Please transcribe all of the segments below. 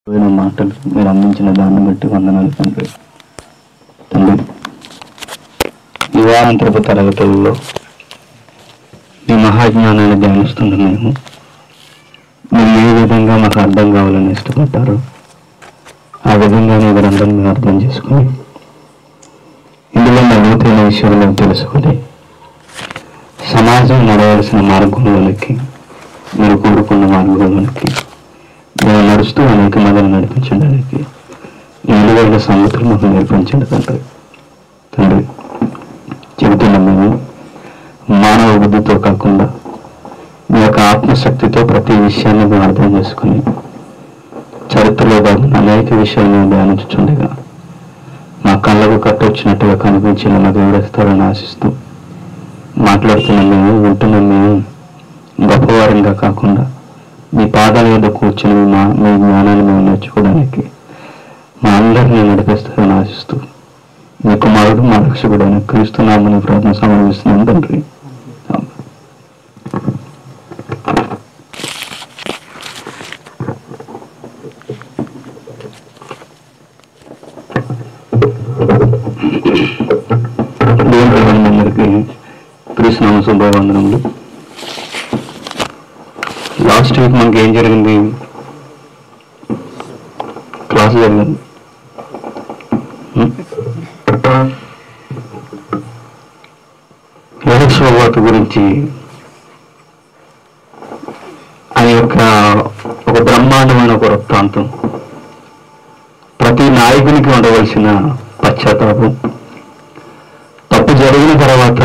విలువైన మాటలు మీరు అందించిన దాన్ని బట్టి వందనాలు తండ్రి తండ్రి ఈ వారాంతరపు తరగతుల్లో మీ మహాజ్ఞానాన్ని ధ్యానిస్తున్న మేము మీరు ఏ విధంగా మాకు అర్థం కావాలని ఇష్టపడ్డారో ఆ విధంగా మీ గ్రంథం మేము అర్థం చేసుకుని ఇందులో ఉన్న లోతైన విషయాలు మేము తెలుసుకొని సమాజం నడవలసిన మార్గంలోనికి మీరు కోరుకున్న మార్గంలోనికి మేము నడుస్తూ అనేక మందిని నడిపించడానికి ఈ విలువైన సంగతులు మాకు నేర్పించండి తండ్రి తండ్రి చెబుతున్న మేము మానవ బుద్ధితో కాకుండా మీ యొక్క ఆత్మశక్తితో ప్రతి విషయాన్ని మేము అర్థం చేసుకుని చరిత్రలో భాగంగా అనేక విషయాలు మేము ధ్యానించుచుండగా మా కళ్ళకు కట్టొచ్చినట్టుగా కనిపించిన మా దేవుడేస్తారని ఆశిస్తూ మాట్లాడుతున్న మేము వింటున్న మేము గొప్పవారంగా కాకుండా మీ పాదాల మీద కూర్చుని మీ మా మీ జ్ఞానాన్ని మేము నేర్చుకోవడానికి మా అందరినీ నడిపిస్తారని ఆశిస్తూ మీ కుమారుడు మా రక్షకుడైన క్రీస్తు నామని ప్రార్థన సమర్పిస్తున్నాం తండ్రి ఆమేన్. దేవుని పిల్లలందరికీ కృష్ణ శుభవందనములు లాస్ట్ వీక్ మనకి ఏం జరిగింది క్లాస్ జరిగింది యహోషోబాతు గురించి ఆయన యొక్క ఒక బ్రహ్మాండమైన ఒక వృత్తాంతం ప్రతి నాయకునికి ఉండవలసిన పశ్చాత్తాపం తప్పు జరిగిన తర్వాత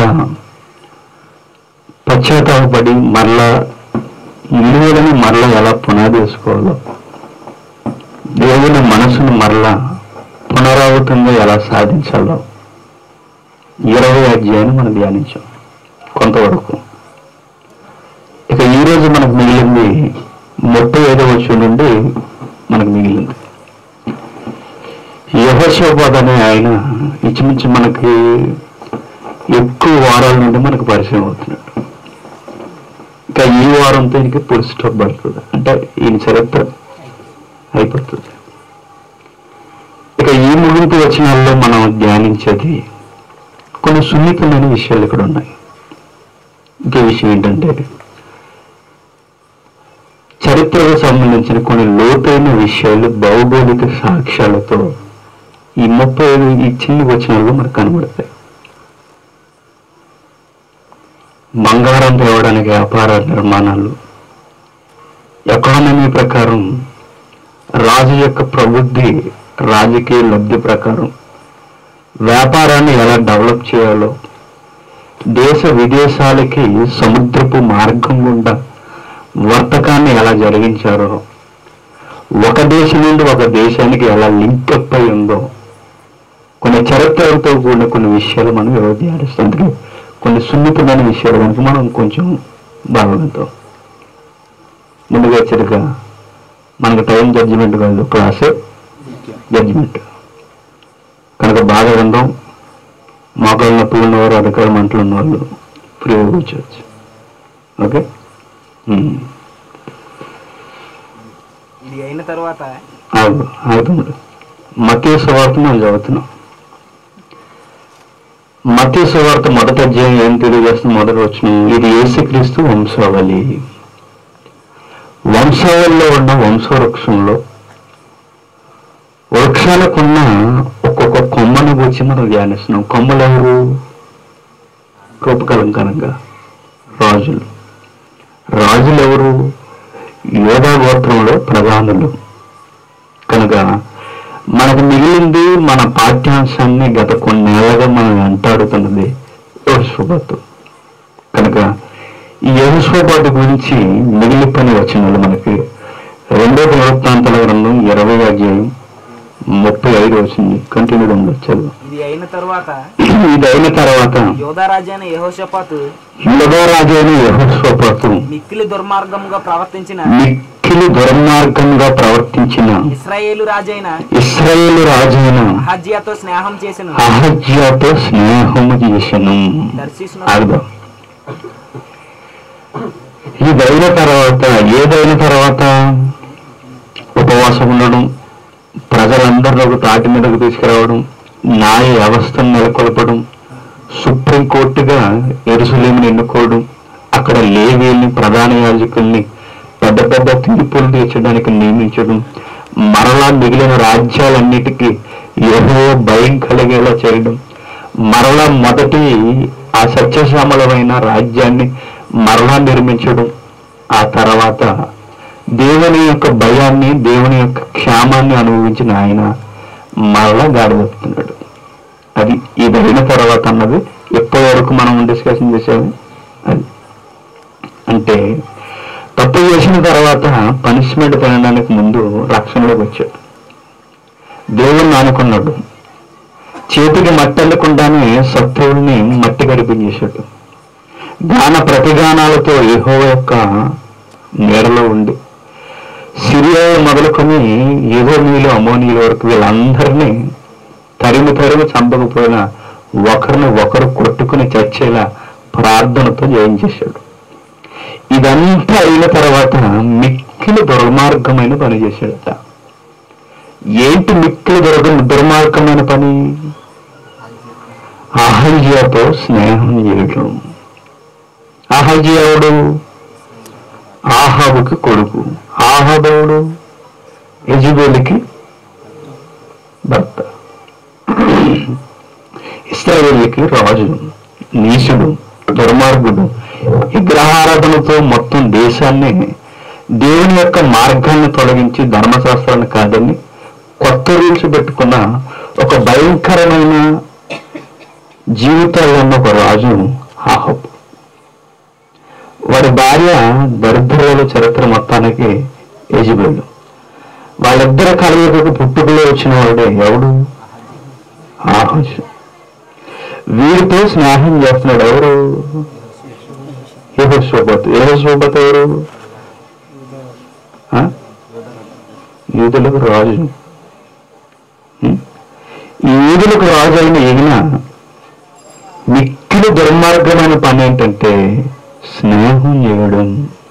పశ్చాత్తాపడి మరలా విలువలని మరలా ఎలా పునాది వేసుకోవాలో దేవుని మనసును మరలా పునరావృతంగా ఎలా సాధించాలో ఇరవై అధ్యాయాన్ని మనం ధ్యానించాం కొంతవరకు ఇక ఈ రోజు మనకు మిగిలింది ముప్పై ఐదో వచ్చి నుండి మనకు మిగిలింది యహోశోపాద్ అనే ఆయన ఇంచుమించు మనకి ఎక్కువ వారాల నుండి మనకు పరిచయం అవుతున్నాడు ఇంకా ఈ వారంతో ఇంక పులి స్టాప్ పడుతుంది అంటే ఈయన చరిత్ర అయిపోతుంది ఇక ఈ ముగింపు వచనాల్లో మనం ధ్యానించేది కొన్ని సున్నితమైన విషయాలు ఇక్కడ ఉన్నాయి ఇంకే విషయం ఏంటంటే చరిత్రకు సంబంధించిన కొన్ని లోతైన విషయాలు భౌగోళిక సాక్ష్యాలతో ఈ ముప్పై ఐదు ఈ చిన్ని వచనాల్లో మనకు కనబడతాయి బంగారం తేవడానికి వ్యాపార నిర్మాణాలు ఎకానమీ ప్రకారం రాజు యొక్క ప్రబుద్ధి రాజకీయ లబ్ధి ప్రకారం వ్యాపారాన్ని ఎలా డెవలప్ చేయాలో దేశ విదేశాలకి సముద్రపు మార్గం గుండా వర్తకాన్ని ఎలా జరిగించారో ఒక దేశం నుండి ఒక దేశానికి ఎలా లింకప్ అయి ఉందో కొన్ని చరిత్రలతో కూడిన కొన్ని విషయాలు మనం ఎవరు ధ్యానిస్తుంది కొన్ని సున్నితమైన విషయాలు కనుక మనం కొంచెం బాగుంటాం ముందుగా హెచ్చరిక మనకు టైం జడ్జిమెంట్ కాదు క్లాసే జడ్జిమెంట్ కనుక బాగా విందాం మోకాళ్ళ నొప్పులు ఉన్నవారు అధికార మంటలు ఉన్నవాళ్ళు ఫ్రీగా కూర్చోవచ్చు ఓకే ఉమ్. ఇది అయిన తర్వాత ఆగు ఆగుతుంది మతీయ సువార్త మనం చదువుతున్నాం మతీయ సువార్త మొదటి అధ్యాయం ఏం తెలియజేస్తుంది మొదటి వచ్చిన ఇది యేసుక్రీస్తు వంశావళి వంశావళిలో ఉన్న వంశవృక్షంలో వృక్షాలకున్న ఒక్కొక్క కొమ్మను గురించి మనం ధ్యానిస్తున్నాం కొమ్మలు ఎవరు రూపకలంకరంగా రాజులు రాజులు ఎవరు యోధా గోత్రంలో ప్రధానులు కనుక మనకు మిగిలింది మన పాఠ్యాంశాన్ని గత కొన్నేళ్లుగా మనం వెంటాడుతున్నది యోశ్వపాతు కనుక ఈ యోశ్వపాతు గురించి మిగిలిపోయిన వచనాలు మనకి రెండో ప్రవృత్తాంతాల గ్రంథం ఇరవై అధ్యాయం ముప్పై ఐదు వచ్చింది కంటిన్యూ ఉండొచ్చు ఇది అయిన తర్వాత ఇది అయిన తర్వాత యోధారాజైన యహోషపాతు యువరాజు అయిన యహోశ్వపాతు మిక్కిలి దుర్మార్గంగా ప్రవర్తించిన మిక్కిలి దుర్మార్గంగా ప్రవర్తించిన ఇస్రాయేలు రాజైన ఇస్రాయేలు రాజైన అహజ్యాతో స్నేహం చేసిన అహజ్యాతో స్నేహము చేసను దర్శించిన ఆగుదాం ఇదైన తర్వాత ఏదైన తర్వాత ఉప ఉపవాసం ఉండడం ప్రజలందరినీ ఒక తాటి మీదకు తీసుకురావడం న్యాయ వ్యవస్థను నెలకొల్పడం సుప్రీంకోర్టుగా ఎరుసలేముని ఎన్నుకోవడం అక్కడ లేవీల్ని ప్రధాన యాజకుల్ని పెద్ద పెద్ద తీర్పులు తీర్చడానికి నియమించడం మరలా మిగిలిన రాజ్యాలన్నిటికీ ఏదో భయం కలిగేలా చేయడం మరలా మొదటి ఆ సత్యశ్యామలమైన రాజ్యాన్ని మరలా నిర్మించడం ఆ తర్వాత దేవుని యొక్క భయాన్ని దేవుని యొక్క క్షేమాన్ని అనుభవించిన ఆయన మరలా గాడి తప్పుతున్నాడు అది ఇది అయిన తర్వాత అన్నది ఎప్పటి వరకు మనం డిస్కషన్ చేసాము అది అంటే తప్పు చేసిన తర్వాత పనిష్మెంట్ తినడానికి ముందు రక్షణలోకి వచ్చాడు దేవుణ్ణి ఆనుకున్నాడు చేతికి మట్టి అల్లకుండానే శత్రువుల్ని మట్టి గడిపించేశాడు గాన ప్రతిగానాలతో యెహోవా యొక్క నీడలో ఉండి సిరియా మొదలుకొని ఏదో నీళ్ళు అమోనీల వరకు వీళ్ళందరినీ తరిమి తరిమి చంపకపోయినా ఒకరిని ఒకరు కొట్టుకుని చచ్చేలా ప్రార్థనతో జయించేశాడు ఇదంతా అయిన తర్వాత మిక్కిలి దుర్మార్గమైన పని చేశాడట ఏంటి మిక్కిలి దుర్గ దుర్మార్గమైన పని అహల్యతో స్నేహం చేయటం అహల్యవుడు ఆహాబుకి కొడుకు ఆహాబుడు యజుబేలికి భర్త ఇస్రాయేలీకి రాజు నీచుడు దుర్మార్గుడు విగ్రహారాధనతో మొత్తం దేశాన్ని దేవుని యొక్క మార్గాన్ని తొలగించి ధర్మశాస్త్రాన్ని కాదని కొత్త రూల్స్ పెట్టుకున్న ఒక భయంకరమైన జీవితాల్లో ఉన్న ఒక రాజు ఆహబ్ వాడి భార్య దరిద్రుల చరిత్ర మొత్తానికి యజబేలు వాళ్ళిద్దరి కలయికకు పుట్టుకలో వచ్చిన వాడే ఎవడు ఆహాజు వీరితో స్నేహం చేస్తున్నాడు ఎవరు యెహోషోబత్ యెహోషోబత్ ఎవరు ఆ? యూదులకు రాజు ఉం? ఈ యూదులకు రాజు అయిన ఈయన మిక్కిలి దుర్మార్గమైన పని ఏంటంటే స్నేహం చేయడం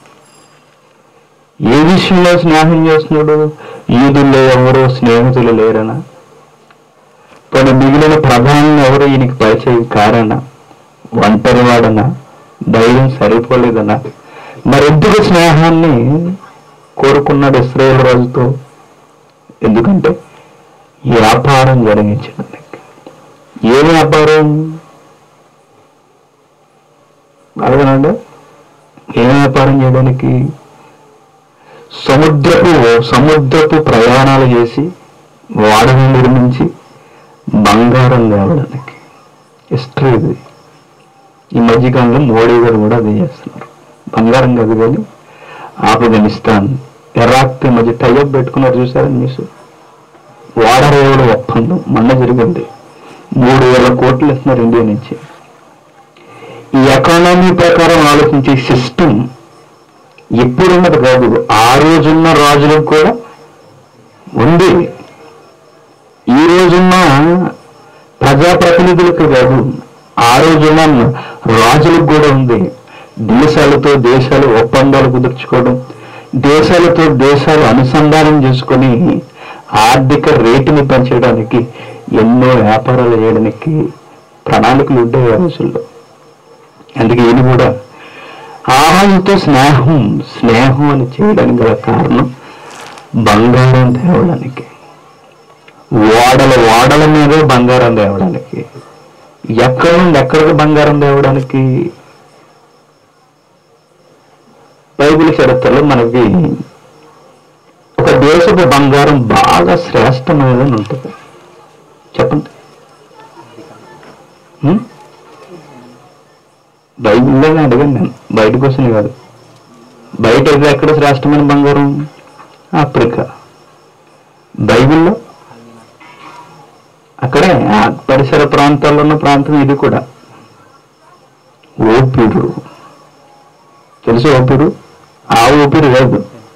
ఏ విషయంలో స్నేహం చేస్తున్నాడు ఈదుల్లో ఎవరో స్నేహితులు లేరనా కొన్ని మిగిలిన ప్రధానులు ఎవరు ఈయనకి పరిచయం కారనా ఒంటరి వాడనా ధైర్యం సరిపోలేదనా మరెందుకు స్నేహాన్ని కోరుకున్నాడు ఇస్రాయేల్ రాజుతో ఎందుకంటే వ్యాపారం జరిగించడానికి ఏ వ్యాపారం అడగనండి ఏ వ్యాపారం చేయడానికి సముద్రపు సముద్రపు ప్రయాణాలు చేసి వాడని నిర్మించి బంగారం తేవడానికి హిస్టరీ ఇది ఈ మధ్యకాలంలో మోడీ గారు కూడా అదే చేస్తున్నారు బంగారం కాదు కానీ ఆఫ్ఘనిస్తాన్ ఇరాక్ మధ్య టైఅప్ పెట్టుకున్నారు చూసారా న్యూస్ వాడరేవుడు ఒప్పందం మొన్న జరిగింది మూడు వేల కోట్లు ఇస్తున్నారు ఇండియా నుంచి ఈ ఎకానమీ ప్రకారం ఆలోచించే సిస్టమ్ ఎప్పుడున్నది కాదు ఆ రోజున్న రాజులకు కూడా ఉంది ఈ రోజున్న ప్రజాప్రతినిధులకు కాదు ఆ రోజున్న రాజులకు కూడా ఉంది దేశాలతో దేశాలు ఒప్పందాలు కుదుర్చుకోవడం దేశాలతో దేశాలు అనుసంధానం చేసుకొని ఆర్థిక రేటుని పెంచడానికి ఎన్నో వ్యాపారాలు చేయడానికి ప్రణాళికలు ఉంటాయి ఆ రోజుల్లో అందుకే ఈయన కూడా ఆహారంతో స్నేహం స్నేహం అని చేయడానికి గల కారణం బంగారం తేవడానికి ఓడల ఓడల మీద బంగారం తేవడానికి ఎక్కడి నుండి ఎక్కడికి బంగారం తేవడానికి బైబిల్ చరిత్రలో మనకి ఒక దేశపు బంగారం బాగా శ్రేష్టమైనదని ఉంటుంది చెప్పండి హ్మ్? బైబిల్లోనే అడగండి నేను బయట క్వశ్చన్ కాదు బయట ఇది ఎక్కడ శ్రేష్టమైన బంగారం ఆఫ్రికా బైబిల్లో అక్కడే ఆ పరిసర ప్రాంతాల్లో ఉన్న ప్రాంతం ఇది కూడా ఓపిరు తెలుసు ఓపిరు ఆ ఊపిరి కాదు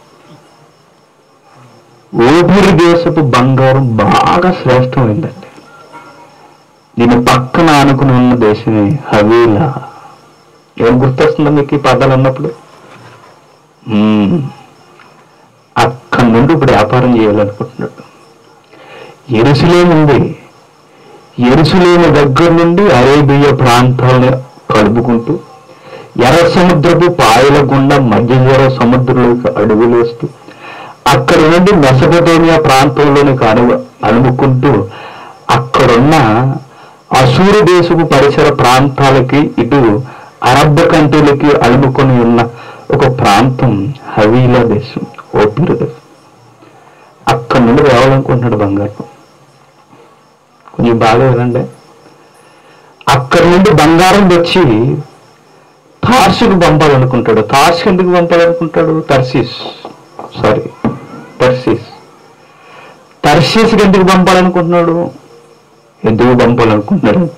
ఊపిరి దేశపు బంగారం బాగా శ్రేష్టమైందండి దీని పక్కన ఆనుకుని ఉన్న దేశమే హవీలా ఏం గుర్తొస్తుందో మీకు ఈ పదాలు అన్నప్పుడు మ్మ్. అక్కడి నుండి ఇప్పుడు వ్యాపారం చేయాలనుకుంటున్నాడు ఎరుసలేం ఉంది ఎరుసలేము దగ్గర నుండి అరేబియా ప్రాంతాలను కలుపుకుంటూ ఎర్ర సముద్రపు పాయల గుండా మధ్యధర సముద్రంలోకి అడుగులు వేస్తూ అక్కడ నుండి మెసపటోమియా ప్రాంతంలోని అను అలుముకుంటూ అక్కడున్న అసూరు దేశపు పరిసర ప్రాంతాలకి ఇటు అరబ్బ కంట్రీలకి అలుముకొని ఉన్న ఒక ప్రాంతం హవీలా దేశం ఓపిరు దేశం అక్కడ నుండి రావాలనుకుంటున్నాడు బంగారం కొంచెం బాగా వినండి అక్కడి నుండి బంగారం తెచ్చి తార్సుకు పంపాలనుకుంటాడు తార్సుకు ఎందుకు పంపాలనుకుంటాడు తర్సీస్ సారీ తర్సీస్ తర్సీస్కి ఎందుకు పంపాలనుకుంటున్నాడు ఎందుకు పంపాలనుకుంటున్నాడంటే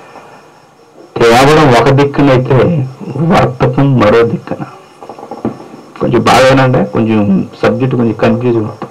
తేవడం ఒక దిక్కునైతే వర్తకం మరో దిక్కున కొంచెం బాగానంటే కొంచెం సబ్జెక్ట్ కొంచెం కన్ఫ్యూజ్ అవుతుంది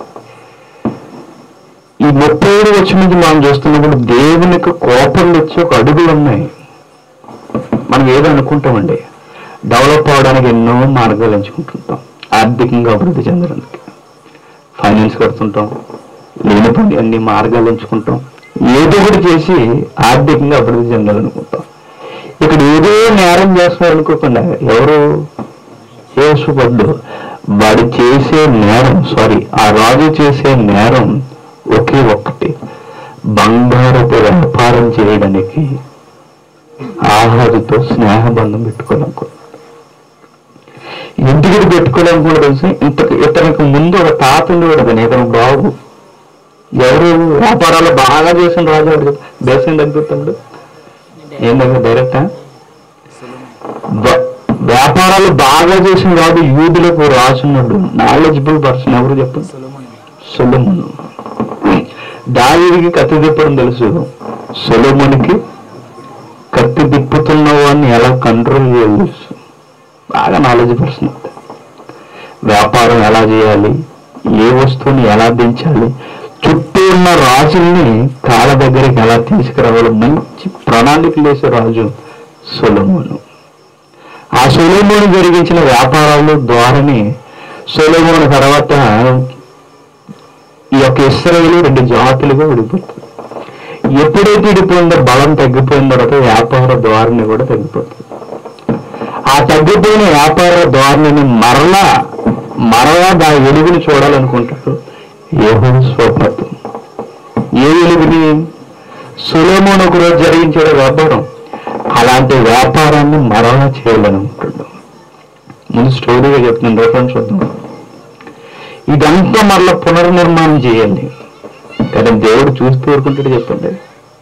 ఈ ముప్పై ఏడు వచ్చి నుంచి మనం చూస్తున్నప్పుడు దేవునికి కోపంలో వచ్చి ఒక అడుగులు ఉన్నాయి మనం ఏదో అనుకుంటామండి డెవలప్ అవడానికి ఎన్నో మార్గాలు ఎంచుకుంటుంటాం ఆర్థికంగా అభివృద్ధి చెందడానికి ఫైనాన్స్ కడుతుంటాం లేని పని అన్ని మార్గాలు ఎంచుకుంటాం ఏదో ఒకటి చేసి ఆర్థికంగా అభివృద్ధి చెందాలనుకుంటాం ఇక్కడ ఏదో నేరం చేస్తున్నారు అనుకోకుండా ఎవరు యేసుపడ్డు వాడు చేసే నేరం సారీ ఆ రాజు చేసే నేరం ఒకే ఒక్కటి బంగారపు వ్యాపారం చేయడానికి ఆహారుతో స్నేహబంధం పెట్టుకోవాలనుకున్నాడు ఎందుకు ఇది పెట్టుకోవాలనుకున్నాడు తెలిసి ఇంత ఇతనికి ముందు ఒక తాత ఉండేవాడు కానీ ఇతను బాబు ఎవరు వ్యాపారాలు బాగా చేసిన రాజు ఎవరు చెప్పు? దేశం తగ్గుతాడు ఏం దగ్గర డైరెక్టా వ్య- వ్యాపారాలు బాగా చేసిన వాడు యూదులకు రాసున్నాడు నాలెడ్జబుల్ పర్సన్ ఎవరు చెప్పండి సొలమును దావీదికి కత్తి తిప్పడం తెలుసు సొలమునికి కత్తి తిప్పుతున్న వాడిని ఎలా కంట్రోల్ చేయాలి తెలుసు బాగా నాలెడ్జ్ పర్సన్ వ్యాపారం ఎలా చేయాలి ఏ వస్తువుని ఎలా దించాలి చుట్టూ ఉన్న రాజుల్ని కాళ్ళ దగ్గరికి ఎలా తీసుకురావాలి మంచి ప్రణాళికలు వేసే రాజు సొలమును ఆ సొలోమోను జరిగించిన వ్యాపారాలు ద్వారానే సొలోమోను తర్వాత ఈ యొక్క ఇస్రాయేలు రెండు జాతులుగా విడిపోతుంది ఎప్పుడైతే విడిపోయిందో బలం తగ్గిపోయిన తర్వాత వ్యాపార ధోరణి కూడా తగ్గిపోతుంది ఆ తగ్గిపోయిన వ్యాపార ధోరణిని మరలా మరలా దాని వెలుగుని చూడాలనుకుంటాడు ఏహో స్వపతం ఏ వెలుగుని సులోమోను ఒక రోజు జరిగించాడు వ్యాపారం అలాంటి వ్యాపారాన్ని మరలా చేయాలనుకుంటాడు ముందు స్టోరీగా చెప్తున్నాను రెఫరెన్స్ చూద్దాం ఇదంతా మరలా పునర్నిర్మాణం చేయండి కానీ దేవుడు చూస్తూ ఊరుకుంటాడు చెప్పండి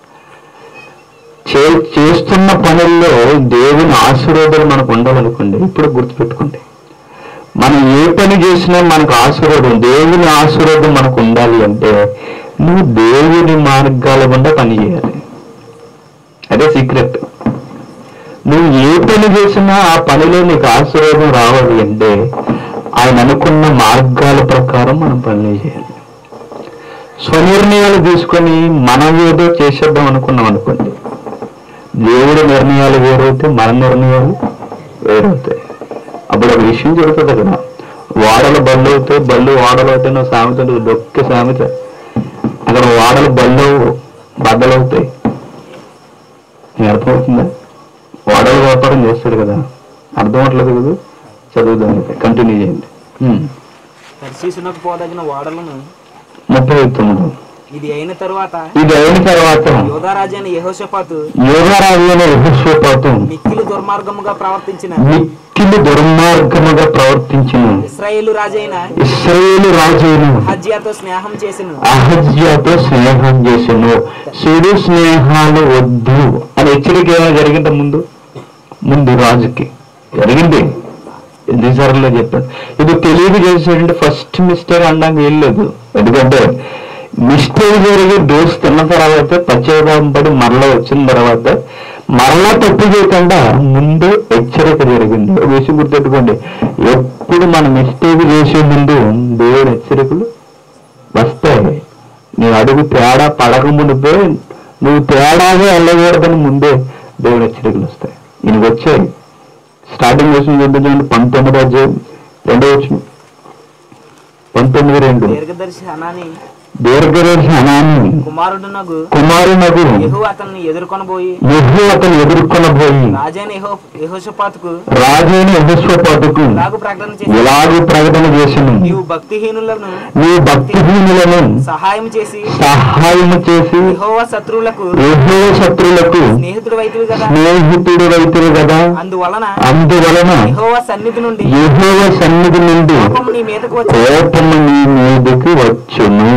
చే చేస్తున్న పనుల్లో దేవుని ఆశీర్వాదాలు మనకు ఉండాలనుకోండి ఇప్పుడు గుర్తుపెట్టుకోండి మనం ఏ పని చేసినా మనకు ఆశీర్వాదం దేవుని ఆశీర్వాదం మనకు ఉండాలి అంటే నువ్వు దేవుని మార్గాల గుండా పని చేయాలి అదే సీక్రెట్ నువ్వు ఏ పని చేసినా ఆ పనిలో నీకు ఆశీర్వాదం రావాలి అంటే ఆయన అనుకున్న మార్గాల ప్రకారం మనం పనులు చేయాలి స్వనిర్ణయాలు తీసుకొని మనం ఏదో చేసేద్దాం అనుకున్నాం అనుకోండి దేవుడి నిర్ణయాలు వేరవుతే మన నిర్ణయాలు వేరవుతాయి అప్పుడు ఒక విషయం జరుగుతుంది కదా వాడలు బళ్ళు అవుతాయి బళ్ళు వాడలు అవుతాయి నా సామెత ఉంటుంది, దొక్కే సామెత అక్కడ వాడలు బళ్ళు బద్దలు అవుతాయి నీకు అర్థమవుతుందా వాడల వ్యాపారం చేస్తాడు కదా అర్థం అవట్లేదు కదా చదువుదాం కంటిన్యూ చేయండి హ్మ్. తర్శీసునకు పోదగిన ఓడలను ముప్పై తొమ్మిది ఇది అయిన తరువాత ఇది అయిన తర్వాత యోధారాజైన యెహోషాపాతు యోగారాజైన యహోషోపాతం మిక్కిలి దుర్మార్గముగా ప్రవర్తించిన మిక్కిలి దుర్మార్గముగా ప్రవర్తించిన ఇస్రాయేలు రాజైన ఇస్రాయేలు రాజైన హజ్యాతో స్నేహం చేసిన అహజ్యాతో స్నేహం చేసెను చెడు స్నేహాలు వద్దు అని హెచ్చరిక ఏమైనా జరిగిందా ముందు ముందు రాజుకి జరిగింది ఎన్నిసార్లు చెప్పాను ఇది తెలియక చేసేటంటే ఫస్ట్ మిస్టేక్ అనడానికి ఏం లేదు ఎందుకంటే మిస్టేక్ జరిగి డోస్ తిన్న తర్వాత పశ్చాత్తాపం పడి మరలా వచ్చిన తర్వాత మరలా తప్పు చేయకుండా ముందే హెచ్చరిక జరిగింది ఒక విషయం గుర్తెట్టుకోండి ఎప్పుడు మన మిస్టేక్ చేసే ముందు దేవుడు హెచ్చరికలు వస్తాయి నీ అడుగు తేడా పడక మునిపే నువ్వు తేడాగా వెళ్ళకూడదని ముందే దేవుడు హెచ్చరికలు వస్తాయి ఈయనకి వచ్చాయి స్టార్టింగ్ వచ్చిన చూద్దాం పంతొమ్మిది అధ్యాయం రెండో వచ్చిన పంతొమ్మిది రెండు దీర్ఘదర్శి హనాని దీర్ఘదర్శి అనాన్ని కుమారుడునగు కుమారునకు యెహూ అతన్ని ఎదుర్కొనబోయి యెహూ అతను ఎదుర్కొనబోయి రాజైన యెహో యెహోషపాతుకు రాజైన యహోశ్వపాటుకు ఇలాగు ప్రకటన చేసి ఎలాగూ ప్రకటన చేసిన నీవు భక్తిహీనులను నీ భక్తిహీనులను సహాయం చేసి సహాయం చేసి యెహోవా శత్రువులకు యెహో శత్రులకు స్నేహితుడు వైతివి కదా స్నేహితుడు రైతులు కదా అందువలన అందువలన యెహోవా సన్నిధి నుండి యెహోవ సన్నిధి నుండి కోపం నీ మీదకు వచ్చి కోపము నీ మీదకి వచ్చును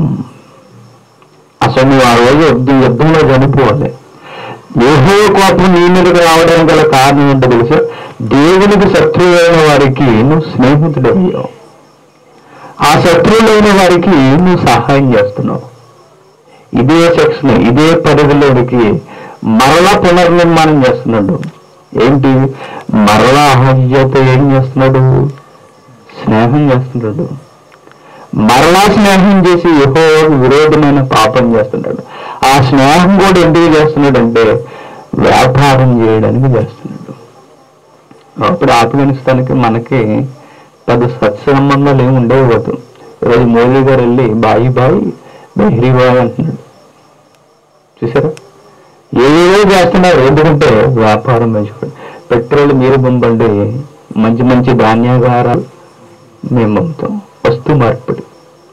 అసలు నువ్వు ఆ రోజు యుద్ధం యుద్ధంలో చనిపోవాలి యెహో కోపం నీ మీదకి రావడానికి గల కారణం ఏంటో తెలుసా దేవునికి శత్రువైన వారికి నువ్వు స్నేహితుడయ్యావు ఆ శత్రువులైన వారికి నువ్వు సహాయం చేస్తున్నావు ఇదే సెక్షన్ ఇదే పరిధిలోనికి మరలా పునర్నిర్మాణం చేస్తున్నాడు ఏంటి మరలా అహజ్యత ఏం చేస్తున్నాడు స్నేహం చేస్తున్నాడు మరలా స్నేహం చేసి యహో విరోధమైన పాపం చేస్తున్నాడు ఆ స్నేహం కూడా ఎందుకు చేస్తున్నాడంటే వ్యాపారం చేయడానికి చేస్తున్నాడు అప్పుడు ఆఫ్ఘనిస్తాన్కి మనకి పెద్ద సత్సంబంధాలు ఏమి ఉండేవి కాదు ఈరోజు మోదీ గారు వెళ్ళి బాయి బాయి బహిరీ బాయ్ అంటున్నాడు చూసారా ఏవేవో చేస్తున్నారు ఎందుకంటే వ్యాపారం పెంచుకోండి పెట్రోల్ మీరు పంపండి మంచి మంచి ధాన్యాగారాలు మేము పంపుతాం వస్తు మార్పిడి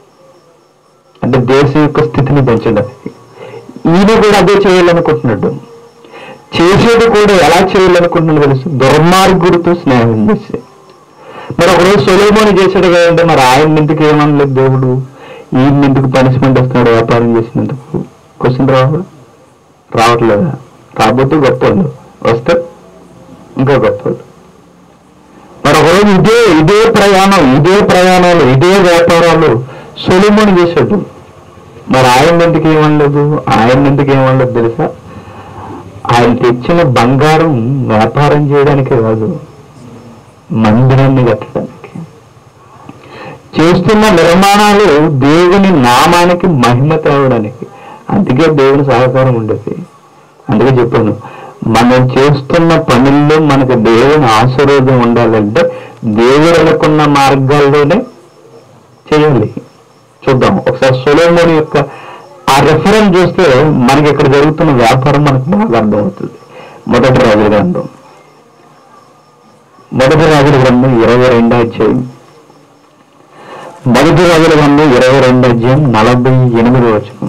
అంటే దేశం యొక్క స్థితిని పెంచడానికి ఈయన కూడా అదే చేయాలనుకుంటున్నాడు చేసేది కూడా ఎలా చేయాలనుకుంటున్నాడు తెలుసు దుర్మార్గుడితో స్నేహం చేసి మరి ఒకరోజు సొలోమోని చేశాడు కదంటే మరి ఆయన ఎందుకు ఏమనలేదు దేవుడు ఈయన ఎందుకు పనిష్మెంట్ వస్తున్నాడు వ్యాపారం చేసినందుకు క్వశ్చన్ రావాలి రావట్లేదా రాబోతే గొప్పవాళ్ళు వస్తే ఇంకా గొప్పవాళ్ళు మరి ఒకరోజు ఇదే ఇదే ప్రయాణం ఇదే ప్రయాణాలు ఇదే వ్యాపారాలు సొలిమోని చేశాడు మరి ఆయన ఎందుకు ఏమనలేదు ఆయన ఎందుకు ఏమనలేదు తెలుసా ఆయన తెచ్చిన బంగారం వ్యాపారం చేయడానికి కాదు మందిరాన్ని కట్టడానికి చేస్తున్న నిర్మాణాలు దేవుని నామానికి మహిమ తేవడానికి అందుకే దేవుని సహకారం ఉండేది అందుకే చెప్పాను మనం చేస్తున్న పనుల్లో మనకు దేవుని ఆశీర్వాదం ఉండాలంటే దేవుడు అనుకున్న మార్గాల్లోనే చేయాలి చూద్దాం ఒకసారి సొలోమోని యొక్క ఆ రెఫరెన్స్ చూస్తే మనకి ఇక్కడ జరుగుతున్న వ్యాపారం మనకు బాగా అర్థమవుతుంది మొదటి రాజుల గ్రంథం మొదటి రాజుల గ్రంథం ఇరవై రెండో అధ్యాయం మొదటి రాజుల గ్రంథం ఇరవై రెండో అధ్యాయం నలభై ఎనిమిది వచ్చిన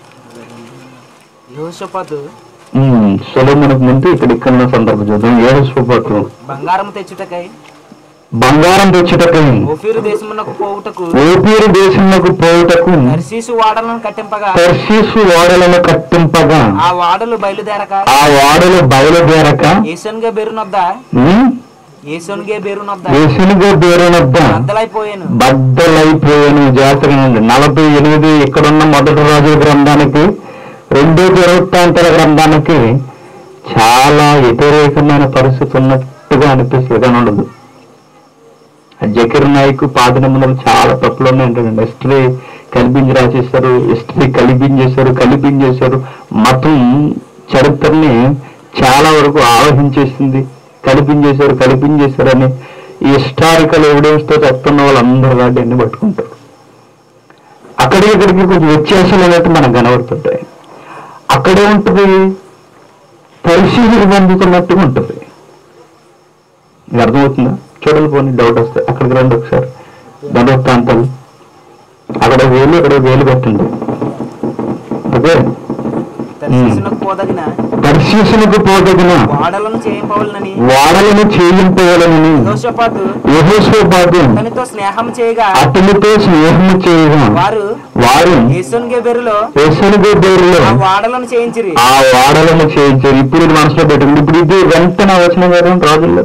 యెహోషపాతు సొలోమోనికి ముందు ఇక్కడ ఇక్కడ ఉన్న సందర్భం చూద్దాం ఏడు స్వపాటు బంగారం తెచ్చుటకై బంగారం తెచ్చుటకై ఓఫీరు దేశమునకు పోవుటకు ఓపీరు దేశంలోకి పోవుటకు నర్సీసు వాడలను కట్టింపగా తర్షీసు ఓడలను కట్టింపగా ఆ వాడలు బయలుదేరక ఆ వాడలు బయలుదేరక ఏసోన్గే బెరునొద్ద ఉమ్, ఏసోన్గే బెరునొద్ద దేశునిగా బేరునద్ద బద్దలైపోయాను బద్దలైపోయాను జాతర నలభై ఎనిమిది ఇక్కడున్న మొదటి రాజుల గ్రంథానికి రెండో వృత్తాంతర గ్రంథానికి చాలా వ్యతిరేకమైన పరిస్థితి ఉన్నట్టుగా అనిపిస్తుంది కానీ ఉండదు ఆ జకీర్ నాయక్ పాత నిబంధనలు చాలా తప్పులు ఉన్నాయంటే హిస్టరీ కల్పించి రాసేస్తారు హిస్టరీ కలిపించేశారు కలిపించేశారు మతం చరిత్రని చాలా వరకు ఆవహించేసింది కల్పించేశారు కల్పించేశారని ఈ హిస్టారికల్ ఎవిడెన్స్ తో చెప్తున్న వాళ్ళందరూ కాబట్టి అన్ని పట్టుకుంటారు అక్కడికి ఇక్కడికి కొంచెం వ్యత్యాసాలు అనేవి మనకు కనబడుతుంటాయి అక్కడే ఉంటుంది పరిశీలన పొందుతున్నట్టుగా ఉంటుంది మీకు అర్థమవుతుందా చూడాలి పోనీ డౌట్ వస్తే అక్కడికి రండి ఒకసారి దండవృత్తాంతాలు అక్కడ వేలు ఇక్కడ వేలు పెట్టండి ఓకే తర్శీసునకు పోదగిన పరిశీలనకు పోదగిన వాడలను చేయింపవలనని వాడలను చేయింపవాలని యెహోషపాతు యహోషోపాదు అతనితో స్నేహం చేయగా అతనితో స్నేహం చేయగా వారు వారు ఏసోన్గే బెరులో యశనుగు పేరులో ఆ వాడలను చేయించిరి ఆ వాడలను చేయించారు ఇప్పుడు ఇది మనసులో పెట్టుకుంది ఇప్పుడు ఇది వెంటనే వచ్చిన కదా రాజుల్లో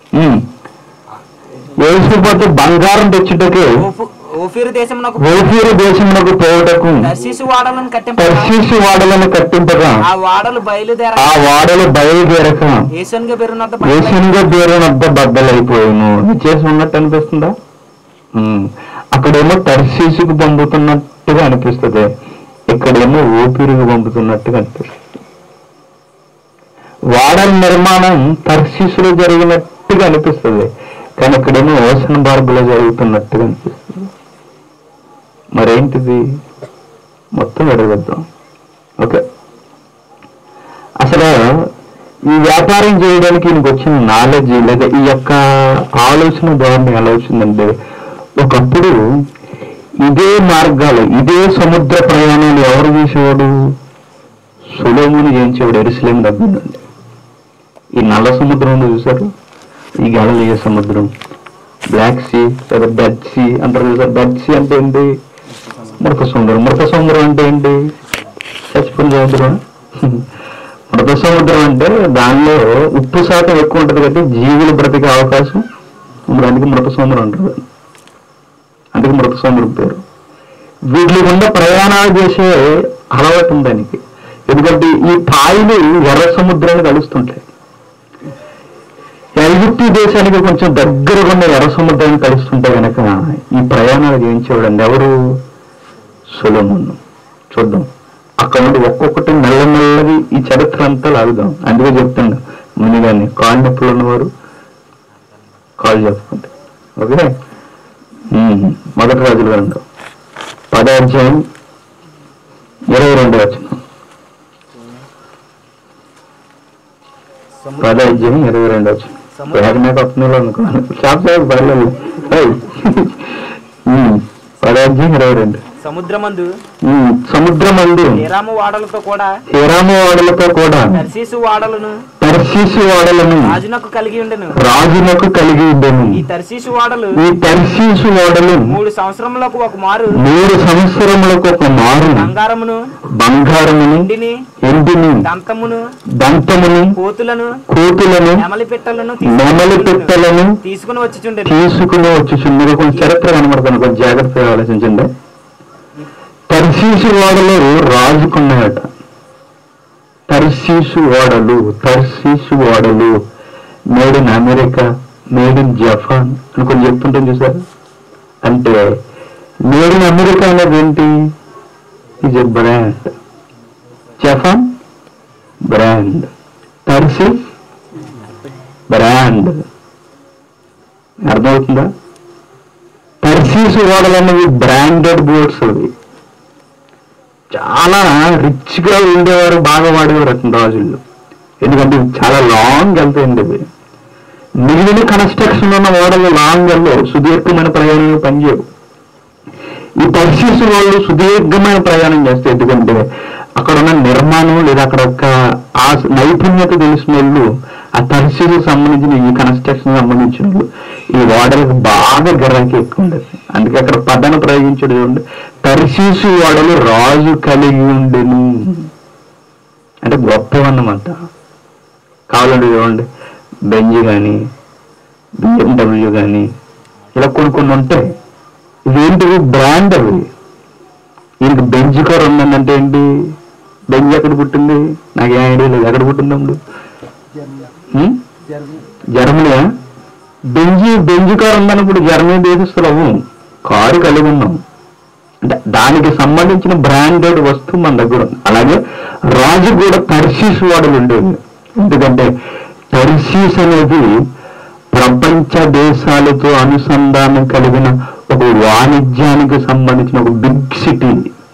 యేసుపాటు బంగారం తెచ్చుటకు ఓఫు- ఓఫీరు దేశమునకు ఓఫీరు దేశమునకు పోవటకు తర్శీసు వాడలను కట్టింపగా తర్శీసు వాడలను కట్టింపగా ఆ వాడలు బయలుదేర ఆ వాడలు బయలుదేరక ఏసోన్గే బెరునొద్ద వేసనుగా పేరు వద్ద బద్దలైపోయాను ఇది చేసి ఉన్నట్టు అనిపిస్తుందా ఉమ్. అక్కడేమో తర్శీసుకు పంపుతున్నట్టుగా అనిపిస్తుంది ఇక్కడేమో ఊపిరికి పంపుతున్నట్టుగా అనిపిస్తుంది వాడల నిర్మాణం తర్శీసులో జరిగినట్టుగా అనిపిస్తుంది కానీ ఇక్కడేమో ఓషన్ బార్బులో జరుగుతున్నట్టుగా అనిపిస్తుంది మరేంటిది మొత్తం ఎడగద్దాం ఓకే అసలు ఈ వ్యాపారం చేయడానికి ఈయనకు వచ్చిన నాలెడ్జ్ లేదా ఈ యొక్క ఆలోచన ధోరణి ఎలా వచ్చిందంటే ఒకప్పుడు ఇదే మార్గాలు ఇదే సముద్ర ప్రయాణాలు ఎవరు చేసేవాడు సులోముని చేయించేవాడు ఎరుసలేం దగ్గర నుండి ఈ నల్ల సముద్రం ఉంది చూసారు ఈ గలలియ సముద్రం బ్లాక్ సీ లేదా డెడ్ సీ అంటారు చూసారు డెడ్ సీ అంటే ఏంటి మృత సముద్రం మృత సముద్రం అంటే ఏంటి చచ్చిపోయిన సముద్రం మృత సముద్రం అంటే దానిలో ఉప్పు శాతం ఎక్కువ ఉంటుంది కాబట్టి జీవులు బ్రతికే అవకాశం ఉంది అందుకే మృత సముద్రం అంటారు దాన్ని. అందుకే మృత సముద్రం పేరు వీటి గుండా ప్రయాణాలు చేసే అలవాటు ఉంది దానికి ఎందుకంటే ఈ పాయలు ఎర్ర సముద్రాన్ని కలుస్తుంటాయి ఐగుప్తి దేశానికి కొంచెం దగ్గరగా ఉన్న ఎర్ర సముద్రాన్ని కలుస్తుంటే గనక ఈ ప్రయాణాలు చేయించేవాడండి ఎవరు సులమును చూద్దాం అక్కడ నుండి ఒక్కొక్కటి మెల్లమెల్లది ఈ చరిత్ర అంతా లాగుదాం అందుకే చెప్తుండ ముందుగానే కాళ్ళు నొప్పులు ఉన్నవారు కాళ్ళు చెప్పుకుంటే ఓకే ఉమ్, మొదటి రోజులు రెండు పదాధ్యాయం ఇరవై రెండు వచ్చిన సముద్ర పదాధ్యాయం ఇరవై రెండు వచ్చిన సముద్రం వేగమే కొత్తలో అనుకున్నాను షాప్ షాప్ పర్లేదు ఏయ్. ఉమ్, పదాధ్యాయం ఇరవై రెండు సముద్రమందు ఉమ్, సముద్రమందు హీరాము వాడలతో కూడా హీరాము వాడలతో కూడా తర్సీసు వాడలను తర్శీసు వాడలను రాజునకు కలిగి ఉండెను రాజులకు కలిగి ఉండెను ఈ తర్సీసు వాడలు ఈ తర్శీసు వాడలు మూడు సంవత్సరములకు ఒక మారు మూడు సంవత్సరములకు ఒక మారు బంగారమును బంగారమును ఎండిని ఎండిని దంతమును దంతమును కోతులను కోతులను నెమలి పిట్టలను నెమలి పిట్టలను తీసుకుని వచ్చుచుండెను తీసుకుని వచ్చి మీరు కొంచెం చరిత్ర కనబడుతుంది కొంచెం జాగ్రత్తగా ఆలోచించండి తర్శీసు ఓడలు రాజుకున్నాయట తర్శీసు ఓడలు తర్శీసు ఓడలు made in America made in Japan అని కొన్ని చెప్తుంటాం చూసారు అంటే మేడ్ ఇన్ అమెరికా అనేది ఏంటి is a brand Japan brand తర్సీస్ బ్రాండ్ అర్థమవుతుందా టర్సీస్ ఓడలు అనేవి బ్రాండెడ్ బోట్స్ అవి చాలా రిచ్ గా ఉండేవారు బాగా వాడేవారు అతని రాజుల్లో ఎందుకంటే ఇవి చాలా లాంగ్ వెళ్తాయండి ఇవి మిగిలిన కన్స్ట్రక్షన్ ఉన్న ఓడలు లాంగ్ వెళ్ళవు సుదీర్ఘమైన ప్రయాణాలు పనిచేయవు ఈ టర్సీస్ వాళ్ళు సుదీర్ఘమైన ప్రయాణం చేస్తే ఎందుకంటే అక్కడ ఉన్న నిర్మాణం లేదా అక్కడ ఒక ఆ నైపుణ్యత తెలిసిన వాళ్ళు ఆ టర్సీస్ సంబంధించిన ఈ కన్స్ట్రక్షన్ సంబంధించిన వాళ్ళు ఈ ఓడలకు బాగా గిరాకీ ఎక్కువ ఉండేది అందుకే అక్కడ పదాన్ని ప్రయోగించడం చూడండి టర్సీసు ఓడలు రాజు కలిగి ఉండెను అంటే గొప్పవన్నమాట కావాలంటే చూడండి బెంజ్ కానీ బిఎండబ్ల్యూ కానీ ఇలా కొన్ని కొన్ని ఉంటాయి ఇవేంటివి బ్రాండ్ అవి ఈయనకి బెంజ్ కార్ ఉందంటే ఏంటి బెంజ్ ఎక్కడ పుట్టింది నాకు ఏం ఐడియా లేదు ఎక్కడ పుట్టింది అప్పుడు హ్మ్? జర్మనీయా బెంజి బెంజ్ కార్ ఉందన్నప్పుడు జర్మనీ దేశస్తులు అవ్వు కారు కలిగి ఉన్నాం అంటే దానికి సంబంధించిన బ్రాండెడ్ వస్తువు మన దగ్గర ఉంది అలాగే రాజు కూడా టర్సీస్ వాడలు ఉండేవి ఎందుకంటే టర్సీస్ అనేది ప్రపంచ దేశాలతో అనుసంధానం కలిగిన ఒక వాణిజ్యానికి సంబంధించిన ఒక బిగ్ సిటీ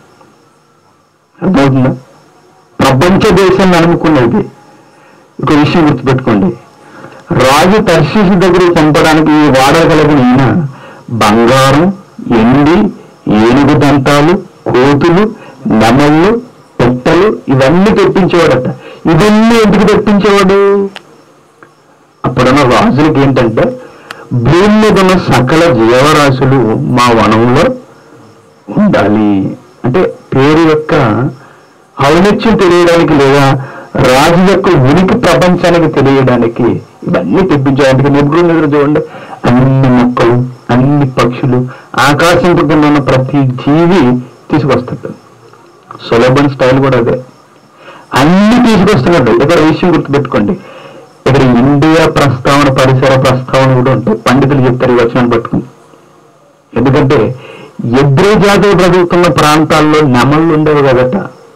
అర్థమవుతుందా ప్రపంచ దేశాన్ని అనుకున్నది ఒక విషయం గుర్తుపెట్టుకోండి రాజు తర్శీసు దగ్గర చంపడానికి ఈ వాడగలిగిన ఈయన బంగారం ఎండి ఏనుగు దంతాలు కోతులు నెమళ్ళు పెట్టలు ఇవన్నీ తెప్పించేవాడట ఇవన్నీ ఎందుకు తెప్పించేవాడు అప్పుడున్న రాజులకి ఏంటంటే భూమి మీద ఉన్న సకల జీవరాశులు మా వనంలో ఉండాలి అంటే పేరు యొక్క ఔన్నత్యం తెలియడానికి లేదా రాజు యొక్క ఉనికి ప్రపంచానికి తెలియడానికి ఇవన్నీ తెప్పించడానికి నిపుణుల దగ్గర చూడండి అన్ని మొక్కలు అన్ని పక్షులు ఆకాశం కింద ఉన్న ప్రతి జీవి తీసుకొస్తాడు సులభన్ స్టైల్ కూడా అదే అన్ని తీసుకొస్తున్నాడు ఇక్కడ విషయం గుర్తుపెట్టుకోండి ఇక్కడ ఇండియా ప్రస్తావన పరిసర ప్రస్తావన కూడా ఉంటాయి పండితులు చెప్తారు ఈ వచనాన్ని పట్టుకుని ఎందుకంటే ఎబ్రి జాతులు బ్రతుకుతున్న ప్రాంతాల్లో నెమళ్ళు ఉండేవి కదట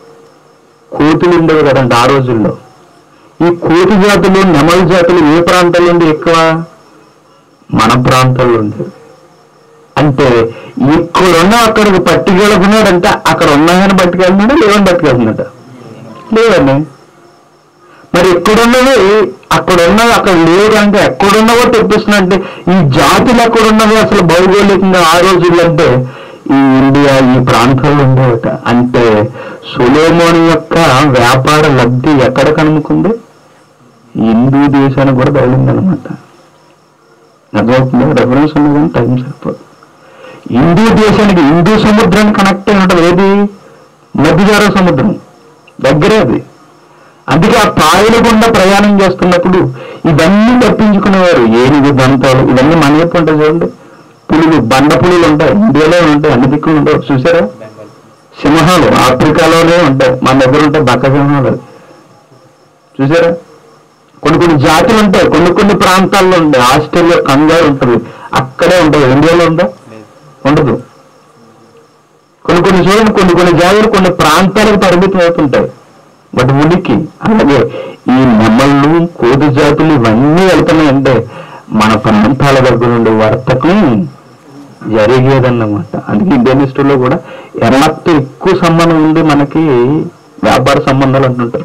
కోతులు ఉండేవి కదండి ఆ రోజుల్లో ఈ కోతి జాతులు నెమల జాతులు ఏ ప్రాంతాల్లో ఉండి ఎక్కువ మన ప్రాంతాల్లో ఉండేవి అంటే ఇక్కడున్న అక్కడికి పట్టుకెళ్ళకున్నాడంటే అక్కడ ఉన్నాయని పట్టుకెళ్తున్నాడా లేవని పట్టుకెళ్తున్నాడా లేదండి మరి ఎక్కడున్నవి అక్కడ ఉన్నవి అక్కడ లేవు అంటే ఎక్కడున్నవో తెప్పిస్తున్నట్టే ఈ జాతులు ఎక్కడున్నవి అసలు భౌగోళికంగా ఆ రోజుల్లో అంటే ఈ ఇండియా ఈ ప్రాంతాల్లో ఉండేవట అంటే సులోమోని యొక్క వ్యాపార లబ్ధి ఎక్కడ కనుముకుంది హిందూ దేశానికి కూడా తగిలిందనమాట అర్థమవుతుందా రెఫరెన్స్ ఉంది కానీ టైం సరిపోదు హిందూ దేశానికి హిందూ సముద్రానికి కనెక్ట్ అయి ఉంటుంది ఏది మధ్యచార సముద్రం దగ్గరే అది అందుకే ఆ పాయల గుండా ప్రయాణం చేస్తున్నప్పుడు ఇవన్నీ తప్పించుకునేవారు ఏనుగు దంతాలు ఇవన్నీ మన వైపు ఉంటాయి చూడండి పులులు బండ పులులు ఉంటాయి ఇండియాలో ఉంటాయి అన్ని దిక్కులు ఉంటాయి చూసారా సింహాలు ఆఫ్రికాలోనే ఉంటాయి మన దగ్గర ఉంటాయి బక్క సింహాలు చూసారా కొన్ని కొన్ని జాతులు ఉంటాయి కొన్ని కొన్ని ప్రాంతాల్లో ఉంటాయి ఆస్ట్రేలియా కంగారు ఉంటుంది అక్కడే ఉంటుంది ఇండియాలో ఉందా ఉండదు కొన్ని కొన్ని చూడండి కొన్ని కొన్ని జాతులు కొన్ని ప్రాంతాలకు పరిమితం అవుతుంటాయి వాటి ఉనికి అలాగే ఈ నెమళ్ళు కోతి జాతులు ఇవన్నీ వెళ్తున్నాయంటే మన ప్రాంతాల దగ్గర నుండి వర్తకం జరిగేదన్నమాట అందుకే ఇండియన్ హిస్టరీలో కూడా ఎర్రతో ఎక్కువ సంబంధం ఉంది మనకి వ్యాపార సంబంధాలు అంటుంటారు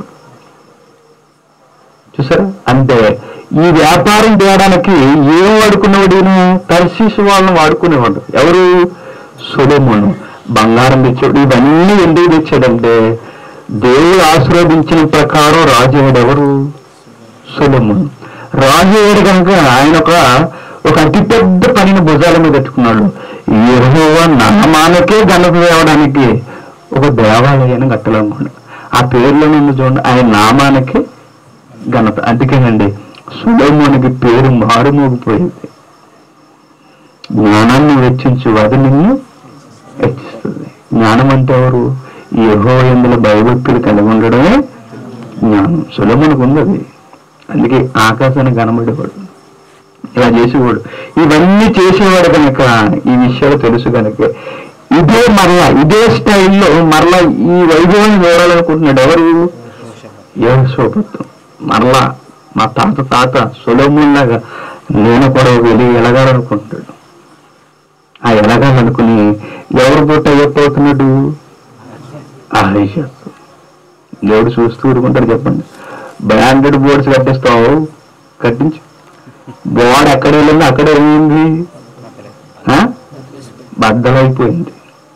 చూసారా అంటే ఈ వ్యాపారం చేయడానికి ఏం వాడుకునేవాడు ఈయన తర్శీసు వాళ్ళని వాడుకునేవాడు ఎవరు సొలొమోను బంగారం తెచ్చాడు ఇవన్నీ ఎందుకు తెచ్చాడంటే దేవుడు ఆశీర్వదించిన ప్రకారం రాజు అయ్యాడు ఎవరు సొలొమోను రాజు అయ్యాడు కనుక ఆయన ఒక ఒక అతిపెద్ద పనిని భుజాల మీద పెట్టుకున్నాడు యెహోవా నామానికే ఘనత తేవడానికి ఒక దేవాలయాన్ని కట్టాలనుకున్నాడు ఆ పేర్లో నుండి చూడండి ఆయన నామానికి ఘనత అందుకేనండి సులోమోనికి పేరు మారుమోగిపోయింది జ్ఞానాన్ని వెచ్చించు అది నిన్ను హెచ్చిస్తుంది జ్ఞానం అంటే ఎవరు యహో ఎందుల భయభక్తులు కలిగి ఉండడమే జ్ఞానం సులభమునకు ఉంది అది అందుకే ఆకాశాన్ని కనబడేవాడు ఇలా చేసేవాడు ఇవన్నీ చేసేవాడు కనుక ఈ విషయాలు తెలుసు కనుక ఇదే మరలా ఇదే స్టైల్లో మరలా ఈ వైభవాన్ని చూడాలనుకుంటున్నాడు ఎవరు యోగశోభత్వం మరలా మా తాత తాత సులభంలాగా నేను కూడా వెళ్ళి ఎలగాలనుకుంటాడు ఆ ఎలగాలనుకుని ఎవరు పుట్ట అయిపోతున్నాడు ఆదేశిస్తాం దేవుడు చూస్తూ ఊరుకుంటాడు చెప్పండి బ్రాండెడ్ బోర్డ్స్ కట్టిస్తావు కట్టించు బోర్డు ఎక్కడ వెళ్ళింది అక్కడ ఏమైంది ఆ? బద్దలైపోయింది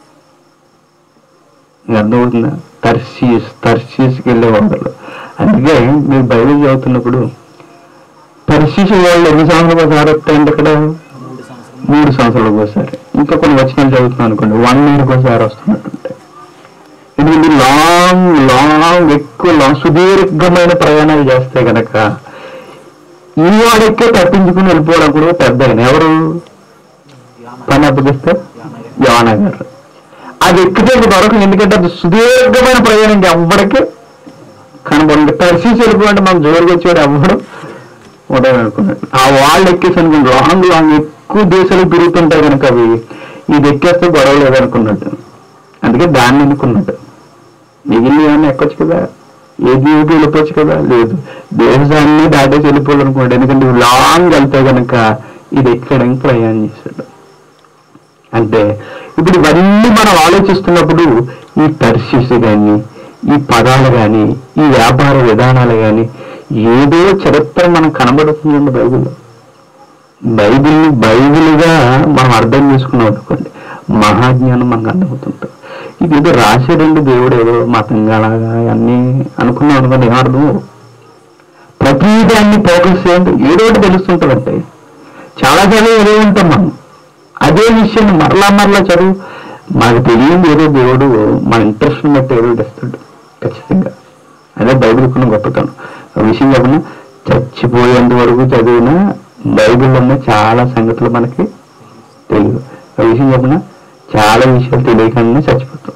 మీకు అర్థమవుతుందా తర్సీస్ తర్సీస్కి వెళ్ళేవాళ్ళు అందుకే మీరు బైబిల్ చదువుతున్నప్పుడు తర్సీస్ వాళ్ళు ఎన్ని సంవత్సరాలు ఒకసారి వస్తాయండి ఇక్కడ మూడు సంవత్సరాలకు ఒకసారి ఇంకా కొన్ని వచనాలు చదువుతున్నాం అనుకోండి వన్ ఇయర్కి ఒకసారి వస్తున్నట్టుంటాయి ఎందుకంటే లాంగ్ లాంగ్ ఎక్కువ లాంగ్ సుదీర్ఘమైన ప్రయాణాలు చేస్తే గనక ఈ వాడెక్కే తప్పించుకుని వెళ్ళిపోవడం కూడా పెద్ద ఆయన ఎవరు పని అప్పగిస్తే యోనా గారు అది ఎక్కితే ఇంక దొరకదు ఎందుకంటే అది సుదీర్ఘమైన ప్రయాణం ఇంకా ఎవ్వడికి కనబడి పరిస్థితి వెళ్ళిపోయింటే మనం జోరుగా వచ్చాడు ఎవ్వడు ఉండదు అనుకున్నాడు ఆ వాళ్ళు ఎక్కేసి అనుకుని లాంగ్ లాంగ్ ఎక్కువ దేశాలు తిరుగుతుంటాయి కనుక అవి ఇది ఎక్కేస్తే గొడవ లేదనుకున్నాడు అందుకే దాన్ని అనుకున్నాడు మిగిలిన ఏమన్నా ఎక్కొచ్చు కదా ఏ దీవుకి వెళ్ళిపోవచ్చు కదా లేదు దేశాన్ని దాటేసి వెళ్ళిపోవాలనుకున్నాడు ఎందుకంటే ఇవి లాంగ్ వెళ్తే కనుక ఇది ఎక్కడానికి ప్రయాణం చేశాడు అంటే ఇప్పుడు ఇవన్నీ మనం ఆలోచిస్తున్నప్పుడు ఈ తర్శిస్ కానీ ఈ పదాలు కానీ ఈ వ్యాపార విధానాలు కానీ ఏదో చరిత్ర మనకు కనబడుతుందండి బైబిల్లో బైబిల్ని బైబిల్గా మనం అర్థం చేసుకున్నాం అనుకోండి మహాజ్ఞానం మనకు అర్థమవుతుంటుంది ఇది ఏదో రాసేదండి దేవుడు ఏదో మతంగా అలాగా అన్నీ అనుకున్నాం అనుకోండి ఏం అర్థం ప్రతిదాన్ని ఫోకస్ చేయండి ఏదో ఒకటి తెలుస్తుంటుందంటే చాలా చదివి ఏదో ఉంటాం మనం అదే విషయాన్ని మరలా మరలా చదువు మనకు తెలియంది ఏదో దేవుడు మన ఇంట్రెస్ట్ బట్టి ఏదో తెస్తాడు ఖచ్చితంగా అదే బైబిల్కున్న గొప్పతనం ఆ విషయం చెప్పిన చచ్చిపోయేంత వరకు చదివిన బైబిల్లో ఉన్న చాలా సంగతులు మనకి తెలియదు ఆ విషయం చెప్పిన చాలా విషయాలు తెలియకుండానే చచ్చిపోతాం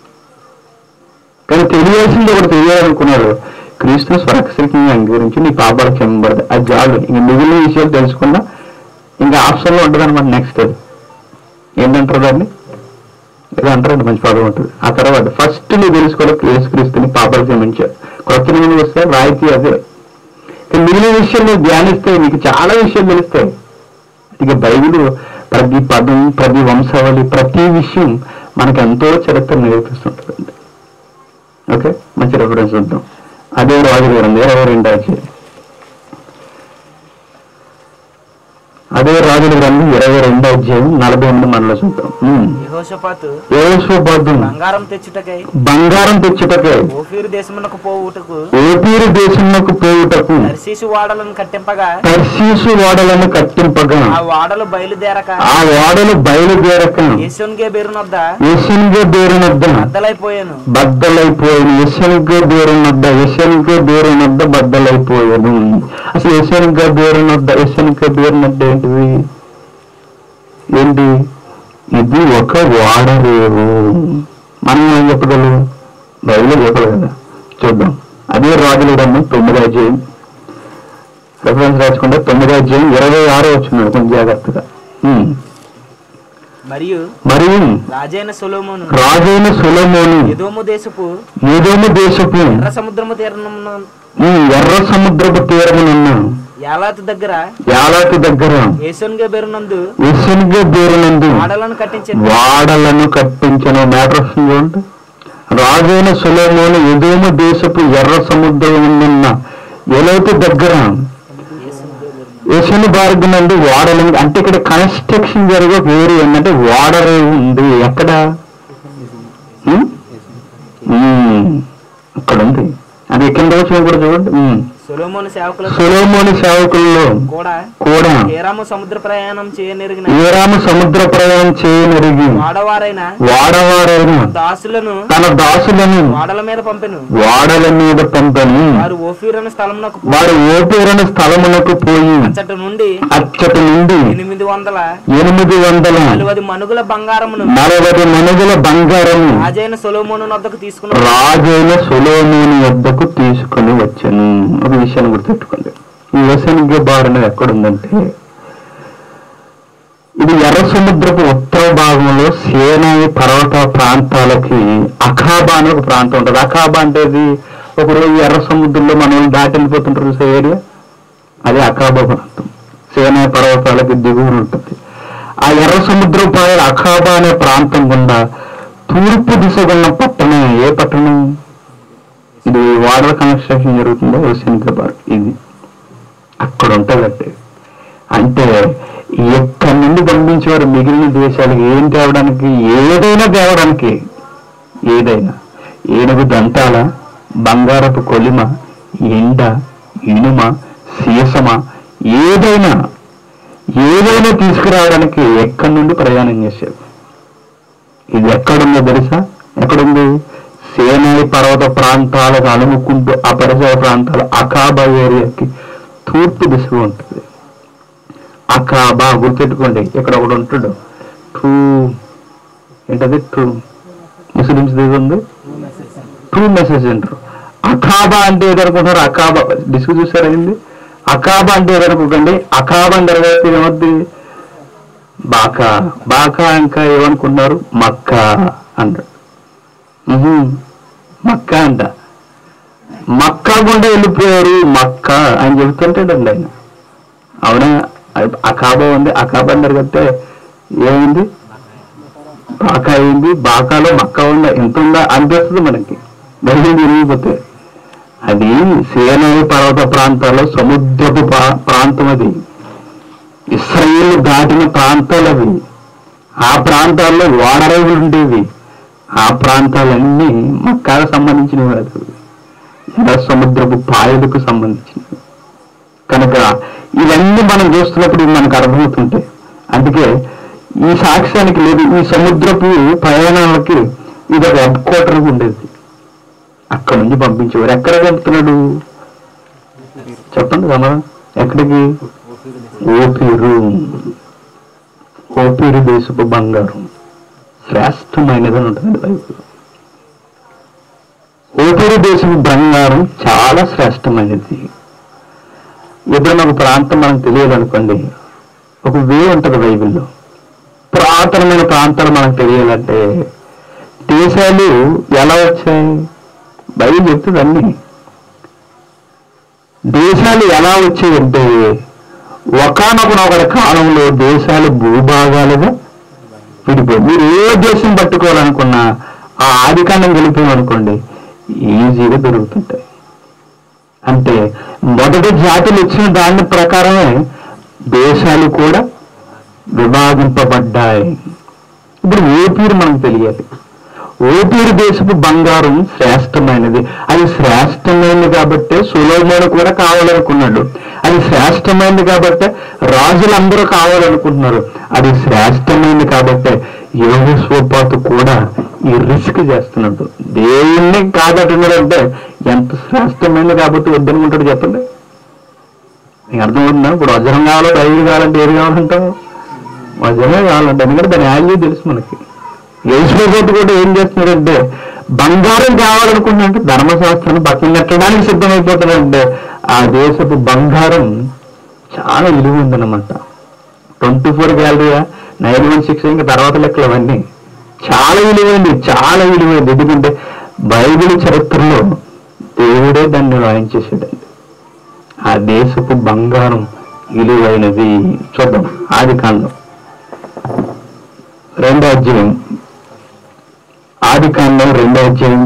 కానీ తెలియాల్సింది ఒకటి తెలియాలనుకున్నాడు క్రీస్తు స్వరక్షరికంగా అంగీకరించి నీ పాపాలు క్షమింపడదు అది చాలు ఇంక మిగిలిన విషయాలు తెలుసుకున్నా ఇంకా ఆప్షన్లో ఉంటుంది అనమాట నెక్స్ట్ అది ఏంటంటారు దాన్ని ఏదో అంటారండి మంచి పదం ఉంటుంది ఆ తర్వాత ఫస్ట్ నువ్వు తెలుసుకోవాలి క్రీస్తు క్రీస్తుని పాపాలు క్షమించారు కొత్త నియమం వస్తే రాయితీ అదే కానీ మిగిలిన విషయం నువ్వు ధ్యానిస్తే నీకు చాలా విషయాలు తెలుస్తాయి ఇక బైబిల్ ప్రతి పదం ప్రతి వంశావళి ప్రతి విషయం మనకు ఎంతో చరిత్ర నేర్పిస్తుంటుందండి ఓకే మంచి రెఫరెన్స్ ఉంటాం అదే రాజు గారు ఇరవై రెండు అధ్యాయం అదే రాజుల గ్రంథం ఇరవై రెండో అధ్యాయం నలభై ఎనిమిది మనలో చూద్దాం ఉమ్. యెహోషాపాతు యేషోబాదు బంగారం తెచ్చుటకై బంగారం తెచ్చుటకే ఓఫీరు దేశమునకు పోవుటకు ఓపీరు దేశంలోకి పోవుటకు నర్సీసు వాడలను కట్టింపగా తర్శీసు ఓడలను కట్టింపగా ఆ వాడలు బయలుదేరక ఆ ఓడలు బయలుదేరక యేసోన్గే బెరునొద్ద యశన్గా బేరునద్ద బద్దలైపోయాను బద్దలైపోయాను యశన్గా బేరునద్ద యశన్గా బేరునద్ద బద్దలైపోయాను అసలు యశన్గా బేరునద్ద యశన్గా బేరునద్ద ఏంటిది ఏంటి ఇది ఒక వాడరేవు మనం ఏం చెప్పగలం బైబిల్లో చెప్పలేదు కదా చూద్దాం అదే రాజుల గ్రంథం తొమ్మిదో అధ్యాయం రెఫరెన్స్ రాసుకుంటే తొమ్మిదో అధ్యాయం ఇరవై ఆరో వచ్చినాడు కొంచెం జాగ్రత్తగా ఉమ్. మరియు మరియు రాజైన సొలోమోను రాజైన సులమోను ఎదోము దేశపు ఏదోము దేశపు ఎర్ర సముద్రము తీరమున ఈ ఎర్ర సముద్రపు తీరమునున్న యాలాతు దగ్గర యాలాకు దగ్గర యేసోన్గే బెరునందు విసన్గా బేరునందు వాడలను కట్టించాను వాడలను కట్టించిన మ్యాటర్ వస్తుంది చూడండి రాజైన సులమోను ఎదోము దేశపు ఎర్ర సముద్రమునున్న ఎలోతు దగ్గర యశని బార్గ్ నుండి వాడలు అంటే ఇక్కడ కన్స్ట్రక్షన్ జరిగే ఒక ఏరియా ఏంటంటే వాడరే ఉంది ఎక్కడ ఉం? ఉం. అక్కడ ఉంది అది కింద వచ్చిన కూడా చూడండి ఉం. సొలోమోను సేవకులతో సొలొమోను సేవకుల్లో కూడా కూడా హేరాము సముద్ర ప్రయాణం చేయనెరిగిన ఏరాము సముద్ర ప్రయాణం చేయనరిగి వాడవారైన వాడవారైన దాసులను తన దాసులను వాడల మీద పంపెను వాడల మీద పంపని వారు ఓఫీరను స్థలమునకు పోయి వారు ఓపేరని స్థలమునకు పోయి అచ్చట నుండి అచ్చటి నుండి ఎనిమిది వందల ఎనిమిది వందల నలభై మనుగుల బంగారమును నలభై మనుగుల బంగారము రాజైన సొలోమోను వద్దకు తీసుకుని రాజైన సులోమోని వద్దకు తీసుకొని వచ్చాను ఒక విషయాన్ని గుర్తుపెట్టుకోండి ఈ వసనిగ బారిన ఎక్కడుందంటే ఇది ఎర్ర సముద్రపు ఉత్తర భాగంలో సేనాయి పర్వత ప్రాంతాలకి అఖాబా అని ఒక ప్రాంతం ఉంటుంది అఖాబా అంటే ఇది ఒకరోజు ఎర్ర సముద్రంలో మనం దాటి వెళ్ళిపోతుంటారు చూసే ఏరియా అది అఖాబా ప్రాంతం సేనాయి పర్వతాలకి దిగువన ఉంటుంది ఆ ఎర్ర సముద్రం పై అఖాబా అనే ప్రాంతం గుండా తూర్పు దిశగా ఉన్న పట్టణం ఏ పట్టణం ఇది వాటర్ కన్స్ట్రక్షన్ జరుగుతుందో హుసేన్గాబాద్ ఇది అక్కడ ఉంటుందంటే అంటే ఎక్కడి నుండి పంపించేవారు మిగిలిన దేశాలకు ఏం తేవడానికి ఏదైనా తేవడానికి ఏదైనా ఏనుగు దంతాల బంగారపు కొలిమ ఎండ ఇనుమ సీసమ ఏదైనా ఏదైనా తీసుకురావడానికి ఎక్కడి నుండి ప్రయాణం చేశారు ఇది ఎక్కడుందో తెలుసా ఎక్కడుంది సేనాయి పర్వత ప్రాంతాలకు అలుముకుంటూ ఆ పరిసర ప్రాంతాలు అకాబా ఏరియాకి తూర్పు దిశగా ఉంటుంది అకాబా గుర్తెట్టుకోండి ఇక్కడ ఒకడు ఉంటాడు ట్రూ ఏంటది ట్రూ ముస్లిమ్స్ దగ్గర ఉంది ట్రూ మెసేజ్ అంటారు అకాబా అంటే ఏదనుకుంటారు అకాబా డిస్క్ చూసారండి అకాబా అంటే ఏదనుకోకండి అకాబా అంటే ఎరగైతే ఏమవుద్ది బాకా బాకా ఇంకా ఏమనుకున్నారు మక్క అంటాడు ఉహు, మక్క అంట మక్క గుండా వెళ్ళిపోయారు మక్క అని చెబుతుంటాడండి ఆయన అవునా అది అకాబా ఉంది అకాబా అని జరిగితే ఏమైంది బాకా అయింది బాకాలో మక్క ఉందా ఎంత ఉందా అనిపిస్తుంది మనకి బయట విరిగిపోతే అది సేనాయి పర్వత ప్రాంతాల్లో సముద్రపు ప్రా- ప్రాంతం అది ఇస్రాయేల్ దాటిన ప్రాంతాలు అవి ఆ ప్రాంతాల్లో వాడరేవులు ఉండేవి ఆ ప్రాంతాలన్నీ మక్కాకు సంబంధించినవి కాదు ఎర్ర సముద్రపు పాయలకు సంబంధించినవి కనుక ఇవన్నీ మనం చూస్తున్నప్పుడు ఇవి మనకు అర్థమవుతుంటాయి అందుకే ఈ సాక్ష్యానికి లేదు ఈ సముద్రపు ప్రయాణాలకి ఇది ఒక హెడ్ క్వార్టర్ ఉండేది అక్కడ నుంచి పంపించేవారు ఎక్కడ పంపుతున్నాడు చెప్పండి రమణ ఎక్కడికి ఓపీరు ఓపీరు దేశపు బంగారం శ్రేష్టమైనదని ఉంటుంది బైబిల్ ఓపీరు దేశపు బంగారం చాలా శ్రేష్టమైనది ఎప్పుడైనా ఒక ప్రాంతం మనకు తెలియాలనుకోండి ఒక వే ఉంటుంది బైబిల్లో పురాతనమైన ప్రాంతాలు మనకు తెలియాలంటే దేశాలు ఎలా వచ్చాయి బైబిల్ చెప్తుంది అన్నీ దేశాలు ఎలా వచ్చాయంటే ఒకనొకనొకటి కాలంలో దేశాలు భూభాగాలుగా విడిపోయి మీరు ఏ దేశం పట్టుకోవాలనుకున్నా ఆ ఆదికాండం గెలిపామనుకోండి ఈజీగా దొరుకుతుంటాయి అంటే మొదటి జాతులు ఇచ్చిన దాని ప్రకారమే దేశాలు కూడా విభాగింపబడ్డాయి ఇప్పుడు ఓపీరు మనకు తెలియాలి ఓపీరు దేశపు బంగారం శ్రేష్టమైనది అది శ్రేష్టమైనది కాబట్టే సులోమోను కూడా కావాలనుకున్నాడు అది శ్రేష్టమైనది కాబట్టే రాజులందరూ కావాలనుకుంటున్నారు అది శ్రేష్టమైనది కాబట్టే యోగస్వపాతు కూడా ఈ రిస్క్ చేస్తున్నాడు దేవుణ్ణి కాదటున్నాడంటే ఎంత శ్రేష్టమైనది కాబట్టి వద్దనుకుంటాడు చెప్పండి నీకు అర్థమవుతుందా ఇప్పుడు వజ్రం కావాలో రైలు కావాలంటే ఏది కావాలంటావు వజ్రమే కావాలంటే ఎందుకంటే దాని వాల్యూ తెలుసు మనకి యేసుప్రభు కూడా ఏం చేస్తున్నాడంటే బంగారం కావాలనుకున్నాడంటే ధర్మశాస్త్రాన్ని పక్కన నెట్టడానికి సిద్ధమైపోతున్నాడంటే ఆ దేశపు బంగారం చాలా విలువ ఉందన్నమాట ట్వంటీ ఫోర్ గ్యాలరీయా నైన్ వన్ సిక్స్ ఇంకా తర్వాత లెక్కలు అవన్నీ చాలా విలువైంది చాలా విలువైంది ఎందుకంటే బైబిల్ చరిత్రలో దేవుడే దాన్ని రాయించేసాడండి ఆ దేశపు బంగారం విలువైనది చూద్దాం ఆది కాండం రెండో అధ్యాయం ఆది కాండం రెండో అధ్యాయం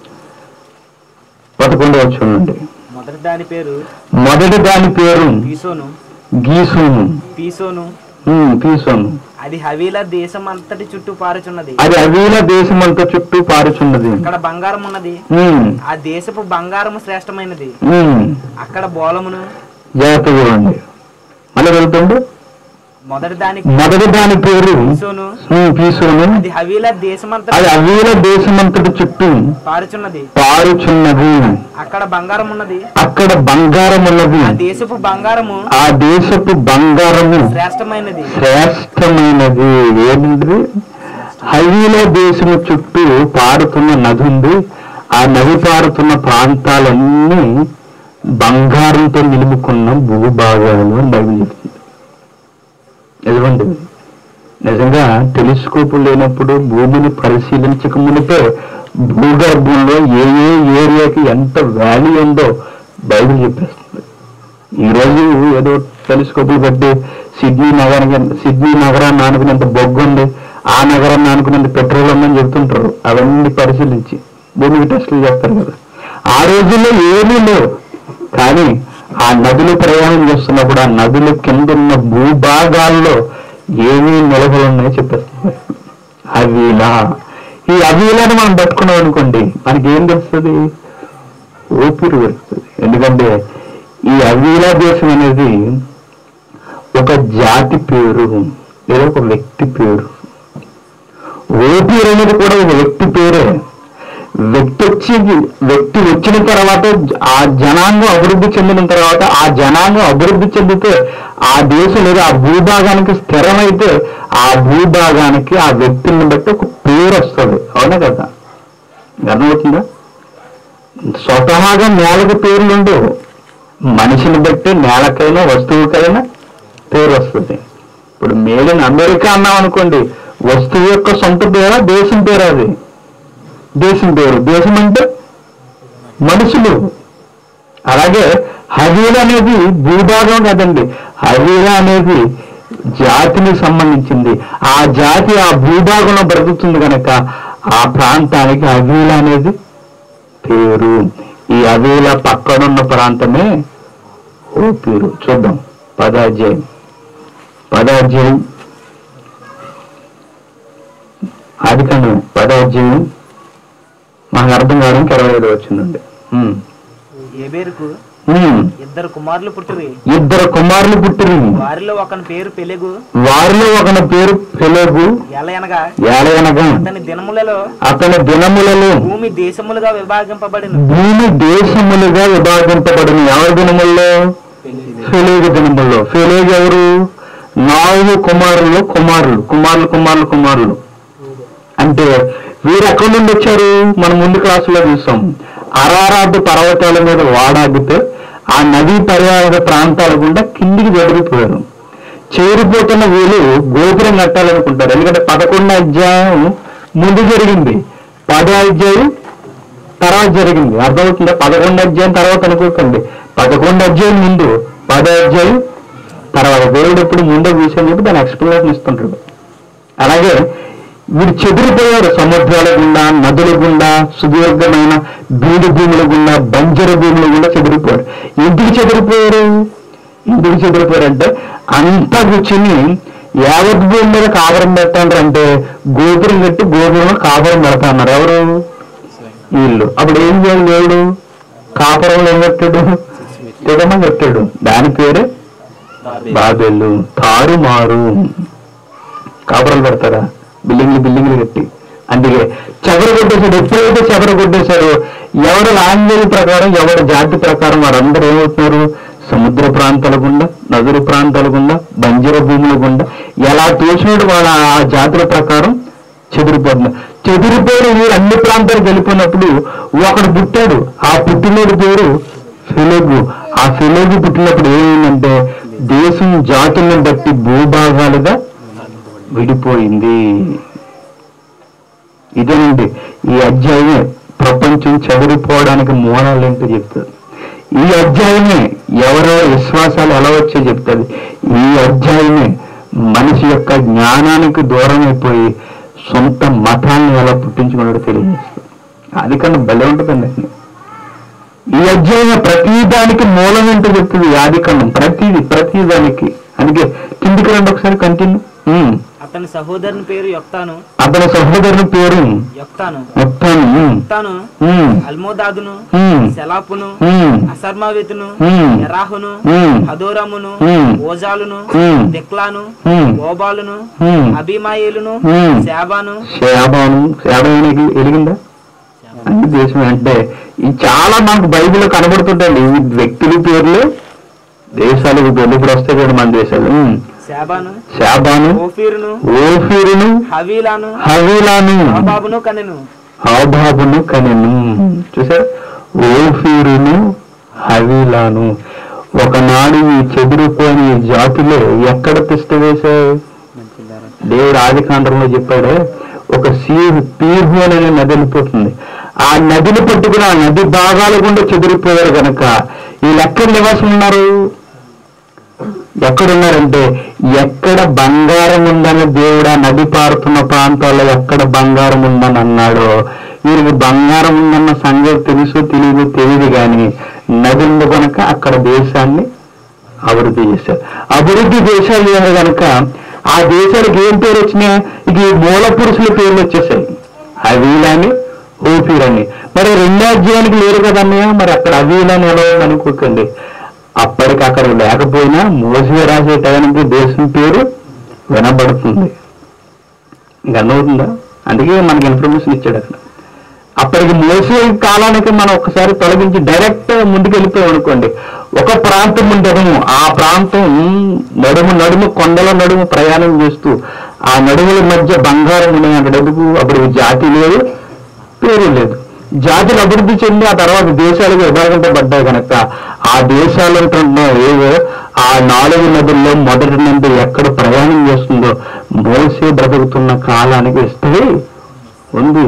పదకొండవ చూడండి మొదటి దాని పేరు మొదటి దాని పేరు పీసోను గీసోను పీసోను ఉమ్, పీసోను అది హవీలా దేశం అంతటి చుట్టూ పారుచున్నది అది అవీల దేశమంతా చుట్టూ పారుచున్నది అక్కడ బంగారం ఉన్నది ఉమ్, ఆ దేశపు బంగారము శ్రేష్టమైనది ఉమ్, అక్కడ బోలమును జాగ్రత్తగా చూడండి మళ్ళీ వెళ్తుండు మొదటి దాని మొదటి దాని పేరు పీసోను ఉమ్, పీసోను అది హవీలా దేశమంతటి అది అవీల దేశమంతటి చుట్టూ పారుచున్నది పారుచున్నది అక్కడ బంగారం ఉన్నది అక్కడ బంగారం ఉన్నది ఆ దేశపు బంగారము ఆ దేశపు బంగారము శ్రేష్టమైనది శ్రేష్టమైనది ఏంటిది హైవీల దేశము చుట్టూ పారుతున్న నది ఉంది ఆ నది పారుతున్న ప్రాంతాలన్నీ బంగారంతో నిలుపుకున్న భూభాగాలు అని బైబిల్ చెప్తుంది నిజమండి ఇది. నిజంగా టెలిస్కోప్ లేనప్పుడు భూమిని పరిశీలించక మునిపే భూగర్భంలో ఏ ఏ ఏరియాకి ఎంత వాల్యూ ఉందో బైబిల్ చెప్పేస్తుంది ఈ రోజు ఏదో టెలిస్కోపులు పెట్టి సిడ్నీ నగరానికి సిడ్నీ నగరాన్ని ఆనుకునేంత బొగ్గు ఉంది ఆ నగరాన్ని ఆనుకునేంత పెట్రోల్ ఉందని చెప్తుంటారు అవన్నీ పరిశీలించి భూమికి టెస్టులు చేస్తారు కదా ఆ రోజుల్లో ఏమీ లేవు కానీ ఆ నదులు ప్రయాణం చేస్తున్నప్పుడు ఆ నదుల కింద ఉన్న భూభాగాల్లో ఏమీ నిలబడి ఉన్నాయో చెప్పేస్తున్నారు అవిలా ఈ అవిలాని మనం పట్టుకున్నాం అనుకోండి మనకి ఏం తెలుస్తుంది ఊపిరి దొరుకుతుంది ఎందుకంటే ఈ అవీలా దేశం అనేది ఒక జాతి పేరు లేదా ఒక వ్యక్తి పేరు ఓపీర్ అనేది కూడా ఒక వ్యక్తి పేరే వ్యక్తి వచ్చి వ్యక్తి వచ్చిన తర్వాత ఆ జనాంగం అభివృద్ధి చెందిన తర్వాత ఆ జనాంగం అభివృద్ధి చెందితే ఆ దేశం లేదా ఆ భూభాగానికి స్థిరమైతే ఆ భూభాగానికి ఆ వ్యక్తిని బట్టి ఒక పేరు వస్తుంది అవునా కదా అర్థమవుతుందా స్వతహాగా నేలకు పేర్లు ఉండవు మనిషిని బట్టి నేలకైనా వస్తువుకైనా పేరు వస్తుంది ఇప్పుడు మేడ్ ఇన్ అమెరికా అన్నాం అనుకోండి వస్తువు యొక్క సొంత పేరా దేశం పేరు అది దేశం పేరు దేశం అంటే మనుషులు అలాగే హవీల అనేది భూభాగం కాదండి హవీల అనేది జాతిని సంబంధించింది ఆ జాతి ఆ భూభాగంలో బ్రతుకుతుంది కనుక ఆ ప్రాంతానికి హవీల అనేది పేరు ఈ అవేల పక్కనున్న ప్రాంతమే ఓ పేరు చూద్దాం పదాధ్యాయం పదాధ్యాయం ఆది కాండం పదాధ్యాయం మాకు అర్థం కావడానికి ఇరవై ఐదు వచ్చిందండి ఉమ్. ఏబేరుకు ఉమ్. ఇద్దరు కుమారులు పుట్టిరి ఇద్దరు కుమారులు పుట్టిరి వారిలో ఒకని పేరు పెలెగు వారిలో ఒకని పేరు పెలగు ఎలయనగా ఏలయనగా అతని దినములలో అతని దినములలో భూమి దేశములుగా విభాగింపబడిన భూమి దేశములుగా విభాగింపబడిన ఎవరి దినముల్లో ఫెలేగు దినముల్లో ఫెలేగు ఎవరు నాలుగు కుమారులు కుమారులు కుమారులు కుమారులు కుమారులు అంటే వీరు ఎక్కడి నుండి వచ్చారు మనం ముందు క్లాసులో చూసాం అరారాటు పర్వతాల మీద వాడాగితే ఆ నదీ పర్యావరణ ప్రాంతాల గుండా కిందికి జరిగిపోయారు చేరిపోతున్న వీళ్ళు గోపురం కట్టాలనుకుంటారు ఎందుకంటే పదకొండు అధ్యాయం ముందు జరిగింది పదో అధ్యాయం తర్వాత జరిగింది అర్థమవుతుందా పదకొండు అధ్యాయం తర్వాత అనుకోకండి పదకొండు అధ్యాయం ముందు పదో అధ్యాయం తర్వాత దేవుడు ఎప్పుడు ముందే విషయం చెప్పి దాని ఎక్స్ప్లెనేషన్ ఇస్తుంటాడు అలాగే వీడు చెదిరిపోయారు సముద్రాల గుండా నదుల గుండా సుదీర్ఘమైన బీడు భూముల గుండా బంజర భూముల గుండా చెదిరిపోయారు ఎందుకు చెదిరిపోయారు ఎందుకు చెదిరిపోయారంటే అంతా కూర్చుని యావత్ భూమి మీద కాపురం పెట్టారంటే గోపురం కట్టి గోపురంలో కాపురం పెడతాన్నారు ఎవరు వీళ్ళు అప్పుడు ఏం చేయాలి దేవుడు కాపురంలో ఏం కట్టాడు తిడమ కట్టాడు దాని పేరే బాబెళ్ళు తారుమారు కాపురాలు పెడతారా బిల్డింగ్లు బిల్డింగ్లు కట్టి అందుకే చెవరు కొట్టేశాడు ఎప్పుడైతే చెవరు కొట్టేశారో ఎవరు లాంగ్వేజ్ ప్రకారం ఎవరి జాతి ప్రకారం వారందరూ ఏమవుతున్నారు సముద్ర ప్రాంతాల గుండా నదుల ప్రాంతాల గుండా బంజర భూముల గుండా ఎలా తోచినట్టు వాళ్ళ ఆ జాతుల ప్రకారం చెదిరిపోతున్నారు చెదిరిపోయిన వీరు అన్ని ప్రాంతాలకు వెళ్ళిపోయినప్పుడు ఒకడు పుట్టాడు ఆ పుట్టినోడి పేరు ఫెలుగు ఆ ఫెలుగు పుట్టినప్పుడు ఏమైందంటే దేశం జాతుల్ని బట్టి భూభాగాలుగా విడిపోయింది ఇదేనండి ఈ అధ్యాయమే ప్రపంచం చెదిరిపోవడానికి మూలాలు ఏంటో చెప్తుంది ఈ అధ్యాయమే ఎవరో విశ్వాసాలు ఎలా వచ్చో చెప్తుంది ఈ అధ్యాయమే మనిషి యొక్క జ్ఞానానికి దూరం అయిపోయి సొంత మతాన్ని ఎలా పుట్టించుకున్నాడో తెలియజేస్తుంది అది కన్నా భలే ఉంటుందండి అసలు. ఈ అధ్యాయం ప్రతి దానికి మూలం ఏంటో చెప్తుంది ఆది కన్నం ప్రతిది ప్రతి దానికి అందుకే కిందికి రండి ఒకసారి కంటిన్యూ అతని సహోదరుని పేరు యొక్తాను అతని సహోదరుని పేరు యొక్తాను మొత్తాను ఉమ్, యొక్తాను ఉమ్, అల్మోదాదును ఉమ్, శలాపును ఉమ్, అసర్మావితును ఉమ్, ఎరాహును ఉమ్, హదోరమును ఉమ్, ఓజాలును ఉమ్, దిక్లాను ఉమ్, ఓబాలును ఉమ్. అభిమాయేలును ఉమ్. శాబాను శాబాను శాబానికి ఎలిగిందా అన్ని దేశం అంటే ఈ చాలా మనకు బైబిల్లో కనబడుతుంటాయండి ఈ వ్యక్తుల పేర్లు దేశాలకు పేర్లు ఇప్పుడు వస్తాయి కదా మన దేశాలు ఉమ్. శాబాను శాబాను ఓఫీరును ఓఫీరును హవీలాను హవీలాను అబాబును కనెను హాబాబును కనెను చూసారు ఓఫీరును హవీలాను ఒకనాడు ఈ చెదిరిపోయిన ఈ జాతులే ఎక్కడ తిష్ట వేశాయి దేవుడు ఆది కాండంలో చెప్పాడే ఒక సీర్ పీర్హు అనే నది వెళ్ళిపోతుంది ఆ నదిని పట్టుకుని ఆ నది భాగాల గుండా చెదిరిపోయారు గనక వీళ్ళు ఎక్కడ నివాసం ఉన్నారు ఎక్కడున్నారంటే ఎక్కడ బంగారం ఉందని దేవుడు ఆ నది పారుతున్న ప్రాంతాల్లో ఎక్కడ బంగారం ఉందని అన్నాడో వీరికి బంగారం ఉందన్న సంగతి తెలుసు తెలియదు తెలియదు కానీ నది ఉంది కనుక అక్కడ దేశాన్ని అభివృద్ధి చేశారు అభివృద్ధి దేశాలు ఏమి కనుక ఆ దేశాలకు ఏం పేరు వచ్చినాయి ఇక ఈ మూల పురుషుల పేర్లు వచ్చేసాయి అవీలని ఓపీలని మరి రెండో అధ్యాయానికి లేరు కదన్నయ్య మరి అక్కడ అవీలని ఎలా అనుకోకండి అప్పటికి అక్కడ లేకపోయినా మోసే రాసే టైంకి దేశం పేరు వినబడుతుంది ఇంకా అర్థమవుతుందా అందుకే మనకి ఇన్ఫర్మేషన్ ఇచ్చాడు అక్కడ అప్పటికి మోసే కాలానికి మనం ఒకసారి తొలగించి డైరెక్ట్ ముందుకు వెళ్ళిపోయాం అనుకోండి ఒక ప్రాంతం ఉండడము ఆ ప్రాంతం నడుము నడుము కొండల నడుము ప్రయాణం చేస్తూ ఆ నడుముల మధ్య బంగారం ఉండేందుకు అప్పుడు జాతి లేదు పేరు లేదు జాతులు అభివృద్ధి చెంది ఆ తర్వాత దేశాలకు విభాగించబడ్డాయి కనుక ఆ దేశాలు ఉంటున్న ఏవో ఆ నాలుగు నదుల్లో మొదటి నుండి ఎక్కడ ప్రయాణం చేస్తుందో మోసే బ్రతుకుతున్న కాలానికి ఇస్తే ఉంది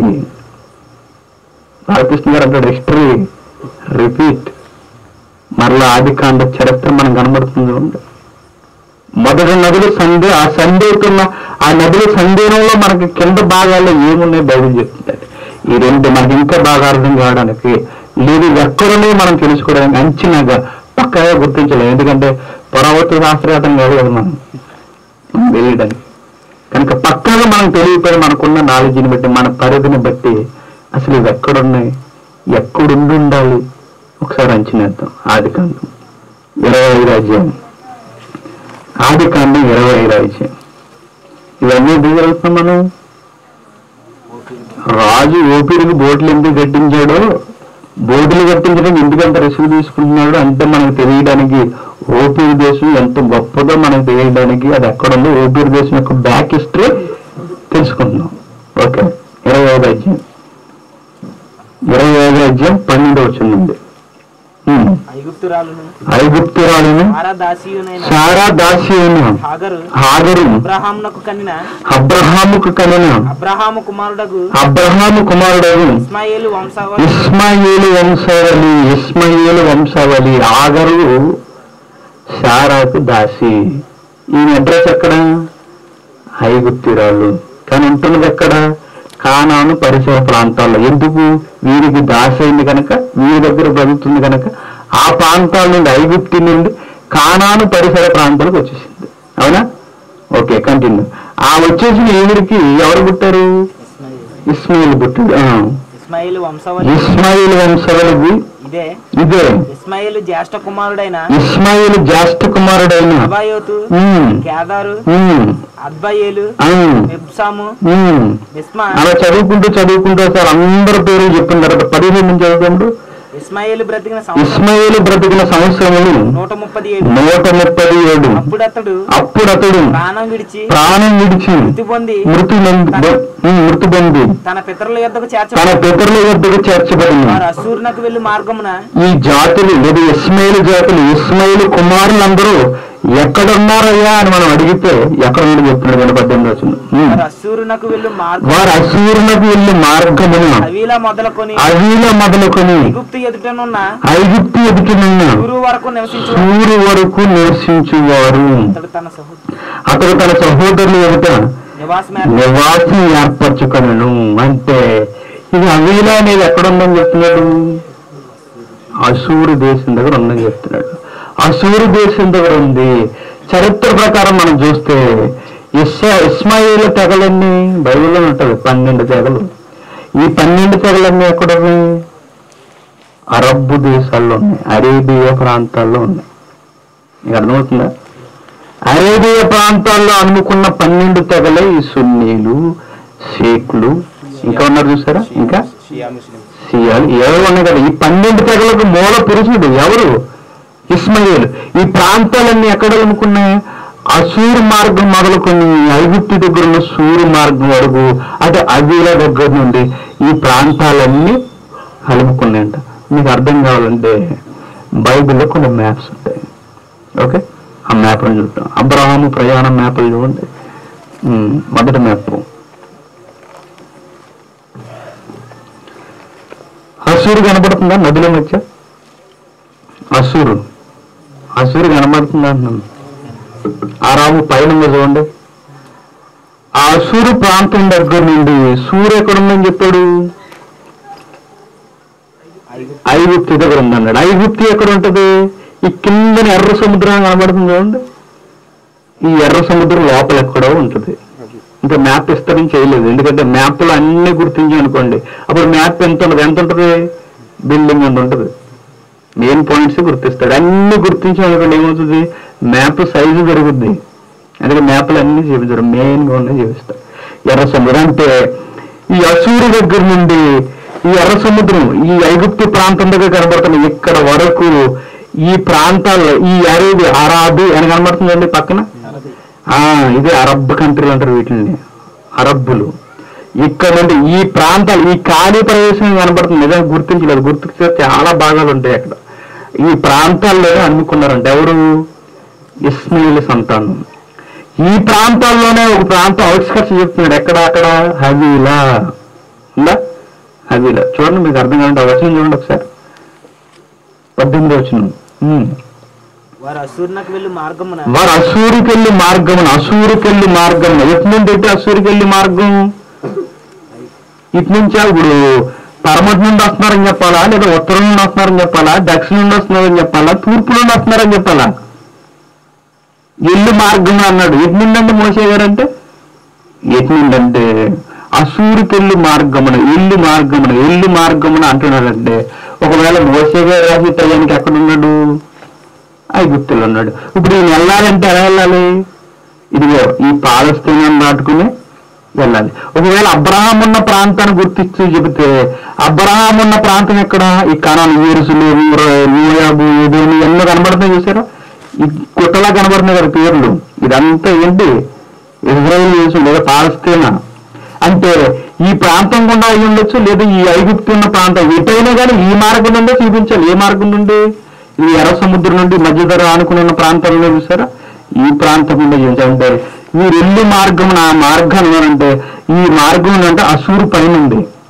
బాలకృష్ణ గారు అంటాడు హిస్టరీ రిపీట్ మరలా ఆది కాండ చరిత్ర మనం కనబడుతుంది చూడండి మొదటి నదులు సందే ఆ సందేతున్న ఆ నదుల సందేహంలో మనకి కింద భాగాల్లో ఏమున్నాయి బైబిల్ చెప్తుంది ఈ రెండు మనకి ఇంకా బాగా అర్థం కావడానికి లేదు ఎక్కడనే మనం తెలుసుకోవడానికి అంచనాగా పక్కగా గుర్తించలేము ఎందుకంటే పురావస్తు శాస్త్రవేత్తం కాదు కదా మనం మనం తెలియడానికి కనుక పక్కగా మనం తెలియకపోయి మనకున్న నాలెడ్జ్ని బట్టి మన పరిధిని బట్టి అసలు ఇవి ఎక్కడున్నాయి ఎక్కడుండి ఉండాలి ఒకసారి అంచనేద్దాం ఆది కాండం ఇరవై ఐదు అధ్యాయం ఆది కాండం ఇరవై ఐదు అధ్యాయం ఇవన్నీ ఎందుకు జరుగుతున్నాం మనం రాజు ఓపిరికి బోట్లు ఎందుకు కట్టించాడో బోటులు కట్టించడానికి ఎందుకంత రిస్క్ తీసుకుంటున్నాడు అంటే మనకు తెలియడానికి ఓపీరి దేశం ఎంత గొప్పదో మనకు తెలియడానికి అది ఎక్కడుందో ఓపీరి దేశం యొక్క బ్యాక్ హిస్టరీ తెలుసుకుంటున్నాం ఓకే ఇరవై ఐదు అధ్యాయం ఇరవై ఐదు అధ్యాయం పన్నెండు వచ్చిందండి హ్మ్. ఐగుప్తురాలును ఐగుప్తురాలను ఆరాదాసీయునైన సారా దాసియను హాగరు హాగరు అబ్రహామునకు కనిన అబ్రహాముకు కలిగిన అబ్రహాము కుమారుడగు అబ్రహాము కుమారుడు ఇస్మాయేలు వంశావళి ఇస్మాయిలు వంశావళి ఇస్మాయిలు వంశావళి ఆగరు శారాకు దాసి ఈయన అడ్రస్ ఎక్కడ ఐగుప్తిరాలు కానీ ఉంటున్నది ఎక్కడ కానాను పరిసర ప్రాంతాల్లో ఎందుకు వీరికి దాసి అయింది కనుక వీరి దగ్గర బ్రతుకుతుంది కనుక ఆ ప్రాంతాల నుండి ఐగుప్తి నుండి కానాను పరిసర ప్రాంతాలకు వచ్చేసింది అవునా ఓకే కంటిన్యూ ఆ వచ్చేసిన ఈవిడికి ఎవరు పుట్టారు ఇస్మాయిల్ పుట్టాడు ఆ. ఇస్మాయిల్ వంశవళి ఇస్మాయిల్ వంశవలది ఇదే ఇదే ఇస్మాయిల్ జ్యేష్ఠ కుమారుడైన ఇస్మాయిల్ జ్యేష్ఠ కుమారుడైన అబాయోతు ఉమ్, కేదారు ఉమ్, అద్బయేలు ఉమ్, మిబ్సాము ఉమ్. మిస్మా అలా చదువుకుంటూ చదువుకుంటూ సార్ అందరి పేరు చెప్పిన తర్వాత పదిహేను నుంచి చదువుకుంటూ ఇస్మాయిల్ బ్రతికిన సంవత్సరం ఇస్మాయిల్ బ్రతికిన సంవత్సరములు నూట ముప్పది ఏడు నూట ముప్పై ఏడు అప్పుడు అతడు అప్పుడు అతడు ప్రాణం విడిచి ప్రాణం విడిచి మృతి పొంది మృతి నంది- ఉమ్, మృతి పొంది తన పితరుల యొద్దకు తన చేర్చబడి పితరుల వద్దకు చేర్చబడింది వారు అసూరునకు వెళ్ళు మార్గమున ఈ జాతులు లేదా ఇస్మాయిల్ జాతులు ఇస్మాయిల్ కుమారులందరూ ఎక్కడున్నారయ్యా అని మనం అడిగితే ఎక్కడ నుండి చెప్తున్నాడు కానీ పద్దెనిమిది వచ్చింది వారు అసూరునకు వెళ్ళు మార్గం వారు అసూరులకు వెళ్ళి మార్గమున అవిలా మొదలుకొని అవిల మొదలుకొని గుప్తు ఎదుటనున్న ఐగుప్తు ఎదుటినున్న గురువు వరకు నివసించు సూరు వరకు నివసించువారు అతడు తన సహోదరు అతడు తన సహోదరులు ఎదుట నివాసం నివాసం ఏర్పరచుకొనను అంటే ఇది అవిల అనేది ఎక్కడ ఉందని చెప్తున్నాడు అసూరు దేశం దగ్గర ఉందని చెప్తున్నాడు అసూరు దేశం దగ్గర ఉంది చరిత్ర ప్రకారం మనం చూస్తే ఇస్సా ఇస్మాయిల్ తెగలన్నీ బైబిల్లో ఉంటుంది పన్నెండు తెగలు ఈ పన్నెండు తెగలన్నీ ఎక్కడ ఉన్నాయి అరబ్బు దేశాల్లో ఉన్నాయి అరేబియా ప్రాంతాల్లో ఉన్నాయి మీకు అర్థమవుతుందా అరేబియా ప్రాంతాల్లో అమ్ముకున్న పన్నెండు తెగలే ఈ సున్నీలు షేక్లు ఇంకా ఉన్నారు చూసారా ఇంకా సియాలు ఎవరు ఉన్నాయి కదా ఈ పన్నెండు తెగలకు మూల పురుషుడు ఎవరు ఇస్మాయిల్ ఈ ప్రాంతాలన్నీ ఎక్కడ అమ్ముకున్నాయి అసూరు మార్గం మొదలుకొని ఐగుప్తు దగ్గర ఉన్న సూరు మార్గం వరకు అటు అజీల దగ్గర నుండి ఈ ప్రాంతాలన్నీ అలుముకున్నాయంట మీకు అర్థం కావాలంటే బైబిల్లో కొన్ని మ్యాప్స్ ఉంటాయి ఓకే ఆ మ్యాప్లను చూద్దాం అబ్రహాము ప్రయాణ మ్యాప్లు చూడండి ఉమ్, మొదటి మ్యాప్ అసూరు కనబడుతుందా నదిలో మధ్య అసూరు అసూరు కనబడుతుందా అంటున్నాను ఆ రాము పైన ఉంది చూడండి ఆ అసూరు ప్రాంతం దగ్గర నుండి సూర్య ఎక్కడ ఉందని చెప్పాడు ఐగుప్తి దగ్గర ఉందన్నాడు ఐగుప్తి ఎక్కడ ఉంటది ఈ కిందని ఎర్ర సముద్రం కనబడుతుంది చూడండి ఈ ఎర్ర సముద్రం లోపల ఎక్కడో ఉంటది ఇంకా మ్యాప్ విస్తరణ చేయలేదు ఎందుకంటే మ్యాప్లో అన్ని గుర్తించాం అనుకోండి అప్పుడు మ్యాప్ ఎంత ఉంటుంది ఎంత ఉంటుంది బిల్డింగ్ ఎంత ఉంటుంది మెయిన్ పాయింట్స్ గుర్తిస్తాడు అన్ని గుర్తించాం అనుకోండి ఏమవుతుంది మ్యాప్ సైజు పెరుగుద్ది అందుకే మ్యాప్లు అన్ని చూపించారు మెయిన్ గా ఉన్నాయి చూపిస్తాడు ఎర్ర సముద్రం అంటే ఈ అసూరు దగ్గర నుండి ఈ ఎర్ర సముద్రం ఈ ఐగుప్తు ప్రాంతం దగ్గర కనబడుతున్న ఇక్కడ వరకు ఈ ప్రాంతాల్లో ఈ అరేబి అరాబి అని కనబడుతుందండి పక్కన ఆ ఇది అరబ్ కంట్రీలు అంటారు వీటిని అరబ్బులు ఇక్కడ నుండి ఈ ప్రాంతాలు ఈ ఖాళీ ప్రదేశం కనబడుతుంది నిజంగా గుర్తించలేదు గుర్తించే చాలా భాగాలు ఉంటాయి అక్కడ ఈ ప్రాంతాల్లో అనుకున్నారంట ఎవరు ఇస్మాయిల్ సంతానం ఈ ప్రాంతాల్లోనే ఒక ప్రాంతం అవుట్స్కట్స్ చెప్తున్నాడు ఎక్కడ అక్కడ హవీలా ఉందా హవీలా చూడండి మీకు అర్థం కావాలంటే ఆ వచనం చూడండి ఒకసారి పద్దెనిమిది వచనం ఉమ్. వారు అసూరునకు వెళ్ళు మార్గమున వారు అసూరుకెళ్ళి మార్గం అసూరుకెళ్ళి మార్గం ఎటు నుండి ఎటు అసూరుకెళ్ళి మార్గం ఇటు నుంచా ఇప్పుడు పరమటి నుండి వస్తున్నారని చెప్పాలా లేదా ఉత్తరం నుండి వస్తున్నారని చెప్పాలా దక్షిణం నుండి వస్తున్నారని చెప్పాలా తూర్పు నుండి వస్తున్నారని చెప్పాలా ఎల్లు మార్గం అన్నాడు ఎటు నుండి అంటే మోసే గారంటే ఎటు నుండి అంటే అసూరుకెళ్ళి మార్గమున ఎల్లు మార్గమున ఎల్లు మార్గమున అంటున్నాడంటే ఒకవేళ మోసే గారు రాసి టయానికి ఎక్కడ ఉన్నాడు ఐగుప్తులు ఉన్నాడు ఇప్పుడు ఈయన వెళ్ళాలంటే ఎలా వెళ్ళాలి ఇదిగో ఈ పాలస్తీనం దాటుకుని వెళ్ళాలి ఒకవేళ అబ్రహాం ఉన్న ప్రాంతాన్ని గుర్తిస్తూ చెబితే అబ్రహాం ఉన్న ప్రాంతం ఎక్కడ ఈ కణాలు యూరుసులు నూయాబు ఏదేమి ఎన్నో కనబడుతున్నాయి చూసారా ఈ కుట్టలా కనబడుతున్నాయి కదా పేర్లు ఇదంతా ఏంటి ఇజ్రాయెల్ దేశం లేదా పాలస్తీనా అంటే ఈ ప్రాంతం గుండా అయి ఉండొచ్చు లేదా ఈ ఐగుప్తు ఉన్న ప్రాంతం ఎటైనా కానీ ఈ మార్గం నుండే చూపించాలి ఏ మార్గం నుండి ఈ ఎర్ర సముద్రం నుండి మధ్యధర ఆనుకుని ఉన్న ప్రాంతంలో చూసారా ఈ ప్రాంతం నుండి చూపించాలంటే వీరు వెళ్ళి మార్గం ఆ మార్గం అంటే ఈ మార్గం అంటే అసూరు పైన ఉంది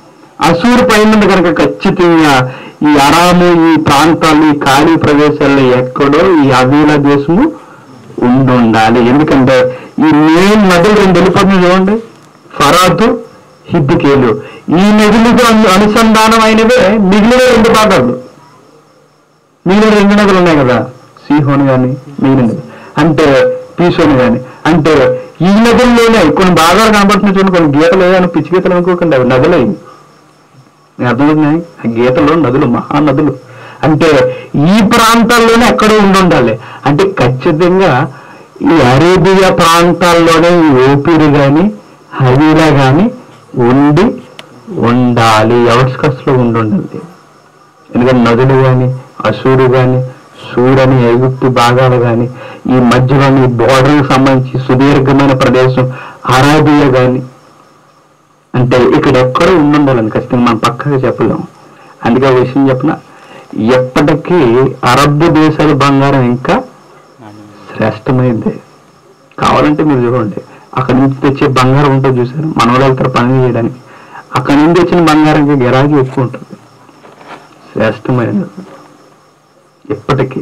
అసూరు పైన కనుక ఖచ్చితంగా ఈ అరాము ఈ ప్రాంతాలు ఈ ఖాళీ ప్రదేశాల్లో ఎక్కడో ఈ అవీల దేశము ఉండి ఉండాలి ఎందుకంటే ఈ మెయిన్ నదులు రెండు వెళ్ళిపోతుంది చూడండి ఫరాతు హిద్దికేలు ఈ నదులతో అను- అనుసంధానం అయినవే మిగిలిన రెండు భాగాలు మిగిలిన రెండు నదులు ఉన్నాయి కదా సీహోన్ గాని మిగిలినది అంటే పీసోన్ గాని అంటే ఈ నదుల్లోనే కొన్ని భాగాలు కనబడుతున్నాయి చూడండి కొన్ని గీతలు ఏదైనా పిచ్చి గీతలు అనుకోకండి అవి నదులే మీకు అర్థమవుతున్నాయి ఆ గీతలు నదులు మహానదులు అంటే ఈ ప్రాంతాల్లోనే ఎక్కడో ఉండి ఉండాలి అంటే ఖచ్చితంగా ఈ అరేబియా ప్రాంతాల్లోనే ఈ ఓపిరి గాని హవీలా గాని ఉండి ఉండాలి అవుట్స్కట్స్ లో ఉండి ఉండాలి ఎందుకంటే నదులు గాని అసూరు గాని సూరని ఎగుప్తు భాగాలు గాని ఈ మధ్యలోని బోర్డర్కి సంబంధించి సుదీర్ఘమైన ప్రదేశం అరాబియా గాని అంటే ఇక్కడ ఎక్కడో ఉండాలని ఖచ్చితంగా మనం పక్కగా చెప్పలేం అందుకే ఒక విషయం చెప్పిన ఎప్పటికీ అరబ్ దేశాల బంగారం ఇంకా శ్రేష్టమైంది కావాలంటే మీరు చూడండి అక్కడి నుంచి తెచ్చే బంగారం ఉంటుంది చూసారు మన వాళ్ళు వెళ్తారు పని చేయడానికి అక్కడి నుంచి తెచ్చిన బంగారంకి గిరాకీ ఎక్కువ ఉంటుంది శ్రేష్టమైనది ఇప్పటికీ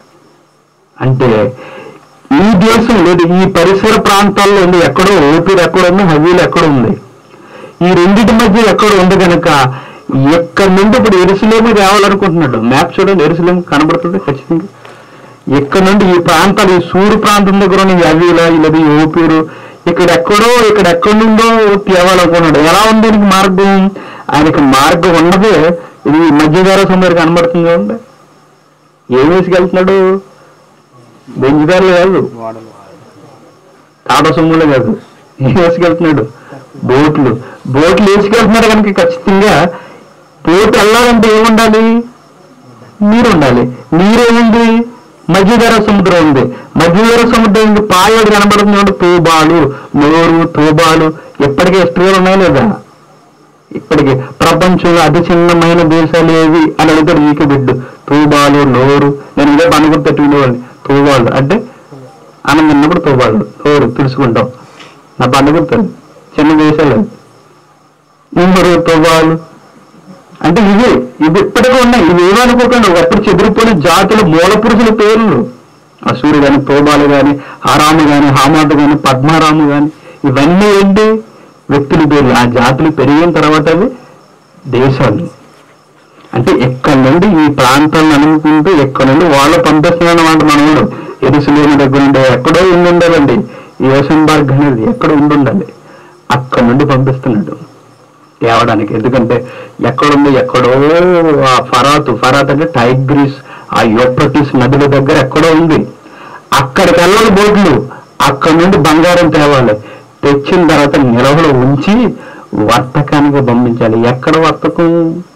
అంటే ఈ దేశం లేదు ఈ పరిసర ప్రాంతాల్లో ఉంది ఎక్కడో ఓపీలు ఎక్కడ ఉంది హవీలు ఎక్కడ ఉంది ఈ రెండింటి మధ్య ఎక్కడ ఉంది కనుక ఎక్కడి నుండి ఇప్పుడు ఎరుసలేము రావాలనుకుంటున్నాడు మ్యాప్ చూడండి ఎరుసలేము కనబడుతుంది ఖచ్చితంగా ఇక్కడ నుండి ఈ ప్రాంతాలు ఈ సూర్య ప్రాంతం దగ్గర ఉన్న ఈ అవిల లేదా ఈ ఓపీరు ఇక్కడ ఎక్కడో ఇక్కడ ఎక్కడి నుండో తేవాలనుకున్నాడు ఎలా ఉంది దీనికి మార్గం ఆయనకి మార్గం ఉన్నదే ఇది మధ్యధార సమయం కనబడుతుంది చూడండి ఏం వేసుకెళ్తున్నాడు బెంజిదారులు కాదు వాడలు టాటా సొమ్ములు కాదు ఏం వేసుకెళ్తున్నాడు బోట్లు బోట్లు వేసుకెళ్తున్నారు కనుక ఖచ్చితంగా బోట్ వెళ్ళాలంటే ఏముండాలి నీరు ఉండాలి నీరేముంది మధ్యధర సముద్రం ఉంది మధ్యధర సముద్రం ఉంది పాయడు కనబడుతుంది చూడండి, తూబాలు నోరు తూబాలు ఎప్పటికీ హిస్టరీలు ఉన్నాయి లేదా ఇప్పటికి ప్రపంచంలో అతి చిన్నమైన దేశాలు ఏవి అని అడుగుతాడు ఈక బిడ్డు తూబాలు నోరు నేను ఇదే పనుకుని పెట్టుకునేవాడిని తూబాలు అంటే ఆనందం ఉన్నప్పుడు తూబాలు నోరు తెలుసుకుంటాం నా పండుగ గుర్తుంది చిన్న దేశాలు అవి. ఇంకొరు తూబాలు అంటే ఇవి ఇవి ఇప్పటికీ ఉన్నాయి ఇవి ఏమనుకోకండి ఒకప్పుడు చెదిరిపోయిన జాతుల మూల పురుషుల పేర్లు అసూరు గాని తోబాలు గాని ఆరాము గాని హామాదు గాని పద్మారాము గాని ఇవన్నీ ఏంటి వ్యక్తుల పేర్లు ఆ జాతులు పెరిగిన తర్వాత అవి దేశాలు అంటే ఎక్కడి నుండి ఈ ప్రాంతాలను అనుకుంటూ ఎక్కడి నుండి వాళ్ళు పంపిస్తున్నాను అన్నమాట మన వాళ్ళు ఎరుసలేని దగ్గర ఉండే ఎక్కడో ఉండి ఉండాలండి ఈ యోసన్బర్గ్ అనేది ఎక్కడ ఉండి ఉండాలి అక్కడి నుండి పంపిస్తున్నాడు తేవడానికి ఎందుకంటే ఎక్కడుంది ఎక్కడో ఆ ఫరాతు ఫరాత్ అంటే టైగ్రీస్ ఆ యోప్రటిస్ నదుల దగ్గర ఎక్కడో ఉంది అక్కడికి వెళ్ళాలి బోట్లు అక్కడి నుండి బంగారం తేవాలి తెచ్చిన తర్వాత నిలవలో ఉంచి వర్తకానికి పంపించాలి ఎక్కడ వర్తకం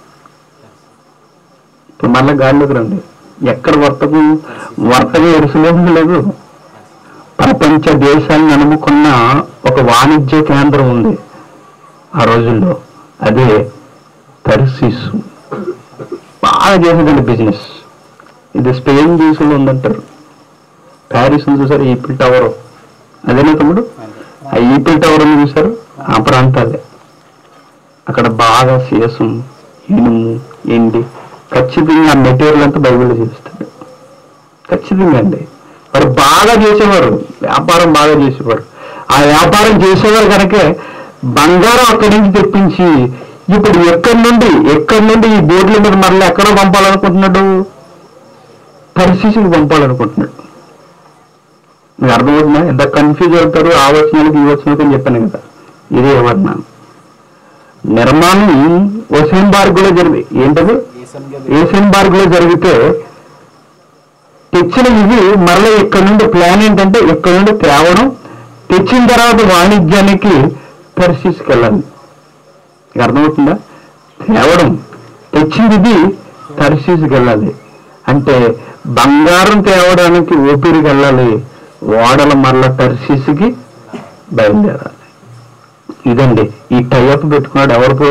ఇప్పుడు మళ్ళీ గాలిలోకి రండి ఎక్కడ వర్తకం వర్తకం ఎరుసలేము లేదు ప్రపంచ దేశాలను నమ్ముకున్న ఒక వాణిజ్య కేంద్రం ఉంది ఆ రోజుల్లో అదే టర్సిస్ బాగా చేసేదండి బిజినెస్ ఇది స్పెయిన్ దేశంలో ఉందంటారు ప్యారిస్ ఉంది చూసారు ఈపిల్ టవర్ అదేనా తమ్ముడు ఆ ఈపిల్ టవర్ ఉంది చూసారు ఆ ప్రాంతాలే అక్కడ బాగా సీసం ఇనుము ఎండి ఖచ్చితంగా ఆ మెటీరియల్ అంతా బైబిల్లో చూపిస్తాడు ఖచ్చితంగా అండి వారు బాగా చేసేవారు వ్యాపారం బాగా చేసేవారు ఆ వ్యాపారం చేసేవారు కనుకే బంగారం అక్కడి నుంచి తెప్పించి ఇప్పుడు ఎక్కడి నుండి ఎక్కడి నుండి ఈ బోర్డుల మీద మరలా ఎక్కడో పంపాలనుకుంటున్నాడు పరిస్థితికి పంపాలనుకుంటున్నాడు మీకు అర్థమవుతుందా ఎంత కన్ఫ్యూజ్ అవుతారు ఆ వచనాలకు ఈ వచనాలకు అని చెప్పాను కదా ఇదే వర్ణాలు నిర్మాణం ఒసేన్బార్గ్ లో జరిగింది ఏంటది ఏసెన్బార్గ్ లో జరిగితే తెచ్చిన ఇవి మరలా ఇక్కడ నుండి ప్లాన్ ఏంటంటే ఇక్కడ నుండి తేవడం తెచ్చిన తర్వాత వాణిజ్యానికి పరిస్థితికి వెళ్ళాలి మీకు అర్థమవుతుందా తేవడం తెచ్చింది ఇది పరిస్థితికి వెళ్ళాలి అంటే బంగారం తేవడానికి ఊపిరికి వెళ్ళాలి ఓడల మరల టర్సీస్కి బయలుదేరాలి ఇదండి ఈ టైఅప్ పెట్టుకున్నాడు ఎవరితో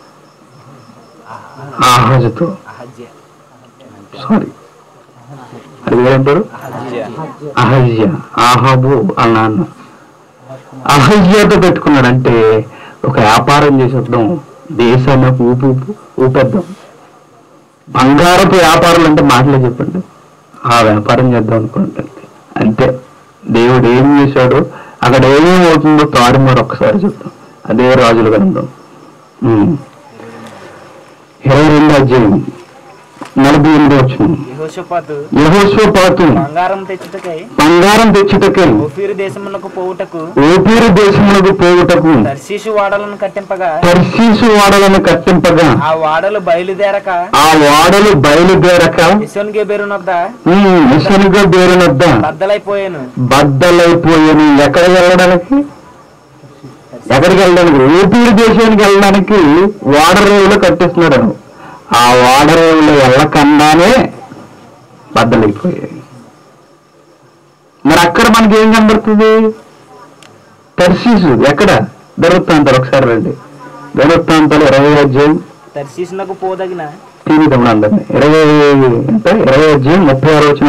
ఆహాజుతో సారీ అది పేరంటారు అహజ్య ఆహాబు వాళ్ళ నాన్న అహజ్యతో పెట్టుకున్నాడు అంటే ఒక వ్యాపారం చేసేద్దాం దేశాన్ని ఊపి ఊపి ఊపేద్దాం బంగారపు వ్యాపారాలు అంటే మాటలే చెప్పండి ఆ వ్యాపారం చేద్దాం అనుకుంటే అంతే దేవుడు ఏం చేశాడో అక్కడ ఏమేమి అవుతుందో తారుమారు ఒక్కసారి చూద్దాం అదే రాజుల గ్రంథం ఉమ్. ఇరవై రెండు అధ్యాయం నలభై ఎనిమిది వచ్చిన యెహోషాపాతు యహోస్వపాతు బంగారం తెచ్చుటకై బంగారం తెచ్చుటకై ఓఫీరు దేశమునకు పోవుటకు ఓపీరు దేశములకు పోవుటకు తర్శీషు వాడలను కట్టింపగా తర్శీసు వాడలను కట్టింపగా ఆ వాడలు బయలుదేరక ఆ వాడలు బయలుదేరక ఇసోన్ గెబెరునొద్ద మిషన్గా బేరునొద్ద బద్దలైపోయాను బద్దలైపోయాను ఎక్కడ వెళ్ళడానికి ఎక్కడికి వెళ్ళడానికి ఊపిరి దేశానికి వెళ్ళడానికి వాడరేవులో కట్టిస్తున్నాడు ఆ వాడరేవులో వెళ్ళకుండానే బద్దలైపోయాయి మరి అక్కడ మనకి ఏం కనబడుతుంది తర్శీసు ఎక్కడ దొరుకుతాంతారు ఒకసారి రండి దొరుకుతాంతాలు ఇరవై అధ్యాయం తర్శీసునకు పోదగిన తీరుతాం అందరినీ ఇరవై అంటే ఇరవై అధ్యాయం ముప్పై ఆరు వచ్చిన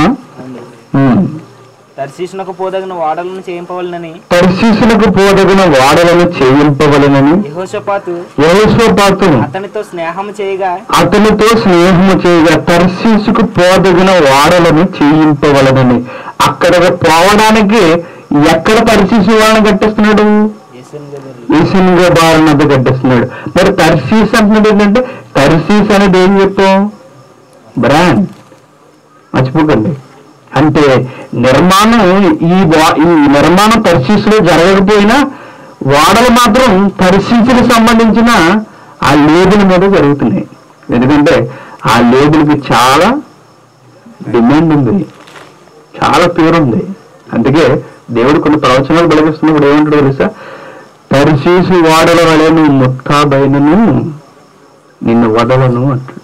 తర్శీసునకు పోదగిన వాడలను చేయింపవలనని తర్శీసులకు పోదగిన వాడలను చేయింపవలనని యెహోషాపాతు యహోషోపాతు అతనితో స్నేహం చేయగా అతనితో స్నేహము చేయగా తర్శీసుకు పోదగిన వాడలను చేయింపవలనని అక్కడ పోవడానికి ఎక్కడ తర్శీసు వాళ్ళని కట్టిస్తున్నాడు ఇసోన్ గెబెరు ఈశన్గా బారినద్ద కట్టిస్తున్నాడు మరి తర్సీస్ అంటున్నాడు ఏంటంటే తర్సీస్ అనేది ఏం చెప్పాం బ్రాండ్ మర్చిపోకండి అంటే నిర్మాణం ఈ వా- ఈ నిర్మాణం తర్సీసులో జరగకపోయినా వాడలు మాత్రం తర్సీసుకు సంబంధించిన ఆ లేబుల్ మీద జరుగుతున్నాయి ఎందుకంటే ఆ లేబుల్కి చాలా డిమాండ్ ఉంది చాలా పేరు ఉంది అందుకే దేవుడు కొన్ని ప్రవచనాలు వెలిగిస్తున్నప్పుడు ఏమంటాడు తెలుసా పరిశీసు వాడల వలె నువ్వు ముత్తాబైనను నిన్ను వదలను అంటాడు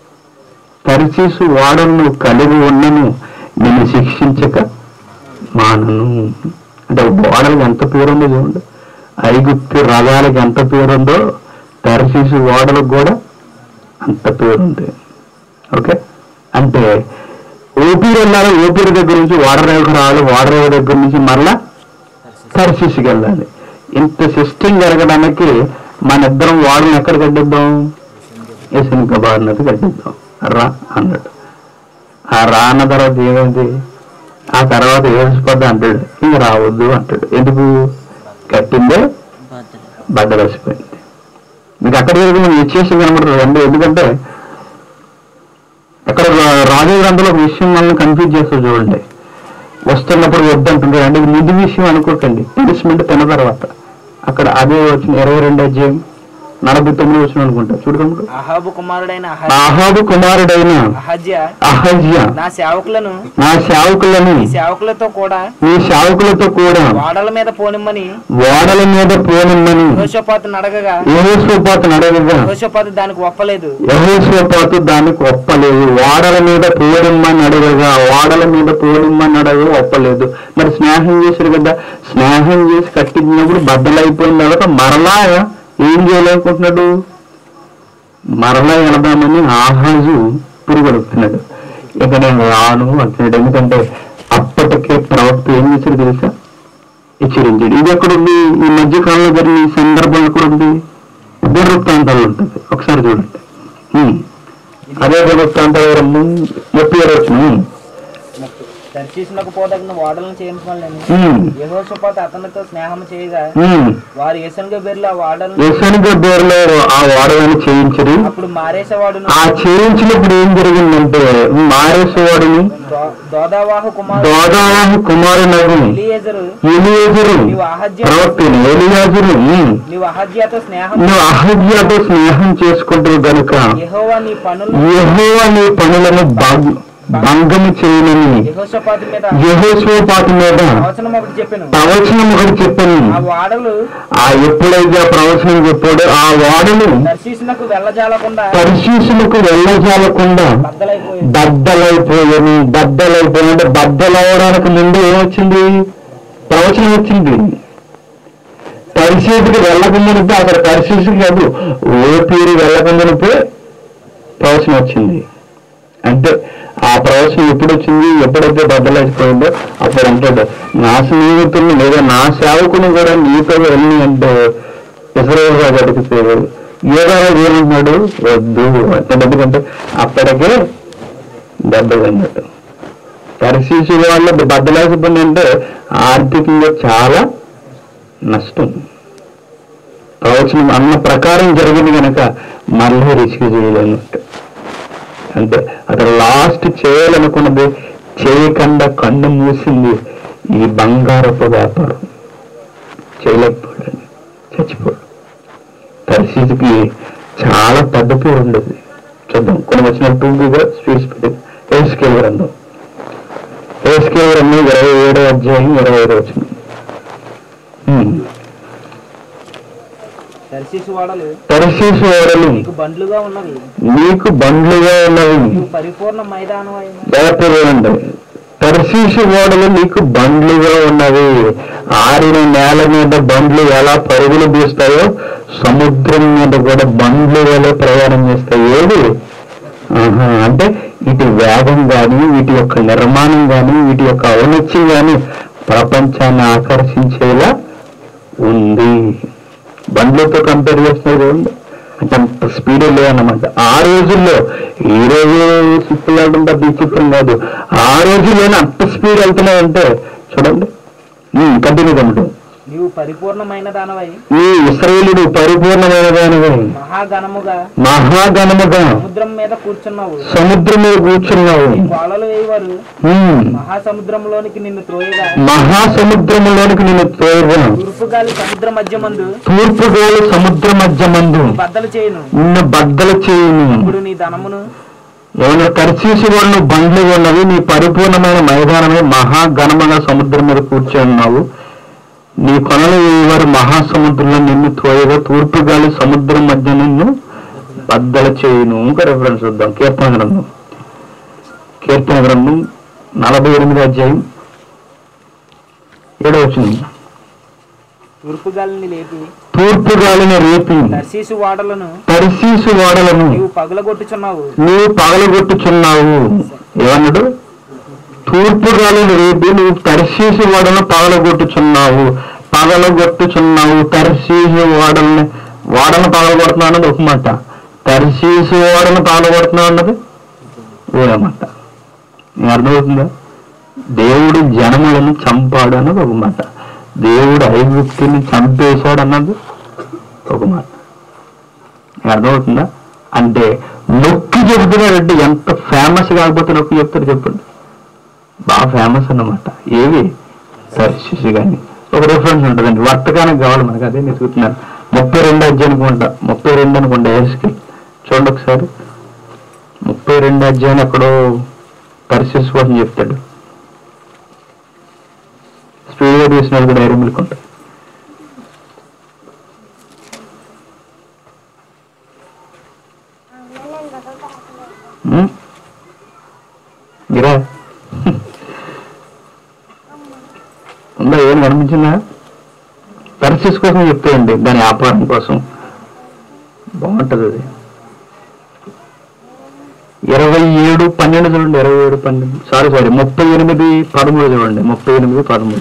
పరిశీసు వాడను నువ్వు కలిగి ఉన్నను నిన్ను శిక్షించక మానను అంటే వాడలకు ఎంత పేరుందో చూడండి ఐగుప్తు రథాలకు ఎంత పేరుందో పరిశీసు వాడలకు కూడా అంత పేరుంది ఓకే అంటే ఊపిరి వెళ్ళాలి ఊపిరి దగ్గర నుంచి వాడరేవుకు రావాలి వాడరేవు దగ్గర నుంచి మరలా తర్శీసుకి వెళ్ళాలి ఇంత సిస్టమ్ జరగడానికి మన ఇద్దరం వాడని ఎక్కడ కట్టిద్దాం ఎసనిక బారినది కట్టిద్దాం రా అన్నాడు ఆ రా అన్న తర్వాత ఏమైంది ఆ తర్వాత ఏసిపోద్ది అంటాడు ఇంక రావద్దు అంటాడు ఎందుకు కట్టిందే బద్దలసిపోయింది మీకు అక్కడ ఇచ్చేసి కనబడుతుంది అండి ఎందుకంటే అక్కడ రాజు గ్రంథంలో ఒక విషయం మనల్ని కన్ఫ్యూజ్ చేస్తూ చూడండి వస్తున్నప్పుడు వద్దంటుంటారు అంటే ఇది ముందు విషయం అనుకోకండి పనిష్మెంట్ తిన్న తర్వాత అక్కడ అదే వచ్చిన ఇరవై రెండు అధ్యాయం నలభై తొమ్మిది వచ్చిన అనుకుంటా చూడకండి అహాబు కుమారుడైన అహ- ఆహాబు కుమారుడైన అహజ్య అహజ్య నా సేవకులను నా సేవకులను ఈ సేవకులతో కూడా నీ సేవకులతో కూడా వాడల మీద పోనిమ్మని ఓడల మీద పోనమ్మని యెహోషాపాతు అడగగా యహోస్వపాతను అడగగా యెహోషాపాతు దానికి ఒప్పలేదు యహోస్వపాతు దానికి ఒప్పలేదు వాడల మీద పోనిమ్మని అడగగా వాడల మీద పోనిమ్మని అడగగా ఒప్పలేదు మరి స్నేహం చేశారు కదా స్నేహం చేసి కట్టించినప్పుడు బద్దలైపోయిన తర్వాత మరలా ఏం చేయాలనుకుంటున్నాడు మరలా వెళదామని ఆహాజు పురుగొడుతున్నాడు ఇక నేను రాను అంటున్నాడు ఎందుకంటే అప్పటికే ప్రవక్త ఏం చేశాడు తెలుసా హెచ్చరించాడు ఇది ఎక్కడుంది ఈ మధ్య కాలంలో జరిగిన ఈ సందర్భం ఎక్కడుంది దుర్వృత్తాంతాలు ఉంటుంది ఒకసారి చూడండి హ్మ్. అదే దుర్వృత్తాంతాలు ముప్పై ఏడు వచ్చిన తర్శీసునకు పోదగిన వాడలను చేయించమని హ్మ్. యెహోషాపాతు అతనితో స్నేహం చేయగా హ్మ్. వారు యెసనుగా బెర్లు ఆ వాడలను యశనిక బేరులో ఆ వాడని చేయించరు అప్పుడు మారేసేవాడును ఆ చేయించినప్పుడు ఏం జరిగిందంటే మారేశ్వరుడిని దో- దోదావాహు కుమారుడు దోదాహు కుమారునగు ఎలియేజరు ఎలియాజరు నీవు అహజ్య ప్రవక్త ఎలియాజరు హ్మ్. నీవు అహజ్యతో స్నేహం నువ్వు అహజ్యాతో స్నేహం చేసుకుంటావు గనుక యెహోవా నీ పనులను యెహోవా నీ పనులను భంగ- భంగము చేయనని యెహోషాపాతు మీద యహోస్వపాతి మీద ప్రవచనం ఒకటి చెప్పాను ప్రవచనం ఒకటి చెప్పాను ఆ వాడలు ఆ ఎప్పుడైతే ఆ ప్రవచనం చెప్పాడో ఆ వాడను దర్శీసునకు వెళ్ళజాలకుండా పరిశీసులకు వెళ్ళజాలకుండా బద్దలైపోయి బద్దలైపోయాను బద్దలైపోయాను అంటే బద్దలవడానికి ముందు ఏమొచ్చింది ప్రవచనం వచ్చింది పరిశీలికి వెళ్ళకుండానిపై అక్కడ పరిశీలికి కాదు ఓపీరు వెళ్ళకుండానిపై ప్రవచనం వచ్చింది అంటే ఆ ప్రవచనం ఎప్పుడు వచ్చింది ఎప్పుడైతే బద్దలైపోయిందో అప్పుడు అంటాడు నా స్నేహితుల్ని లేదా నా సేవకుని కూడా నీతో వెళ్ళి అంటే ఇస్రాయేల్ రాజు అడిగితే యోగారాజు ఏమంటున్నాడు వద్దు అంటే ఎందుకంటే అప్పటికే దెబ్బ తిన్నట్టు పరిశీసు వల్ల బద్దలాసిపోయింది అంటే ఆర్థికంగా చాలా నష్టం ప్రవచనం అన్న ప్రకారం జరిగింది కనుక మళ్ళీ రిస్క్ చేయలేనట్టు అంతే అతను లాస్ట్ చేయాలనుకున్నది చేయకుండా కన్ను మూసింది ఈ బంగారపు వ్యాపారం చేయలేకపోయాడు చచ్చిపోయాడు పరిస్థితికి చాలా పెద్ద పేరు ఉండేది చూద్దాం కొన్ని వచ్చిన టూగా స్పీడ్స్ పెట్టి ఏస్కేల్ గ్రంథం ఏస్కేల్ గ్రంథం ఇరవై ఏడో అధ్యాయం ఇరవై ఐదో వచ్చిన దర్శిసు వాడలు పరిశీసు ఓడలు నీకు బండ్లుగా ఉన్నవి నీకు బండ్లుగా ఉన్నవి నువ్వు పరిపూర్ణ మైదానం అయిన జాగ్రత్తగా వినండి తర్శీసు ఓడలు నీకు బండ్లుగా ఉన్నవి ఆరిన నేల మీద బండ్లు ఎలా పరుగులు తీస్తాయో సముద్రం మీద కూడా బండ్లు వల్ల ప్రయాణం చేస్తాయి ఏది ఆహా, అంటే వీటి వేగం కానీ వీటి యొక్క నిర్మాణం కానీ వీటి యొక్క ఔన్నత్యం కానీ ప్రపంచాన్ని ఆకర్షించేలా ఉంది బండ్లతో కంపేర్ చేస్తున్నారు చూడండి అంటే అంత స్పీడ్ లేదన్నమాట ఆ రోజుల్లో ఈ రోజు సిప్పులు వెళ్తుంటే విచిత్రం కాదు ఆ రోజుల్లోనే అంత స్పీడ్ వెళ్తున్నాయంటే చూడండి కంటిన్యూ కమ్మటం నీవు పరిపూర్ణమైన దానవై ఈ ఇస్రాయేలుడు పరిపూర్ణమైన దానివై మహాఘనముగా మహాగణముగా సముద్రం మీద కూర్చున్నావు సముద్రం మీద కూర్చున్నావు నీ కోలలు వేయవారు ఉమ్, మహాసముద్రంలోనికి నిన్ను త్రోయగా మహాసముద్రములోనికి నేను తోయగా తూర్పు గాలి సముద్ర మధ్యమందు తూర్పు గోలు సముద్ర మధ్యమందు బద్దలు చేయను నిన్ను బద్దలు చేయును ఇప్పుడు నీ ధనమును ఏమైనా కర్చీసి వాళ్ళు బండ్లు ఉన్నవి నీ పరిపూర్ణమైన మైదానమే మహాఘనమైన సముద్రం మీద కూర్చొని ఉన్నావు నీ కొనలు వారు మహాసముద్రంలో నిన్ను తోయగా తూర్పు గాలి సముద్రం మధ్య నిన్ను బద్దల చేయును ఇంకా రెఫరెన్స్ చూద్దాం కీర్తన గ్రంథం కీర్తన గ్రంథం నలభై ఎనిమిది అధ్యాయం ఏడో వచ్చింది తూర్పు గాలిని లేపి తూర్పు గాలిని రేపి దర్శీసు వాడలను పరిశీసు వాడలను నీవు పగలగొట్టుచున్నావు నీవు పగలగొట్టుచున్నావు ఏమన్నాడు తూర్పు గాలిని రేపి నువ్వు తర్శీసు వాడను పగలగొట్టుచున్నావు పగలగొట్టుచున్నావు తర్శీసు వాడల్ని వాడను పగలగొడుతున్నావు అన్నది ఒక మాట తర్శీసు వాడను పగలగొడుతున్నావు అన్నది వేరే మాట నీకు అర్థమవుతుందా దేవుడు జనములను చంపాడు అన్నది ఒక మాట దేవుడు ఐగుప్తిని చంపేశాడు అన్నది ఒక మాట నీకు అర్థమవుతుందా అంటే నొక్కి చెబుతున్నారంటే ఎంత ఫేమస్ కాకపోతే నొక్కి చెప్తారు చెప్పండి బాగా ఫేమస్ అన్నమాట ఏవి సరిశిశు కానీ ఒక రిఫరెన్స్ ఉంటుందండి వర్తకానికి కావాలి మనకి అదే నేను చూస్తున్నాను ముప్పై రెండు అధ్యాయం అనుకుంటా ముప్పై రెండు అనుకుంటా ఏసుకి చూడండి ఒకసారి ముప్పై రెండు అధ్యాయం ఎక్కడో పరిశీలిసి కోసం చెప్తాడు స్పీడ్గా తీసిన వాళ్ళు కూడా ఐరన్ మిల్క్ ఉంటాయి ఉమ్? మీరా ఉందా ఏం కనిపించిందా పరిస్థితి కోసం చెప్తాయండి దాని వ్యాపారం కోసం బాగుంటుంది అది ఇరవై ఏడు పన్నెండు చూడండి ఇరవై ఏడు పన్నెండు సారీ సారీ ముప్పై ఎనిమిది పదమూడు చూడండి ముప్పై ఎనిమిది పదమూడు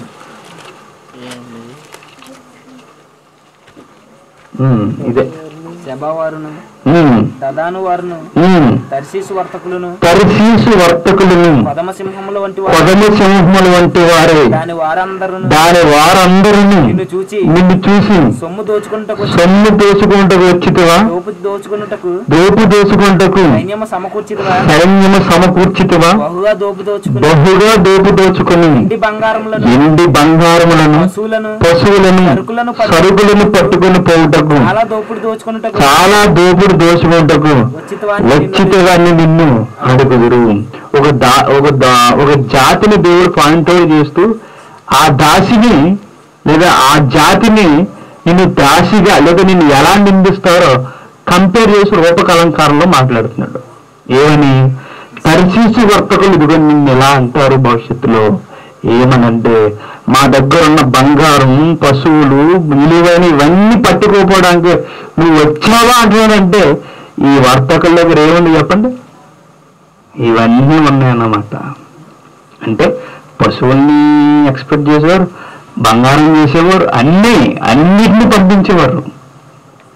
ఉమ్, ఇదే శబవారును ఉమ్, దదాను వారును ఉమ్. దర్శీసు వర్తకులను పరిశీసు వర్తకులను పదమసింహముల వంటి వారు పదమ సింహములు వంటి వారే దాని వారందరూ దాని వారందరూ నిన్ను చూచి నిన్ను చూసి సొమ్ము దోచుకుంటకు సొమ్ము దోచుకుంటకు వచ్చితివా దోపు దోచుకున్నటకు దోపు దోచుకుంటకు సైన్యము సమకూర్చిదివా సైన్యము సమకూర్చితివా బహుగా దోపు దోచుకుని బహుగా దోపు దోచుకుని ఇంటి బంగారములను ఎండి బంగారములను పశువులను పశువులను సరుకులను పట్టు- సరుకులను పట్టుకుని పోవుటకు చాలా దోపుడు దోచుకున్నటకు చాలా దోపుడు దోచుకుంటకు వచ్చితవాన్ని వచ్చితగాన్ని నిన్ను అడుగుదురు ఒక దా ఒక దా ఒక జాతిని దేవుడు పాయింట్ అవుట్ చేస్తూ ఆ దాసిని లేదా ఆ జాతిని నిన్ను దాసిగా లేదా నిన్ను ఎలా నిందిస్తారో కంపేర్ చేసి రూపకలంకారంలో మాట్లాడుతున్నాడు ఏమని పరిశీసి వర్తకులు ఇదిగో నిన్ను ఎలా అంటారు భవిష్యత్తులో ఏమనంటే మా దగ్గర ఉన్న బంగారం పశువులు విలువైన ఇవన్నీ పట్టుకోపోవడానికి నువ్వు వచ్చావా అంటున్నానంటే ఈ వర్తకుల దగ్గర ఏముంది చెప్పండి ఇవన్నీ ఉన్నాయన్నమాట అంటే పశువుల్ని ఎక్స్పెక్ట్ చేసేవారు బంగారం చేసేవారు అన్నీ అన్నిటిని పంపించేవారు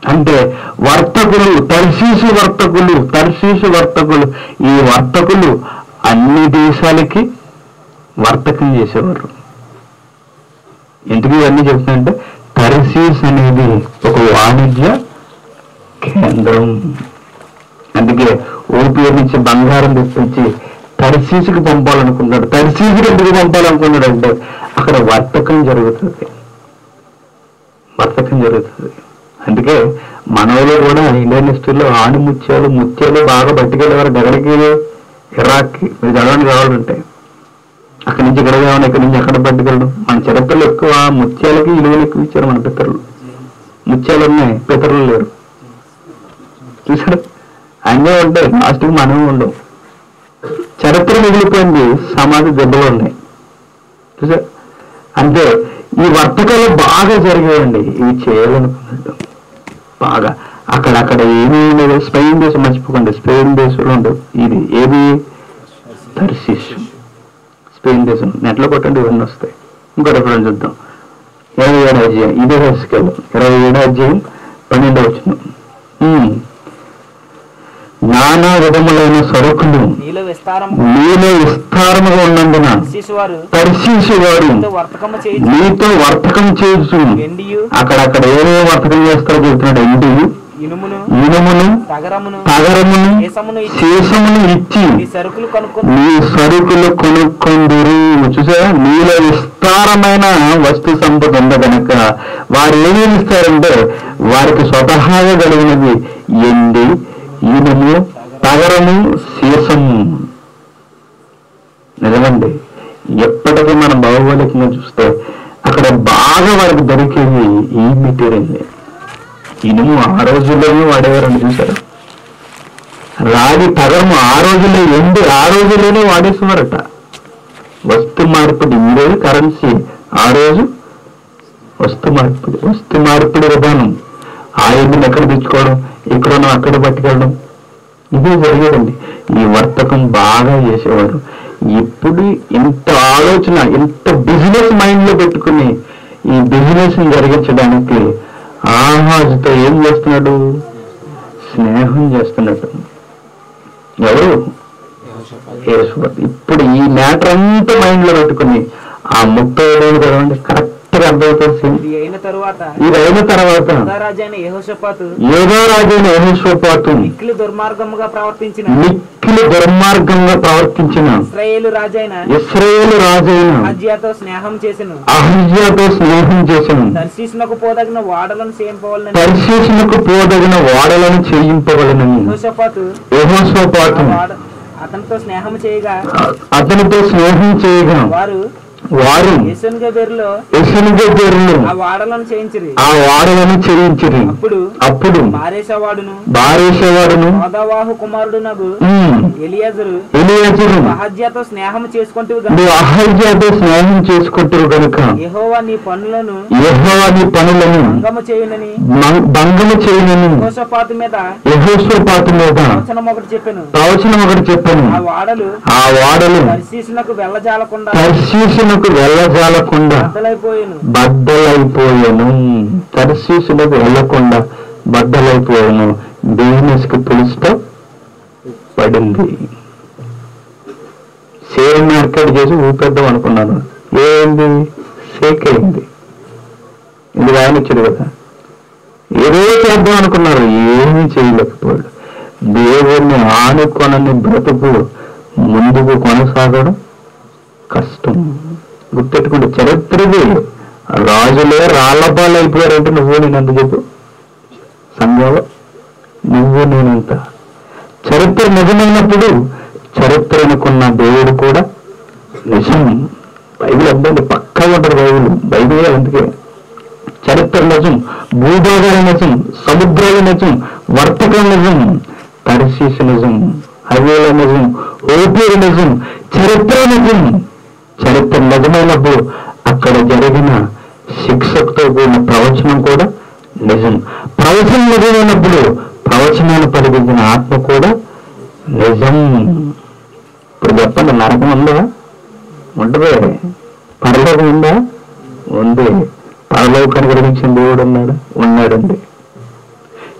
అంటే వర్తకులు తర్శీసు వర్తకులు తర్శీసు వర్తకులు ఈ వర్తకులు అన్ని దేశాలకి వర్తకం చేసేవారు ఎందుకు ఇవన్నీ చెప్తానంటే తర్సీస్ అనేది ఒక వాణిజ్య కేంద్రం అందుకే ఓపీఎ నుంచి బంగారం తెప్పించి తర్సీసుకి పంపాలనుకున్నాడు తర్సీసుకి ఎందుకు పంపాలనుకున్నాడు అంటే అక్కడ వర్తకం జరుగుతుంది వర్తకం జరుగుతుంది అందుకే మనలో కూడా ఇండియన్ హిస్టరీలో ఆని ముత్యాలు ముత్యాలు బాగా పట్టుకెళ్ళేవారు ఎక్కడికి ఇరాక్కి మీరు చదవడానికి కావాలంటే అక్కడి నుంచి ఇక్కడ కావాలి ఇక్కడి నుంచి అక్కడ పట్టుకెళ్ళడం మన చరిత్రలో ఎక్కువ ముత్యాలకి ఇలువలు ఎక్కువ ఇచ్చారు మన పితరులు ముత్యాలు ఉన్నాయి పితరులు లేరు చూసారు అన్నీ ఉంటాయి లాస్ట్కి మనం ఉండవు చరిత్ర మిగిలిపోయింది సమాజ దెబ్బలు ఉన్నాయి చూసారు అంటే ఈ వర్తకాలు బాగా జరిగాయండి ఇవి చేయాలనుకున్నాడు బాగా అక్కడ అక్కడ ఏమీ లేదు స్పెయిన్ దేశం మర్చిపోకండి స్పెయిన్ దేశంలో ఉండదు ఇది ఏది తర్సిస్ స్పెయిన్ దేశం నెట్లో కొట్టండి ఇవన్నీ వస్తాయి ఇంకో రెఫరెన్స్ చూద్దాం ఇరవై ఏడు అధ్యాయం ఇదే హెస్కెల్ ఇరవై ఏడు అధ్యాయం పన్నెండు వచ్చిన నానా విధములైన సరుకులు నీలో విస్తారం మీలో విస్తారముగా ఉన్నందున శిశువారు పరిశీలించి వాడు ఎంతో వర్తకము చేయించి నీతో వర్తకం చేయొచ్చు వెండియు అక్కడక్కడ ఏమేమి వర్తకం చేస్తారో చెబుతున్నాడు ఎండి ఇనుమును ఇనుమును తగరమును తగరమును కేసమును ఇచ్చి శేషమును ఇచ్చి ఈ సరుకులు కొనుక్కొని నీ సరుకులు కొనుక్కొందురు చూసారా నీలో విస్తారమైన వస్తు సంపద ఉంది కనుక వారు ఏమేమి ఇస్తారంటే వారికి స్వతహాగా కలిగినది ఎండి ఇనుము తగరము శీసము నిజమండి ఎప్పటికీ మనం భౌగోళికంగా చూస్తే అక్కడ బాగా వారికి దొరికేది ఈ మెటీరియల్ ఇనుము ఆ రోజుల్లోనే వాడేవారని చూసారు రాగి తగరము ఆ రోజుల్లో ఎండి ఆ రోజుల్లోనే వాడేసేవారట వస్తు మార్పిడి ఈ రోజు కరెన్సీ ఆ రోజు వస్తు మార్పిడి వస్తు మార్పిడి విధానం ఆ ఎండుని ఎక్కడ తెచ్చుకోవడం ఇక్కడ అక్కడ పట్టుకెళ్ళడం ఇదే జరిగేదండి ఈ వర్తకం బాగా చేసేవారు ఇప్పుడు ఇంత ఆలోచన ఇంత బిజినెస్ మైండ్ లో పెట్టుకుని ఈ బిజినెస్ ని జరిగించడానికి ఆహాజుతో ఏం చేస్తున్నాడు స్నేహం చేస్తున్నాడు ఎవరు యేసుప్రభు. ఇప్పుడు ఈ మ్యాటర్ అంతా మైండ్ లో పెట్టుకుని ఆ ముప్పై ఏడు కదండి కరెక్ట్ గా అర్థమవుతుంది ఇది అయిన తరువాత ఇది అయిన తర్వాత రాజైన యెహోషాపాతు ఏదో రాజైన యహోషోపాతు మిక్కిలి దుర్మార్గముగా ప్రవర్తించిన మిక్కిలి దుర్మార్గంగా ప్రవర్తించిన ఇస్రాయేలు రాజైన ఇస్రాయేలు రాజైన అజ్యాతో స్నేహం చేసెను అహజ్యాతో స్నేహం చేసిన దర్శించునకు పోదగిన వాడలను చేయింపవాలని పరిశీషణకు పోదగిన వాడలను చేయింపవలనని యెహోషాపాతు యహోషోపాతు ఆ వాడ అతనితో స్నేహం చేయగా అతనితో స్నేహం చేయగా వారు వారు యశన్గబెరులో యశనిగేరులు ఆ వాడలను చేయించిరి ఆ వాడలను చేయించిరి అప్పుడు అప్పుడు మారేషవాడును బారేసేవాడును హోదావాహు కుమారుడునగు ఉమ్, ఎలియాజరు ఎలియాజరు అహజ్యాతో స్నేహం చేసుకుంటూ నువ్వు అహజ్యాతో స్నేహం చేసుకుంటారు కనుక యెహోవా నీ పనులను యెహోవా నీ పనులను భంగము చేయునని మం- భంగము చేయనని యెహోషాపాతు మీద యహోస్వపాతు మీద వచనం ఒకటి చెప్పాను ప్రవచనం ఒకటి చెప్పాను ఆ వాడలు ఆ వాడలు పరిశీలనకు వెళ్ళజాలకుండా తర్శీసునకు వెళ్ళజాలకుండా బద్దలైపోయాను బద్దలైపోయాను తర్శీసులకు వెళ్ళకుండా బద్దలైపోయాను బిజినెస్ కి పులిస్తో పడింది షేర్ మార్కెట్ చేసి ఊపేద్దాం అనుకున్నాను ఏంది షేక్ అయింది ఇది రాయనిచ్చాడు కదా ఏదో చేద్దాం అనుకున్నారు ఏమీ చేయలేకపోయాడు దేవుణ్ణి ఆనుకొనని బ్రతుకు ముందుకు కొనసాగడం కష్టం గుర్తెట్టుకుంటే చరిత్రది రాజులే రాళ్లపాలు అయిపోయారంటే నువ్వు నేను ఎంత చెప్పు సంఘంలో నువ్వు నేనంత చరిత్ర నిజమైనప్పుడు చరిత్ర అనుకున్న దేవుడు కూడా నిజం బైబిల్ అబ్బాయి పక్కా ఉంటుంది బైబిల్ బైబిల్ అందుకే చరిత్ర నిజం భూభాగాల నిజం సముద్రాల నిజం వర్తకం నిజం పరిశీష నిజం హైవేల నిజం ఓపీల నిజం చరిత్ర నిజం చరిత్ర నిజమైనప్పుడు అక్కడ జరిగిన శిక్షకుతో కూడిన ప్రవచనం కూడా నిజం ప్రవచనం నిజమైనప్పుడు ప్రవచనాన్ని పలికించిన ఆత్మ కూడా నిజం ఇప్పుడు చెప్పండి నరకం ఉందా ఉంటుంది పరలోకం ఉందా ఉంది పరలోకాన్ని కలిగించిన దేవుడు ఉన్నాడు ఉన్నాడండి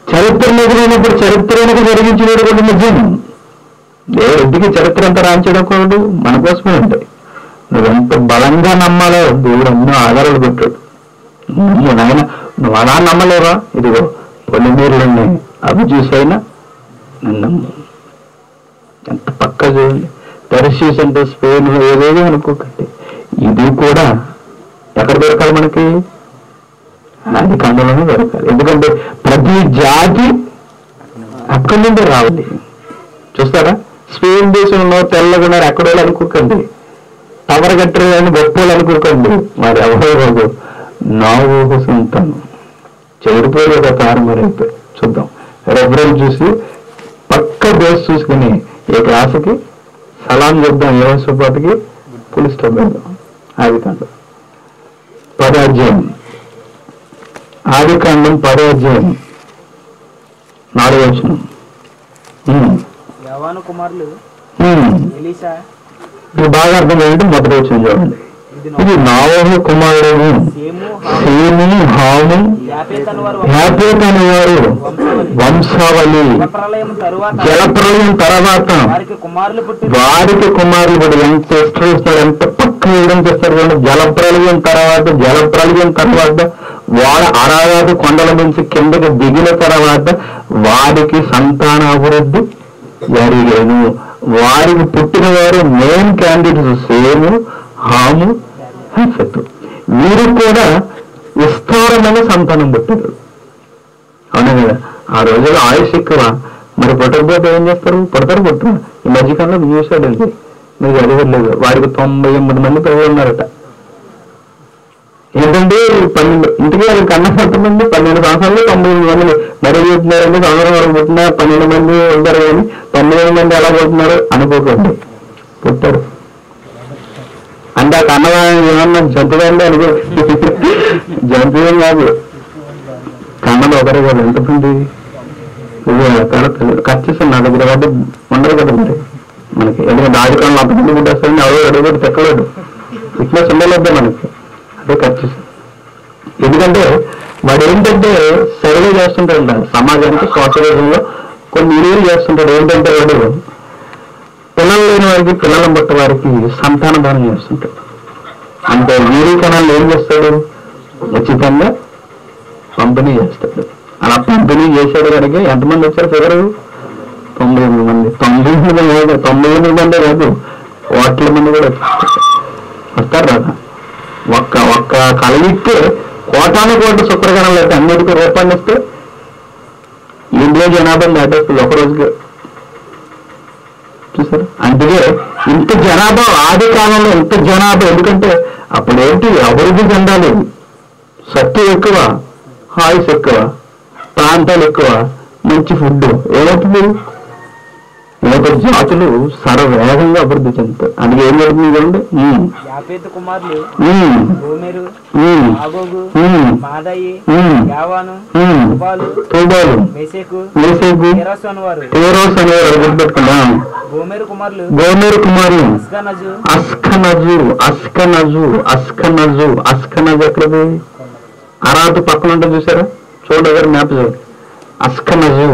చరిత్ర నిజమైనప్పుడు చరిత్ర వెనుక జరిగించినది కూడా నిజం దేవుడికి చరిత్ర అంతా రాయించడకూడదు మన కోసమే ఉంటాయి నువ్వెంత బలంగా నమ్మాలో దేవుడు ఎన్నో ఆధారాలు పెట్టాడు నమ్ము నాయన నువ్వు అలా నమ్మలేవా ఇదిగో పొలిమీరులు ఉన్నాయి అవి చూసైనా నన్ను నమ్ము ఎంత పక్క చూడండి పెరసీస్ అంటే స్పెయిన్ ఏదేదో అనుకోకండి ఇది కూడా ఎక్కడ దొరకాలి మనకి నాది కండలోనే దొరకాలి ఎందుకంటే ప్రతి జాతి అక్కడి నుండి రావాలి చూస్తారా స్పెయిన్ దేశంలో తెల్లగున్నారు ఎక్కడో అనుకోకండి టవర్ కట్టలేదని గొప్పలు అనుకోకండి మరి ఎవరో రోజు నా ఊహ సంతానం చెడిపోయి ఒక తారుమారైపోయి చూద్దాం రెఫరెన్స్ చూసి పక్క బేస్ చూసుకుని ఈ క్లాసుకి సలాం చెప్దాం ఏ పాటికి పులి స్టాప్ పెడదాం ఆది కాండం పదాధ్యాయం ఆది కాండం పదాధ్యాయం నాలుగు వచ్చిన యవాను కుమారులు ఎలీషా ఇది బాగా అర్థమైంది మొదటి వచ్చిన చూడండి ఇది ఇది నావోహు కుమారుడు సేము సేని హాము యాపేత్ అను వారు హ్యాపీత్ అనేవారు వంశావళి ప్రళయం తరువాత జలప్రలయం తర్వాత వారికి కుమారులు పుట్టి వారికి కుమారులు కూడా ఎంత ఇష్టం ఇస్తారు ఎంత పక్క వేయడం చేస్తారు చూడండి జలప్రలయం తర్వాత జలప్రలయం తర్వాత వాళ్ళ అరాగాది కొండల నుంచి కిందకి దిగిన తర్వాత వారికి సంతానాభివృద్ధి జరిగేను వారికి పుట్టిన వారు మెయిన్ క్యాండిడేట్స్ సేము హాము హెఫెత్ వీరికి కూడా విస్తారమైన సంతానం పుట్టారు అవునా కదా ఆ రోజుల్లో ఆయుష్ ఎక్కువ మరి పుట్టకపోతే ఏం చేస్తారు పుడతారు పుట్టరు ఈ మధ్యకాలంలో న్యూస్ అడిగింది మీరు అడగలేదు వాడికి తొంభై ఎనిమిది మంది పిల్లలు ఉన్నారట ఏంటంటే పన్నెండు ఇంటికి వాళ్ళకి కన్నా ఎంతమంది పన్నెండు సంవత్సరాలు తొంభై ఎనిమిది మంది మరీ చెప్తున్నారంటే సంవత్సరం వరకు పుట్టిన పన్నెండు మంది ఉంటారు కానీ తొంభై ఎనిమిది మంది ఎలా పుట్టినారు అనుకోకండి పుట్టారు అంటే ఆ కన్నవాళ్ళని ఏమన్నా జంతువండి అనుకో జంతువేం కాదు కన్నలు ఒకరే కదా ఎంతమంది ఇది కట్ చేస్తాను నా దగ్గర కాబట్టి ఉండదు కదా మరి మనకి ఎందుకంటే ఆది కాలంలో అంతమంది పుట్టేస్తారని ఎవరో అడుగుతాడు తెక్కలేడు ఫిట్నెస్ ఉండలేదు మనకి అదే కట్ చేస్తాను ఎందుకంటే వాడు ఏంటంటే సర్వే చేస్తుంటాడు సమాజానికి సోషలిజంలో కొన్ని వీడియోలు చేస్తుంటాడు ఏంటంటే వాడు పిల్లలు లేని వారికి పిల్లలను బట్టి వారికి సంతాన దానం చేస్తుంటాడు అంటే వీరి కణాలు ఏం చేస్తాడు ఉచితంగా పంపిణీ చేస్తాడు అలా పంపిణీ చేశాడు కనుక ఎంతమంది వచ్చారు ఫిగరు తొంభై ఎనిమిది మంది తొంభై ఎనిమిది కాదు తొంభై ఎనిమిది మంది కాదు కోట్ల మంది కూడా వచ్చారు. వస్తారు కదా ఒక్క ఒక్క కలయిస్తే కోటాను కోటి శుక్రగణాలు అయితే అన్నిటికీ రూపాయలు ఇస్తే ఇండియా జనాభా దాటేస్తుంది ఒక రోజుకి చూసారు అందుకే ఇంత జనాభా ఆది కాలంలో ఇంత జనాభా ఎందుకంటే అప్పుడు ఏంటి అభివృద్ధి చెందాలి శక్తి ఎక్కువ హాయిస్ ఎక్కువ ప్రాంతాలు ఎక్కువ మంచి ఫుడ్ ఏమవుతుంది ఏదో జాతులు సర్వవేగంగా అభివృద్ధి చెందుతాయి అందుకే ఏం జరుగుతుంది చూడండి ఉమ్, యాపేత్ కుమారులు ఉమ్, గోమెరు ఉమ్, ఆగోగు ఉమ్, మాదయి ఉమ్, యావాను ఉమ్. తుబాలు తూబాలు మెసేకు వేసేకు తెరాసు అని వారు టేరోస్ అనేవారు గుర్తుపెట్టుకున్నాం గోమెరు కుమారులు గోమేరు కుమారు అస్గనజు అస్కనజు అస్కనజు అస్కనజు అస్కనజు ఎక్కడది అరాతు పక్కన ఉంటుంది చూసారా చూడగారు మ్యాప్ చూడండి అస్కనజు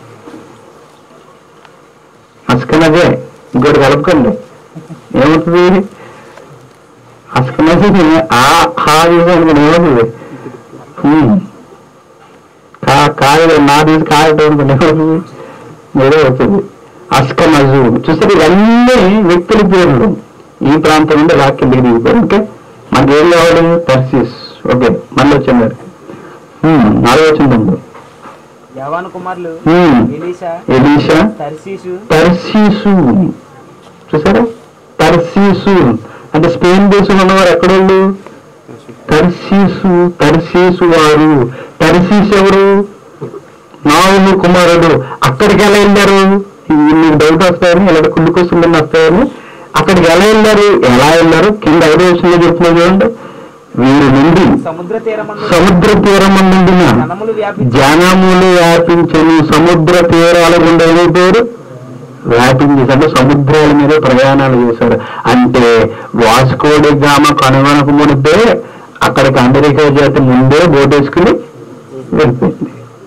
అస్కనజే ఇంకోటి కలుపుకోండి ఏమవుతుంది అస్కనజు ఆ హా చూసి అనుకోండి ఏమవుతుంది హ్మ్. కా కాయ నా తీసి కాయటం అనుకోండి ఏమవుతుంది ఏదో అవుతుంది అస్కనజు చూసారు ఇవన్నీ వ్యక్తుల పేర్లు ఈ ప్రాంతం నుండి ఇలా కిందికి దిగిపోయారు ఓకే మనకి ఏం కావాలి టర్సీస్ ఓకే మళ్ళీ వచ్చింది నాలుగు వచ్చిందండి యావాను కుమారులు ఎలీషా ఎలీషా తర్సీసు టర్సీసు చూసారా టర్సీసు అంటే స్పెయిన్ దేశంలో ఉన్నవారు ఎక్కడోళ్ళు టర్సీసు టర్సీసు వారు టర్సీస్ ఎవరు నావులు కుమారుడు అక్కడికి ఎలా వెళ్ళారు ఇవి మీకు డౌట్ వస్తాయని ఇలా కుళ్ళు కోసం వస్తాయని అక్కడికి ఎలా వెళ్ళారు ఎలా వెళ్ళారు కింద ఐదో విషయంలో చెప్తున్నా చూడండి వీరి నుండి సముద్ర తీరమందు సముద్ర తీరం నుండిన జనములు వ్యాపించి జనములు వ్యాపించని సముద్ర తీరాల గుండా ఏమైపోయారు వ్యాపించేసి అంటే సముద్రాల మీద ప్రయాణాలు చేశారు అంటే వాస్కోడి గామ కనుగొనక మునిపే అక్కడికి అమెరికా జాతి ముందే బోట్ వేసుకుని వెళ్ళిపోయింది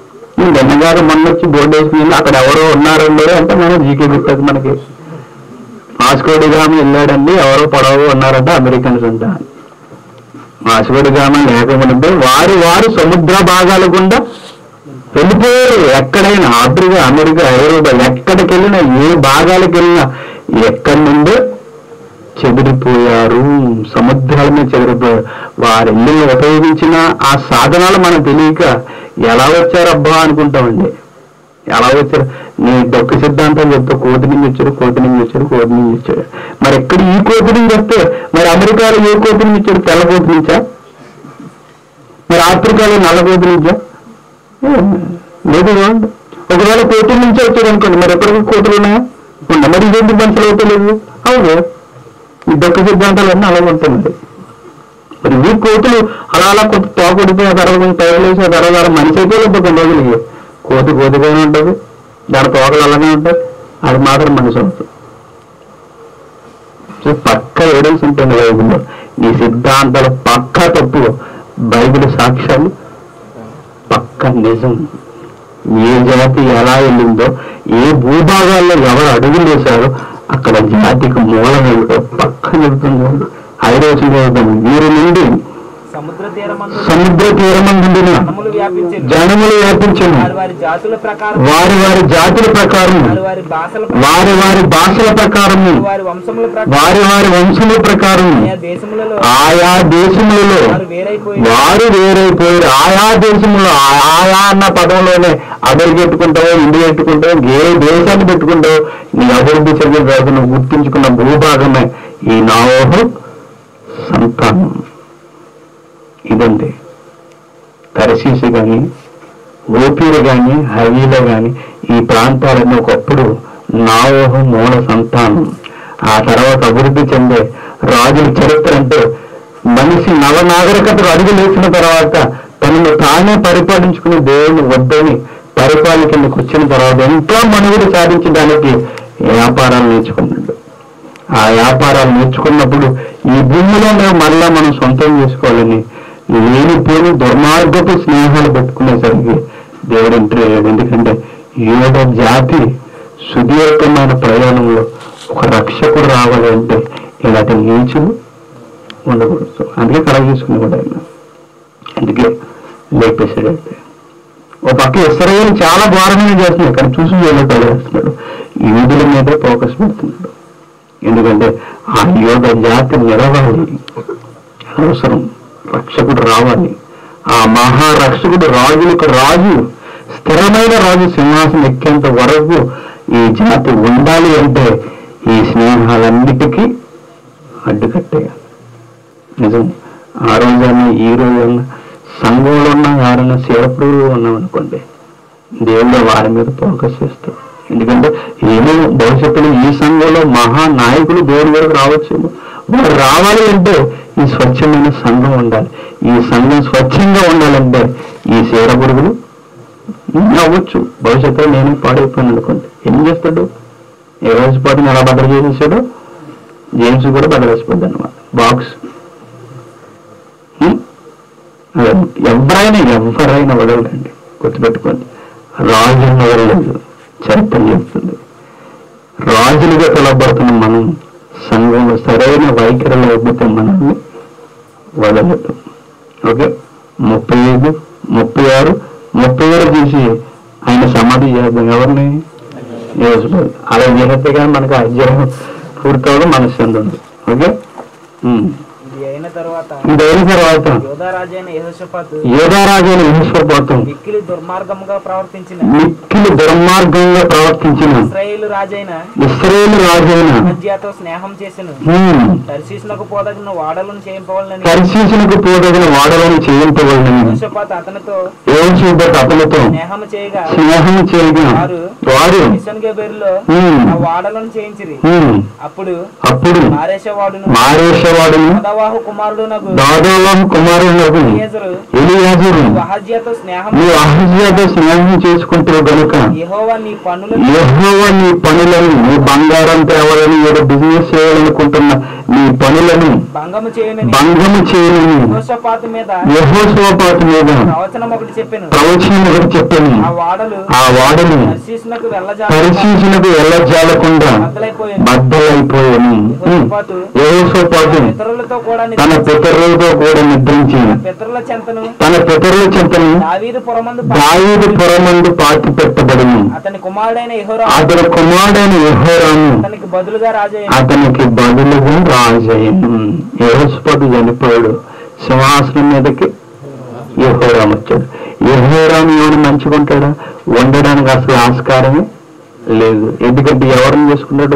నిన్నగారు మొన్న వచ్చి బోర్డు వేసుకుని అక్కడ ఎవరో ఉన్నారండి అంటే మనం జీకే పెట్టదు మనకి మాస్కోడి గ్రామం వెళ్ళాడండి ఎవరో పొడవు ఉన్నారంట అమెరికన్స్ అంట మాస్కోడి గ్రామం లేకముందే వారు వారు సముద్ర భాగాల గుండా వెళ్ళిపోయారు ఎక్కడైనా ఆఫ్రికా అమెరికా ఐరోపా ఎక్కడికి వెళ్ళినా ఏ భాగాలకు వెళ్ళినా ఎక్కడి నుండో చెదిరిపోయారు సముద్రాల మీద చెదిరిపోయారు వారు వెళ్ళి ఉపయోగించిన ఆ సాధనాలు మనం తెలియక ఎలా వచ్చారబ్బా అనుకుంటామండి ఎలా వచ్చారు నీ డొక్క సిద్ధాంతం చెప్తే కోటి నుంచి వచ్చారు కోటి నుంచి వచ్చారు కోటి నుంచి వచ్చారు మరి ఎక్కడ ఈ కోటి నుంచి వస్తే మరి అమెరికాలో ఏ కోటి నుంచి వచ్చారు తెల్ల కోటి నుంచా మరి ఆఫ్రికాలో నల్ల కోటి నుంచా ఏ, లేదు కాదు. ఒకవేళ కోటి నుంచి వచ్చారు అనుకోండి మరి ఎక్కడికి కోతులు ఉన్నాయా ఉన్న మరి ఇదేంటి మనుషులు అవుతలేదు అవును ఈ డొక్క సిద్ధాంతాలన్నీ అలా ఉంటుంది మరి ఈ కోతులు అలా అలా కొంత తోకడిపోయిన తర్వాత కొంచెం తగలేసిన తర్వాత మనిషి అయితే లేదు కొన్ని రోజులకి కోతి కోతిగానే ఉంటుంది దాని తోకలు అలాగే ఉంటాయి అది మాత్రం మనిషి అవుతుంది సో పక్క ఎవిడెన్స్ ఉంటుంది బైబిల్లో నీ సిద్ధాంతాలు పక్క తప్పు బైబిల్ సాక్ష్యాలు పక్క నిజం ఏ జాతి ఎలా వెళ్ళిందో ఏ భూభాగాల్లో ఎవరు అడుగులు వేశారో అక్కడ జాతికి మూలం ఏమిటో పక్క చెబుతుంది ఐదు రోజులు చదువుతాము వీరి నుండి సముద్ర తీరమందు సముద్ర తీరమందున జనములు వ్యాపించారు జనములు వ్యాపించను వారి వారి జాతుల ప్రకారం వారి వారి జాతుల ప్రకారం వారి వారి భాషల వారి వారి భాషల ప్రకారము వారి వంశముల ప్రకారం వారి వారి వంశముల ప్రకారం ఆయా దేశములలో ఆయా దేశములలో వారు వేరైపోయి వారు వేరైపోయారు ఆయా దేశంలో ఆ- ఆయా అన్న పదంలోనే అమెరికా పెట్టుకుంటావు ఇండియా పెట్టుకుంటావు ఏ దేశాన్ని పెట్టుకుంటావు నీ అభివృద్ధి చెందిన తర్వాత నువ్వు గుర్తించుకున్న భూభాగమే ఈ నావోహు సంతానం ఇదండి తరశీసు కానీ ఓపీలు కానీ హవీలో కానీ ఈ ప్రాంతాలన్నీ ఒకప్పుడు నావోహు మూల సంతానం ఆ తర్వాత అభివృద్ధి చెందే రాజుల చరిత్ర అంటే మనిషి నవనాగరికతలు అడుగు లేచిన తర్వాత తనను తానే పరిపాలించుకుని దేవుని వద్దని పరిపాలన కిందకు వచ్చిన తర్వాత ఎంతో మనుగడ సాధించడానికి వ్యాపారాలు నేర్చుకున్నాడు ఆ వ్యాపారాలు నేర్చుకున్నప్పుడు ఈ భూమిలో మేము మరలా మనం సొంతం చేసుకోవాలని లేనిపోని దుర్మార్గపు స్నేహాలు పెట్టుకునేసరికి దేవుడు ఎంట్రీ అయ్యాడు ఎందుకంటే యోగ జాతి సుదీర్ఘమైన ప్రయాణంలో ఒక రక్షకుడు రావాలి అంటే ఇలాంటి నీచులు ఉండకూడదు అందుకే కలగ చేసుకునేవాడు ఆయన అందుకే లేపేసాడు అయితే ఒక పక్క ఇస్రాయేల్ చాలా ఘోరమైన చేస్తున్నాడు కానీ చూసి చేయలేదు చేస్తున్నాడు యూదుల మీదే ఫోకస్ పెడుతున్నాడు ఎందుకంటే ఆ యోగ జాతి నిలవాలి అవసరం రక్షకుడు రావాలి ఆ మహారక్షకుడు రాజులకు రాజు స్థిరమైన రాజు సింహాసనం ఎక్కేంత వరకు ఈ జాతి ఉండాలి అంటే ఈ స్నేహాలన్నిటికీ అడ్డుకట్టేయాలి నిజం ఆ రోజన్నా ఈ రోజన్నా సంఘంలో ఉన్న ఎవరైనా సేవకుడు ఉన్నాం అనుకోండి దేవుడు వారి మీద ఫోకస్ చేస్తాడు ఎందుకంటే ఏమో భవిష్యత్తులో ఈ సంఘంలో మహా నాయకులు దేవుడి వరకు రావచ్చేమో వారు రావాలి అంటే ఈ స్వచ్ఛమైన సంఘం ఉండాలి ఈ సంఘం స్వచ్ఛంగా ఉండాలంటే ఈ సేర పురుగులు అవ్వచ్చు భవిష్యత్తులో నేను పాడైపోయాను అనుకోండి ఏం చేస్తాడు ఏ రోజు పాటు ఎలా భద్ర చేసేసాడో జేమ్స్ కూడా భద్రేసిపోద్ది అనమాట బాక్స్ హ్మ్? అదే ఎవరైనా ఎవరైనా వదలరండి గుర్తుపెట్టుకోండి రాజులను వదలలేదు చరిత్ర చెప్తుంది రాజులుగా పిలవబడుతున్న మనం సంఘంలో సరైన వైఖరిలో లేకపోతే మనల్ని వదలదు ఓకే ముప్పై ఐదు ముప్పై ఆరు ముప్పై ఏడు తీసి ఆయన సమాధి చేద్దాం ఎవరిని యేసుడు అలా చేస్తే కానీ మనకు అధ్యాయం పూర్తవడం మనశ్శాంతి ఉంది ఓకే ఉమ్. ఇది అయిన తర్వాత ఇది అయిన తర్వాత యోధారాజైన యహోషపాత్ యోధారాజైన ఈశ్వరపోతం మిక్కిలి దుర్మార్గముగా ప్రవర్తించిన మిక్కిలి దుర్మార్గంగా ప్రవర్తించిన ఇస్రాయేలు రాజైన ఇస్రాయేల్ రాజైన మధ్యతో స్నేహం చేసెను హ్మ్, దర్శించునకు పోదగిన వాడలను చేయింపవాలని పరిశీలనకు పోదగిన వాడలను చేయించవలని యహోషపాత్ అతనితో యోశుద్ధ అతనితో స్నేహం చేయగా స్నేహం చేయగా వారు ఇసన్గబెరిలో హ్మ్, ఆ వాడలను చేయించిరి హ్మ్, అప్పుడు అప్పుడు మారేషవాడును మారేషవాడును పదవాహు కుమారుడు నగు దాదావం కుమారులకు ఎలియాజరు వహజ్యతో స్నేహం నీ అహజ్యాతో స్నేహం చేసుకుంటూ గనుక యెహోవా నీ పనులు యెహోవా నీ పనులను నీ బంగారం తేవాలని ఏదో బిజినెస్ చేయాలనుకుంటున్న నీ పనులు పనులను భంగము చేయనని భంగము చేయని యెహోషాపాతు మీద యహోశోపాతు మీద ప్రవచనం ఒకటి చెప్పాను ప్రవచనం ఒకటి చెప్పాను ఆ వాడలు ఆ వాడను దర్శీసునకు వెళ్ళజా పరిశీలనకు వెళ్ళజాలకుండా బద్దలైపోయాను బద్దలైపోయాను యహోశోపాతు పితరులతో కూడా తన పితరులతో కూడా నిద్రించి పితరుల చెంతను తన పితరుల చెంతను దావీదు పురమందు దావీదు పురమందు పాతి పెట్టబడిను అతని కుమారుడైన యెహోరా అతని కుమారుడైన యెహోరాము అతనికి బదులుగా రాజయ్య అతనికి బదులుగా రాజయ్యను యహోస్పతి చనిపోయాడు సింహాసనం మీదకి యహోరాం వచ్చాడు యహోరాం ఎవరు మంచిగా ఉంటాడా ఉండడానికి అసలు ఆస్కారమే లేదు ఎందుకంటే ఎవరిని చేసుకున్నాడు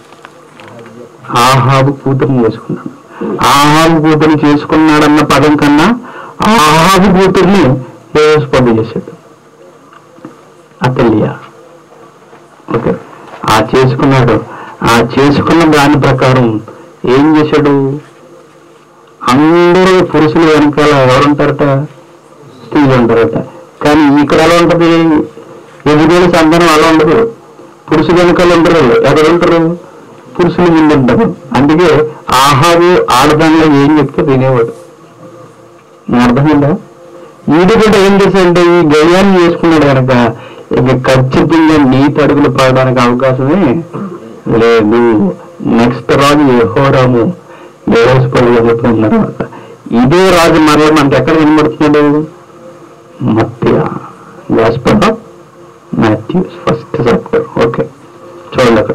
ఆహాబు కూతురుని చేసుకున్నాడు ఆహాబు కూతురు చేసుకున్నాడన్న పదం కన్నా ఆహాబు కూతుర్ని యహోస్పతి చేశాడు అతల్యా ఓకే ఆ చేసుకున్నాడు ఆ చేసుకున్న దాని ప్రకారం ఏం చేశాడు అందరూ పురుషులు వెనకాల ఎవరుంటారట స్త్రీలు ఉంటారట కానీ ఇక్కడ ఎలా ఉంటది ఎదుగుదల సంతానం అలా ఉండదు పురుషులు వెనకాల ఉంటారు ఎవరు ఉంటారు పురుషులు ముందు ఉంటారు అందుకే ఆహారు ఆడదానిలో ఏం చెప్తే వినేవాడు నీకు అర్థమైందా వీడు కూడా ఏం చేశాడంటే ఈ గయ్యాన్ని చేసుకున్నాడు కనుక ఇక ఖచ్చితంగా నీతి అడుగులు పడడానికి అవకాశమే లేదు నెక్స్ట్ రాజు యెహోరాము ఏరోస్పల్లిగా చెప్పిన తర్వాత ఇదే రాజు మరల మనకి ఎక్కడ కనబడుతున్నాడు మత్య gospel Matthews first chapter okay చూడండి అక్కడ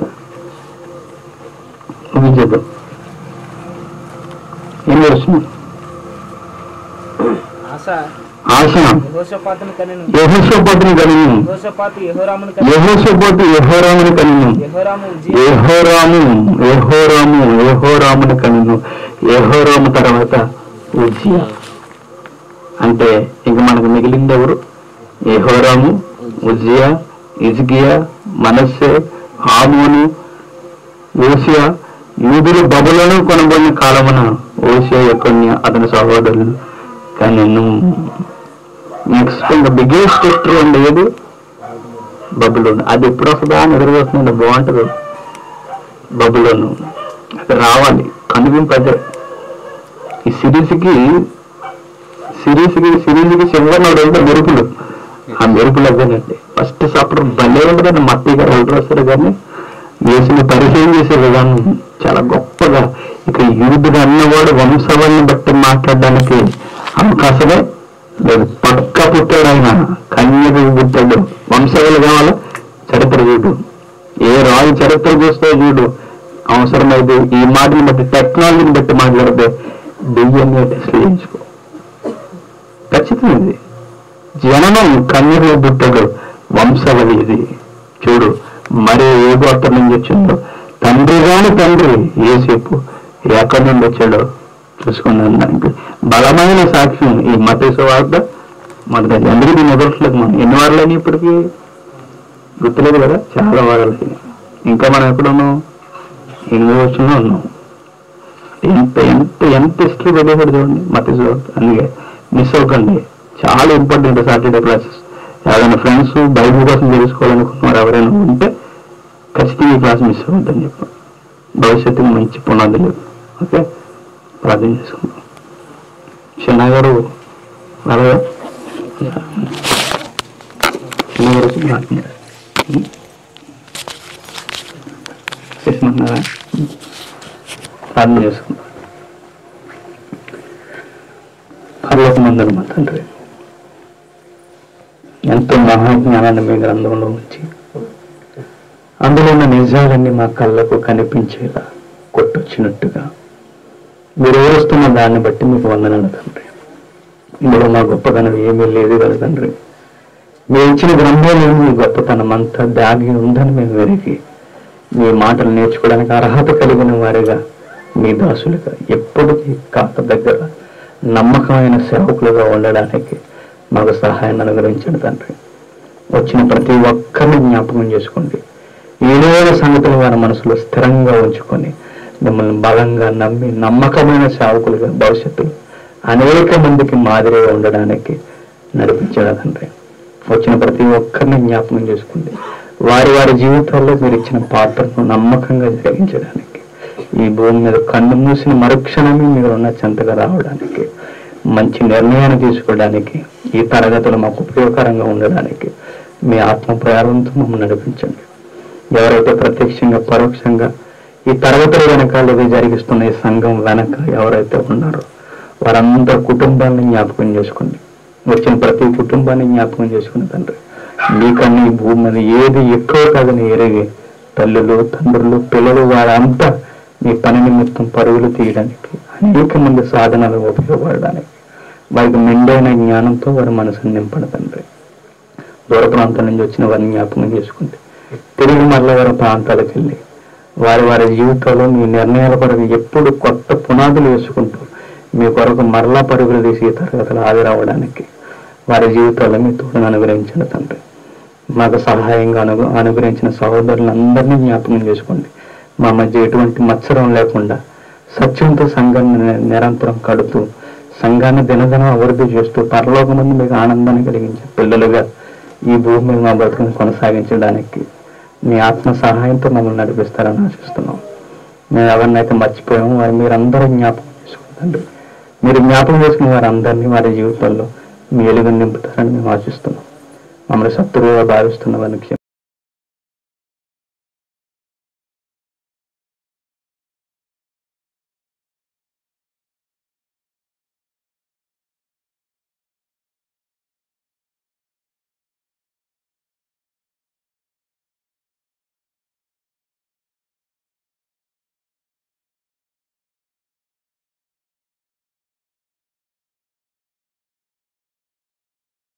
ఇది చూద్దాం ఏం చేస్తున్నాం ఆశ ఆశ యెహోషాపాతుని కనెను యహోసోపతిని కనిను యెహోషాపాతు యెహోరామును కనెను యహోసోపతి యహోరాముని కనిను యెహోరాము ఉజ్జియా యహోరాము యహోరాము యహోరాముని కనిను యహోరాము తర్వాత ఉజ్జియా అంటే ఇంక మనకు మిగిలింది ఎవరు యహోరాము ఉజ్జియా ఇజ్గియా మనస్సే ఆమోను ఓసియా యూదులు బబులను కొనబడిన కాలమున ఓసియా యొక్క అతని సహోదరులు కనెను నెక్స్ట్ ఇంకా బిగ్గెస్ట్ హిస్టరీ అండి ఏది బబులోను అది ఎప్పుడు వస్తుందా అని ఎదురుకొస్తుందండి బాగుంటుంది బబులోను అది రావాలి కనువింపు అదే ఈ సిరీస్కి సిరీస్కి సిరీస్కి చివరిలో వెళ్తే మెరుపులు ఆ మెరుపులు అదేనండి ఫస్ట్ అప్పుడు భలే ఉంటుందండి మత్తి గారు ఎవరు వస్తారు కానీ వేసిన పరిచయం చేసే విధానం చాలా గొప్పగా ఇక యూదుడు అన్నవాడు వంశవాన్ని బట్టి మాట్లాడడానికి అవకాశమే లేదు పక్క పుట్టాడు ఆయన కన్యకు పుట్టాడు వంశవాళ్ళు కావాలా చరిత్ర చూడు ఏ రాజు చరిత్ర చూస్తే చూడు అవసరమైతే ఈ మాటని బట్టి టెక్నాలజీని బట్టి మాట్లాడితే డిఎన్ఏ టెస్ట్ చేయించుకో ఖచ్చితమైనది జననం కన్యకు పుట్టాడు వంశవళి ఇది చూడు మరి ఏ గోత్రం నుంచి వచ్చిందో తండ్రి కాని తండ్రి ఏసేపు ఎక్కడి నుండి వచ్చాడో చూసుకున్నాను దానికి బలమైన సాక్ష్యం ఈ మతేశ్వ వార్త మొదటి అందరికీ మొదట్లేదు మనం ఎన్ని వారాలని ఇప్పటికి గుర్తులేదు కదా చాలా వారాలు అయినాయి. ఇంకా మనం ఎక్కడ ఉన్నాం ఎనిమిది వచ్చిన ఉన్నాం ఎంత ఎంత ఎంత హిస్టరీ వెళ్ళేసాడు చూడండి మతేశ్వ వార్త అందుకే మిస్ అవ్వకండి చాలా ఇంపార్టెంట్ సాటర్డే క్లాసెస్ ఎవరైనా ఫ్రెండ్స్ బైబిల్ కోసం తెలుసుకోవాలనుకున్నారు ఎవరైనా ఉంటే ఖచ్చితంగా ఈ క్లాస్ మిస్ అవ్వద్దని చెప్పాను భవిష్యత్తుకు మంచి పునాదులు ఓకే ప్రార్థన చేసుకుందాం చిన్న గారు అలాగా చిన్న గారు వచ్చి ప్రార్థన చేస్తారు. ఉం? చేసినారా ఉం. ప్రార్థన చేసుకుందాం పర్లోకమందరు మా తండ్రి ఎంతో మహాజ్ఞానాన్ని మీ గ్రంథంలో ఉంచి అందులో ఉన్న నిజాలన్నీ మా కళ్ళకు కనిపించేలా కొట్టొచ్చినట్టుగా మీరు ఏడుస్తున్న దాన్ని బట్టి మీకు వందనాలు తండ్రి ఇందులో మా గొప్పతనం ఏమీ లేదు కదా తండ్రి మీరు ఇచ్చిన గ్రంథంలో మీ గొప్పతనం అంతా దాగి ఉందని మేము వెరిగి మీ మాటలు నేర్చుకోవడానికి అర్హత కలిగిన వారిగా మీ దాసులుగా ఎప్పటికీ కాక దగ్గర నమ్మకమైన సేవకులుగా ఉండడానికి మాకు సహాయాన్ని అనుగ్రహించండి తండ్రి వచ్చిన ప్రతి ఒక్కరిని జ్ఞాపకం చేసుకోండి ఏదైనా సంగతులు వారి మనసులో స్థిరంగా ఉంచుకొని మిమ్మల్ని బలంగా నమ్మి నమ్మకమైన సేవకులుగా భవిష్యత్తులో అనేక మందికి మాదిరిగా ఉండడానికి నడిపించాడు తండ్రి వచ్చిన ప్రతి ఒక్కరిని జ్ఞాపకం చేసుకోండి వారి వారి జీవితాల్లో మీరు ఇచ్చిన పాత్రను నమ్మకంగా జరిగించడానికి ఈ భూమి మీద కన్ను మూసిన మరుక్షణమే మీరు ఉన్న చెంతగా రావడానికి మంచి నిర్ణయాన్ని తీసుకోవడానికి ఈ తరగతులు మాకు ఉపయోగకరంగా ఉండడానికి మీ ఆత్మ ప్రారంభంతో మమ్మల్ని నడిపించండి ఎవరైతే ప్రత్యక్షంగా పరోక్షంగా ఈ తరగతుల వెనకాల ఇది జరిగిస్తున్న ఈ సంఘం వెనక ఎవరైతే ఉన్నారో వారందరి కుటుంబాన్ని జ్ఞాపకం చేసుకోండి వచ్చిన ప్రతి కుటుంబాన్ని జ్ఞాపకం చేసుకుని తండ్రి మీకన్నా ఈ భూమి మీద ఏది ఎక్కువ కాదని ఎరిగి తల్లులు తండ్రులు పిల్లలు వారంతా మీ పని నిమిత్తం పరుగులు తీయడానికి అనేక మంది సాధనాలు ఉపయోగపడడానికి వారికి మెండైన జ్ఞానంతో వారి మనసుని నింపండి తండ్రి దూర ప్రాంతం నుంచి వచ్చిన వారిని జ్ఞాపకం చేసుకుంటే తిరిగి మరల వారి ప్రాంతాలకు వెళ్ళి వారి వారి జీవితంలో మీ నిర్ణయాల కొరకు ఎప్పుడు కొత్త పునాదులు వేసుకుంటూ మీ కొరకు మరలా పరుగులు తీసి ఈ తరగతులు హాజరవడానికి వారి జీవితాల్లో మీ తోడును అనుగ్రహించండి తండ్రి మాకు సహాయంగా అను అనుగ్రహించిన సహోదరులందరినీ జ్ఞాపకం చేసుకోండి మా మధ్య ఎటువంటి మత్సరం లేకుండా సత్యంతో సంఘాన్ని ని- నిరంతరం కడుతూ సంఘాన్ని దినదినం అభివృద్ధి చేస్తూ పరలోకమందు మీకు ఆనందాన్ని కలిగించే పిల్లలుగా ఈ భూమి మీద మా బ్రతుకుని కొనసాగించడానికి మీ ఆత్మ సహాయంతో మమ్మల్ని నడిపిస్తారని ఆశిస్తున్నాం మేము ఎవరినైతే మర్చిపోయామో వారు మీరందరూ జ్ఞాపకం చేసుకుంటండి మీరు జ్ఞాపకం చేసుకున్న వారందరినీ వారి జీవితాల్లో మీ ఎలుగుని నింపుతారని మేము ఆశిస్తున్నాం మమ్మల్ని శత్రువుగా భావిస్తున్న వారిని క్షమించండి.